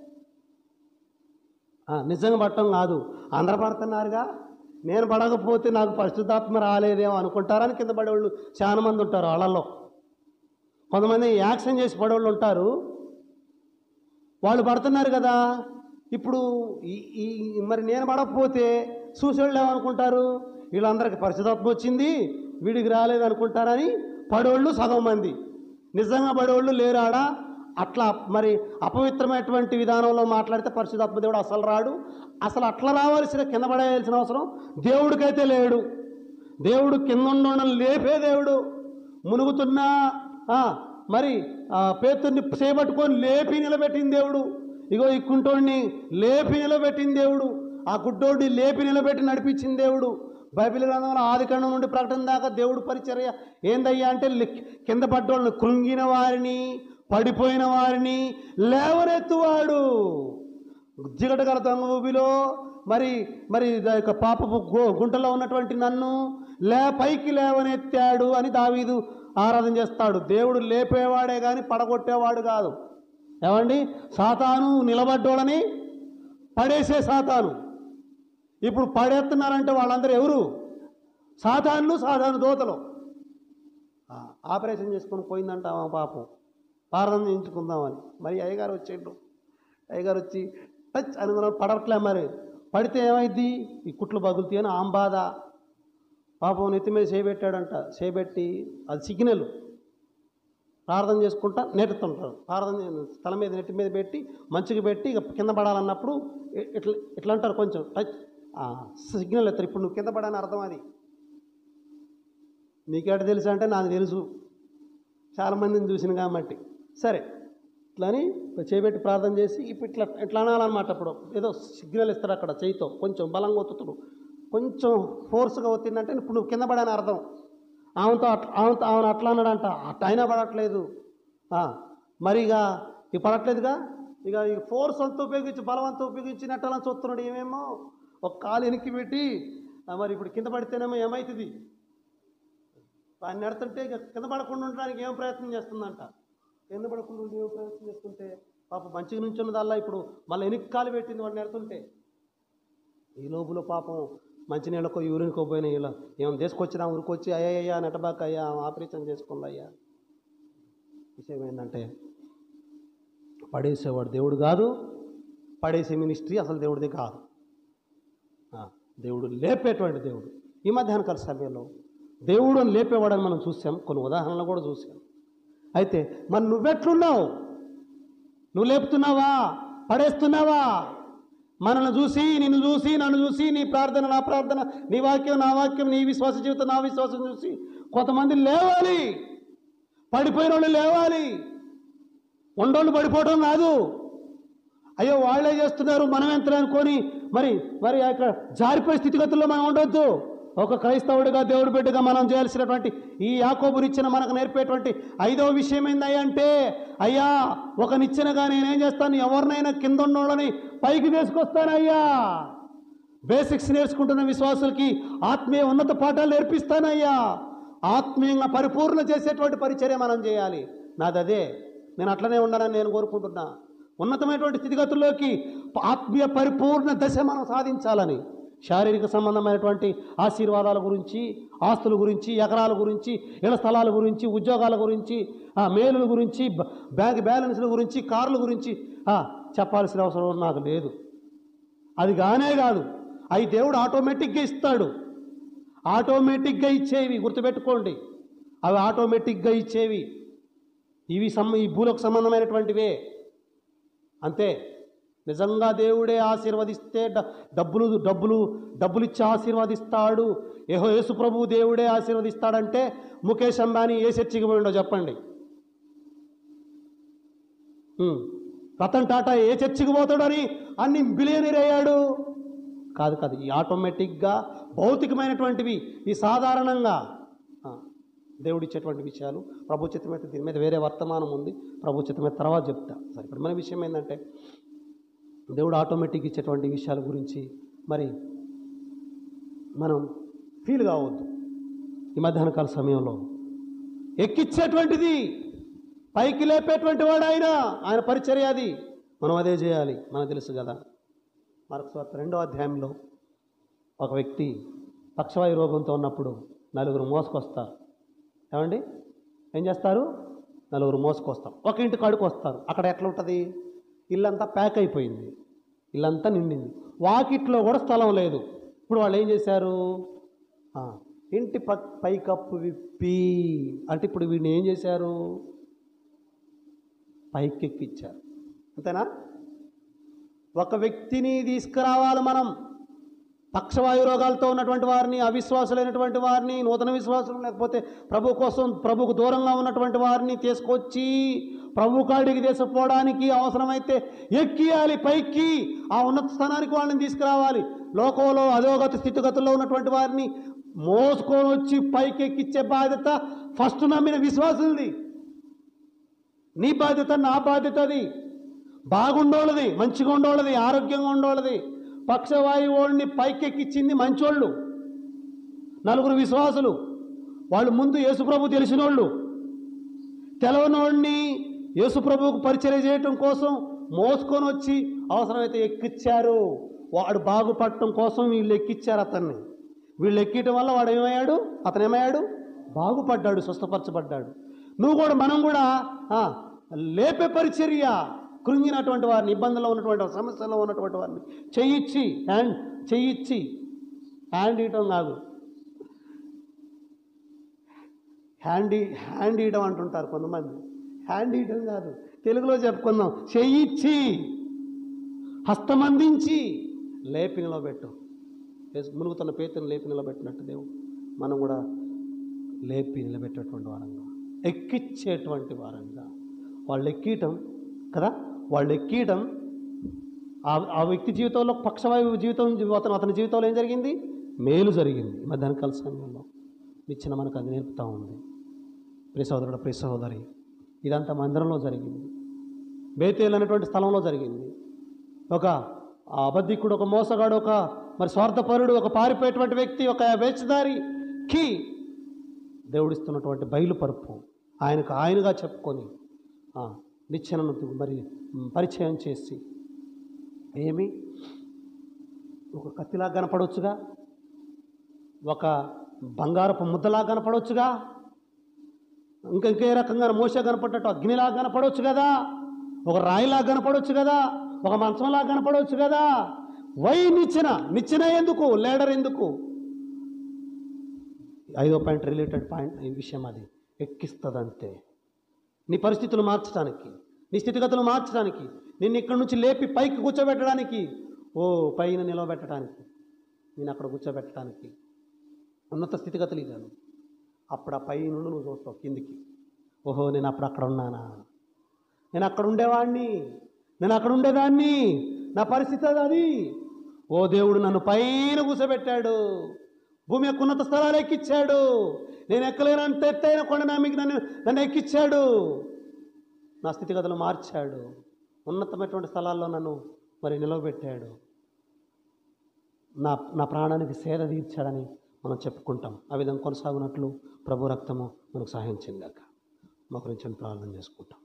ఆ, నిజంగా పట్టడం కాదు అందరు పడుతున్నారుగా నేను పడకపోతే నాకు పరిశుద్ధాత్మ రాలేదేమో అనుకుంటారని కింద పడేవాళ్ళు చాలా మంది ఉంటారు వాళ్ళల్లో కొంతమంది యాక్షన్ చేసి పడేవాళ్ళు ఉంటారు వాళ్ళు పడుతున్నారు కదా ఇప్పుడు ఈ ఈ మరి నేను పడకపోతే చూసేవాళ్ళు ఏమనుకుంటారు వీళ్ళందరికీ పరిశుధాత్మ వచ్చింది వీడికి రాలేదు అనుకుంటారని పడేవాళ్ళు సగం మంది నిజంగా పడేవాళ్ళు లేరాడా అట్లా మరి అపవిత్రమైనటువంటి విధానంలో మాట్లాడితే పరిశుధాత్మ దేవుడు అసలు రాడు అసలు అట్లా రావాల్సిన కింద పడేయాల్సిన అవసరం దేవుడికైతే లేడు దేవుడు కింద ఉండడం లేపే దేవుడు మునుగుతున్నా ఆ, మరి ఆ పేతుర్ని చేపట్టుకొని లేపి నిలబెట్టిన దేవుడు ఇగో ఈ కుంటోడిని లేపి నిలబెట్టిన దేవుడు ఆ గుడ్డోడిని లేపి నిలబెట్టి నడిపించిన దేవుడు బైబిల్ గ్రంథంలో ఆది కాండం నుండి ప్రకటన దాకా దేవుడు పరిచర్య ఏందయ్యా అంటే లి- కింద పడ్డోళ్ళని కృంగిన వారిని పడిపోయిన వారిని లేవనెత్తువాడు జిగట గల దొంగ ఊబిలో మరి మరి దా యొక్క పాపపు గు- గుంటలో ఉన్నటువంటి నన్ను లే పైకి లేవనెత్తాడు అని దావీదు ఆరాధన చేస్తాడు దేవుడు లేపేవాడే కానీ పడగొట్టేవాడు కాదు ఏమండి సాతాను నిలబడ్డోడని పడేసే సాతాను ఇప్పుడు పడేస్తున్నారంటే వాళ్ళందరూ ఎవరు సాతాన్లు సాధారణ దోతలు ఆ, ఆపరేషన్ చేసుకొని పోయిందంట ఆమె పాపం ప్రార్థన చేయించుకుందామని మరి అయ్యగారు వచ్చేళ్ళు అయ్యగారు వచ్చి టచ్ అనుకున్నాం పడట్లే మరి పడితే ఏమైంది ఈ కుట్లు పగులుతాయి అని ఆమె బాధ పాపం నెత్తి మీద చేపెట్టాడంట చేపెట్టి అది సిగ్నల్ ప్రార్థన చేసుకుంటా నెట్టుతుంటారు ప్రార్థన చే- తల మీద నెట్టి మీద పెట్టి మంచిగా పెట్టి ఇక కింద పడాలన్నప్పుడు ఇ- ఇట్లా ఇట్లా అంటారు కొంచెం టచ్ ఆ, సిగ్నల్ ఎత్తారు ఇప్పుడు నువ్వు కింద పడాలని అర్థం అది నీకేట తెలుసు అంటే నాకు తెలుసు చాలామందిని చూసిన కాబట్టి సరే ఇట్లని చేపెట్టి ప్రార్థన చేసి ఇప్పుడు ఇట్లా ఇట్లా అనాలన్నమాట అప్పుడు ఏదో సిగ్నల్ ఇస్తాడు అక్కడ చేయితో కొంచెం బలంగా ఒత్తుతాడు కొంచెం ఫోర్స్గా ఒత్తిందంటే ఇప్పుడు నువ్వు కింద పడని అర్థం ఆమెతో అట్లా ఆమెతో ఆమెను అట్లా అన్నాడంట అట్లా అయినా పడట్లేదు ఆ, మరి ఇక ఇక పడట్లేదుగా ఇక ఈ ఫోర్స్ అంతా ఉపయోగించి బలం అంతా ఉపయోగించి నెట్టాలని చూస్తున్నాడు ఏమేమో ఒక కాలు వెనక్కి పెట్టి ఆ, మరి ఇప్పుడు కింద పడితేనేమో ఏమవుతుంది ఆయన నెడుతుంటే ఇక కింద పడకుండా ఉండడానికి ఏం ప్రయత్నం చేస్తుందంట కింద పడకుండా ఉండి ఏం ప్రయత్నం చేస్తుంటే పాపం మంచిగా నుంచున్నదల్లా ఇప్పుడు మళ్ళీ ఎనికి కాలు పెట్టింది వాడు నెడుతుంటే ఈ లోపల పాపం మంచినీళ్ళకో యూరిన్కో పోయిన ఇలా ఏమైనా తీసుకొచ్చినా ఊరికొచ్చి అయ్యయ్యా నెటబాక అయ్యా ఆపరేషన్ చేసుకుంది అయ్యా విషయం ఏంటంటే పడేసేవాడు దేవుడు కాదు పడేసే మినిస్ట్రీ అసలు దేవుడిది కాదు ఆ, దేవుడు లేపేటువంటి దేవుడు ఈ మధ్యాహ్న కాల సమయంలో దేవుడు అని లేపేవాడని మనం చూసాం కొన్ని ఉదాహరణలు కూడా చూసాం అయితే మరి నువ్వెట్లున్నావు నువ్వు లేపుతున్నావా పడేస్తున్నావా మనల్ని చూసి నిన్ను చూసి నన్ను చూసి నీ ప్రార్థన నా ప్రార్థన నీ వాక్యం నా వాక్యం నీ విశ్వాస జీవితం నా విశ్వాసం చూసి కొంతమంది లేవాలి పడిపోయిన వాళ్ళు లేవాలి ఉండోళ్ళు పడిపోవడం కాదు అయ్యో వాళ్ళే చేస్తున్నారు మనం ఎంత అనుకొని మరి మరి అక్కడ జారిపోయే స్థితిగతుల్లో మనం ఉండొద్దు ఒక క్రైస్తవుడిగా దేవుడి బిడ్డగా మనం చేయాల్సినటువంటి ఈ యాకోబునిచ్చిన మనకు నేర్పేటువంటి ఐదవ విషయం ఏందయ్యా అంటే అయ్యా ఒక నిచ్చెనగా నేనేం చేస్తాను ఎవరినైనా కింద ఉన్నోళ్ళని పైకి తీసుకొస్తానయ్యా బేసిక్స్ నేర్చుకుంటున్న విశ్వాసులకి ఆత్మీయ ఉన్నత పాఠాలు నేర్పిస్తానయ్యా ఆత్మీయంగా పరిపూర్ణ చేసేటువంటి పరిచర్య మనం చేయాలి నాది అదే నేను అట్లనే ఉండాలని నేను కోరుకుంటున్నా ఉన్నతమైనటువంటి స్థితిగతుల్లోకి ఆత్మీయ పరిపూర్ణ దశ మనం సాధించాలని శారీరక సంబంధమైనటువంటి ఆశీర్వాదాల గురించి ఆస్తుల గురించి ఎకరాల గురించి ఇళ్ల స్థలాల గురించి ఉద్యోగాల గురించి ఆ మేలుల గురించి బ- బ్యాంక్ బ్యాలెన్స్ల గురించి కార్ల గురించి ఆ, చెప్పాల్సిన అవసరం నాకు లేదు అది కానే కాదు అవి దేవుడు ఆటోమేటిక్గా ఇస్తాడు ఆటోమేటిక్గా ఇచ్చేవి గుర్తుపెట్టుకోండి అవి ఆటోమేటిక్గా ఇచ్చేవి ఇవి సమ్ ఈ భూలకు సంబంధమైనటువంటివే అంతే నిజంగా దేవుడే ఆశీర్వదిస్తే డ- డబ్బులు డబ్బులు డబ్బులు ఇచ్చి ఆశీర్వదిస్తాడు ఏహో యేసు ప్రభు దేవుడే ఆశీర్వదిస్తాడంటే ముఖేష్ అంబానీ ఏ చర్చికి పోయిండో చెప్పండి ఉమ్. రతన్ టాటా ఏ చర్చికి పోతాడని అన్ని బిలియనీర్ అయ్యాడు కాదు కాదు ఈ ఆటోమేటిక్గా భౌతికమైనటువంటివి ఈ సాధారణంగా ఆ, దేవుడు ఇచ్చేటువంటి విషయాలు ప్రభు చిత్తమైతే దీని మీద వేరే వర్తమానం ఉంది ప్రభు చిత్తమైతే తర్వాత చెప్తా సరే ఇప్పుడు మన విషయం ఏంటంటే దేవుడు ఆటోమేటిక్ ఇచ్చేటువంటి విషయాల గురించి మరి మనం ఫీల్ కావద్దు ఈ మధ్యాహ్న కాల సమయంలో ఎక్కిచ్చేటువంటిది పైకి లేపేటువంటి వాడు ఆయన ఆయన పరిచర్య అది మనం అదే చేయాలి మనకు తెలుసు కదా మరొక స్వార్థ రెండో అధ్యాయంలో ఒక వ్యక్తి పక్షవాయు రోగంతో ఉన్నప్పుడు నలుగురు మోసుకొస్తారు ఏమండి ఏం చేస్తారు నలుగురు మోసుకొస్తారు ఒక ఇంటి కాడికి వస్తారు అక్కడ ఎట్లా ఉంటుంది ఇల్లంతా ప్యాక్ అయిపోయింది ఇల్లంతా నిండింది వాకిట్లో కూడా స్థలం లేదు ఇప్పుడు వాళ్ళు ఏం చేశారు ఆ, ఇంటి ప పైకప్పు విప్పి అంటే ఇప్పుడు వీడిని ఏం చేశారు పైకెక్కిచ్చారు అంతేనా ఒక వ్యక్తిని తీసుకురావాలి మనం పక్షవాయు రోగాలతో ఉన్నటువంటి వారిని అవిశ్వాసులైనటువంటి వారిని నూతన విశ్వాసులు లేకపోతే ప్రభు కోసం ప్రభుకు దూరంగా ఉన్నటువంటి వారిని తీసుకొచ్చి ప్రభు కాడికి తీసుకుపోవడానికి అవసరమైతే ఎక్కియాలి పైకి ఆ ఉన్నత స్థానానికి వాళ్ళని తీసుకురావాలి లోకంలో అధోగతి స్థితిగతుల్లో ఉన్నటువంటి వారిని మోసుకొని వచ్చి పైకి ఎక్కిచ్చే బాధ్యత ఫస్ట్ నమ్మిన విశ్వాసులది నీ బాధ్యత నా బాధ్యత అది బాగుండోళ్ళది మంచిగా ఉండోళ్ళది ఆరోగ్యంగా ఉండోళ్ళది పక్షవాయువుని పైకెక్కిచ్చింది మంచోళ్ళు నలుగురు విశ్వాసులు వాళ్ళు ముందు యేసుప్రభు తెలిసినోళ్ళు తెలవనోడిని యేసుప్రభువుకు పరిచయం చేయటం కోసం మోసుకొని వచ్చి అవసరమైతే ఎక్కిచ్చారు వాడు బాగుపడటం కోసం వీళ్ళు ఎక్కిచ్చారు అతన్ని వీళ్ళు ఎక్కియటం వల్ల వాడు ఏమయ్యాడు అతను ఏమయ్యాడు బాగుపడ్డాడు స్వస్థపరచబడ్డాడు నువ్వు కూడా మనం కూడా ఆ, లేపే పరిచర్య కృంగినటువంటి వారిని ఇబ్బందుల్లో ఉన్నటువంటి వారిని, సమస్యలో ఉన్నటువంటి వారిని చెయ్యిచ్చి హ్యాండ్ చెయ్యిచ్చి హ్యాండ్ ఇవ్వటం కాదు హ్యాండ్ ఇ- హ్యాండ్ ఇవ్వడం అంటుంటారు కొంతమంది హ్యాండ్ ఇవ్వడం కాదు తెలుగులో చెప్పుకుందాం చెయ్యిచ్చి హస్తమందించి లేపి నిలబెట్టు యేసు- మునుగుతున్న పేతుని లేపి నిలబెట్టినట్టు దేవుడు మనం కూడా లేపి నిలబెట్టేటువంటి వారంగా ఎక్కిచ్చేటువంటి వారంగా వాళ్ళు ఎక్కీయటం కదా వాళ్ళు ఎక్కీయటం ఆ ఆ వ్యక్తి జీవితంలో పక్షవాయు జీవితం అతను అతని జీవితంలో ఏం జరిగింది మేలు జరిగింది ఈ మధ్యాహ్న కాల సమయంలో నిచ్చిన మనకు అది నేర్పుతూ ఉంది ప్రియ సహోదరుడు ప్రియ సహోదరి ఇదంతా మందిరంలో జరిగింది బేతేలు అనేటువంటి స్థలంలో జరిగింది ఒక ఆ అబద్ధికుడు ఒక మోసగాడు ఒక మరి స్వార్థపరుడు ఒక పారిపోయేటువంటి వ్యక్తి ఒక వేషధారికి దేవుడిస్తున్నటువంటి బయలుపరుపు ఆయనకు ఆయనగా చెప్పుకొని ఆ, నిచ్చెనను మరి మ్, పరిచయం చేసి ఏమి ఒక కత్తిలా కనపడవచ్చుగా ఒక బంగారపు ముద్దలా కనపడవచ్చుగా ఇంకా ఇంకే రకంగా మోస కనపడ్డట్టు అగ్నిలా కనపడవచ్చు కదా ఒక రాయిలా కనపడవచ్చు కదా ఒక మంచంలా కనపడవచ్చు కదా వై నిచ్చెన నిచ్చెన ఎందుకు లేడర్ ఎందుకు ఐదో పాయింట్ రిలేటెడ్ పాయింట్ ఈ విషయం అది ఎక్కిస్తుంది అంతే నీ పరిస్థితులు మార్చడానికి నీ స్థితిగతులు మార్చడానికి నిన్ను ఇక్కడి నుంచి లేపి పైకి కూర్చోబెట్టడానికి ఓ పైన నిలవబెట్టడానికి నేను అక్కడ కూర్చోబెట్టడానికి ఉన్నత స్థితిగతులు ఇదాను అప్పుడు ఆ పై నుండి నువ్వు చూస్తావు కిందికి ఓహో నేను అప్పుడు అక్కడ ఉన్నానా నేను అక్కడ ఉండేవాడిని నేను అక్కడ ఉండేదాన్ని నా పరిస్థితి అది అది ఓ దేవుడు నన్ను పైన కూర్చోబెట్టాడు భూమి యొక్క ఉన్నత స్థలాలు ఎక్కిచ్చాడు నేను ఎక్కలేనంత ఎత్తైన కొండ నామికి నన్ను నన్ను ఎక్కిచ్చాడు నా స్థితిగతులు మార్చాడు ఉన్నతమైనటువంటి స్థలాల్లో నన్ను మరి నిలవబెట్టాడు నా నా ప్రాణానికి సేద తీర్చాడని మనం చెప్పుకుంటాం ఆ విధంగా కొనసాగునట్లు ప్రభు రక్తము మనకు సహాయం చెందాక మా గురించి ప్రార్థన చేసుకుంటాం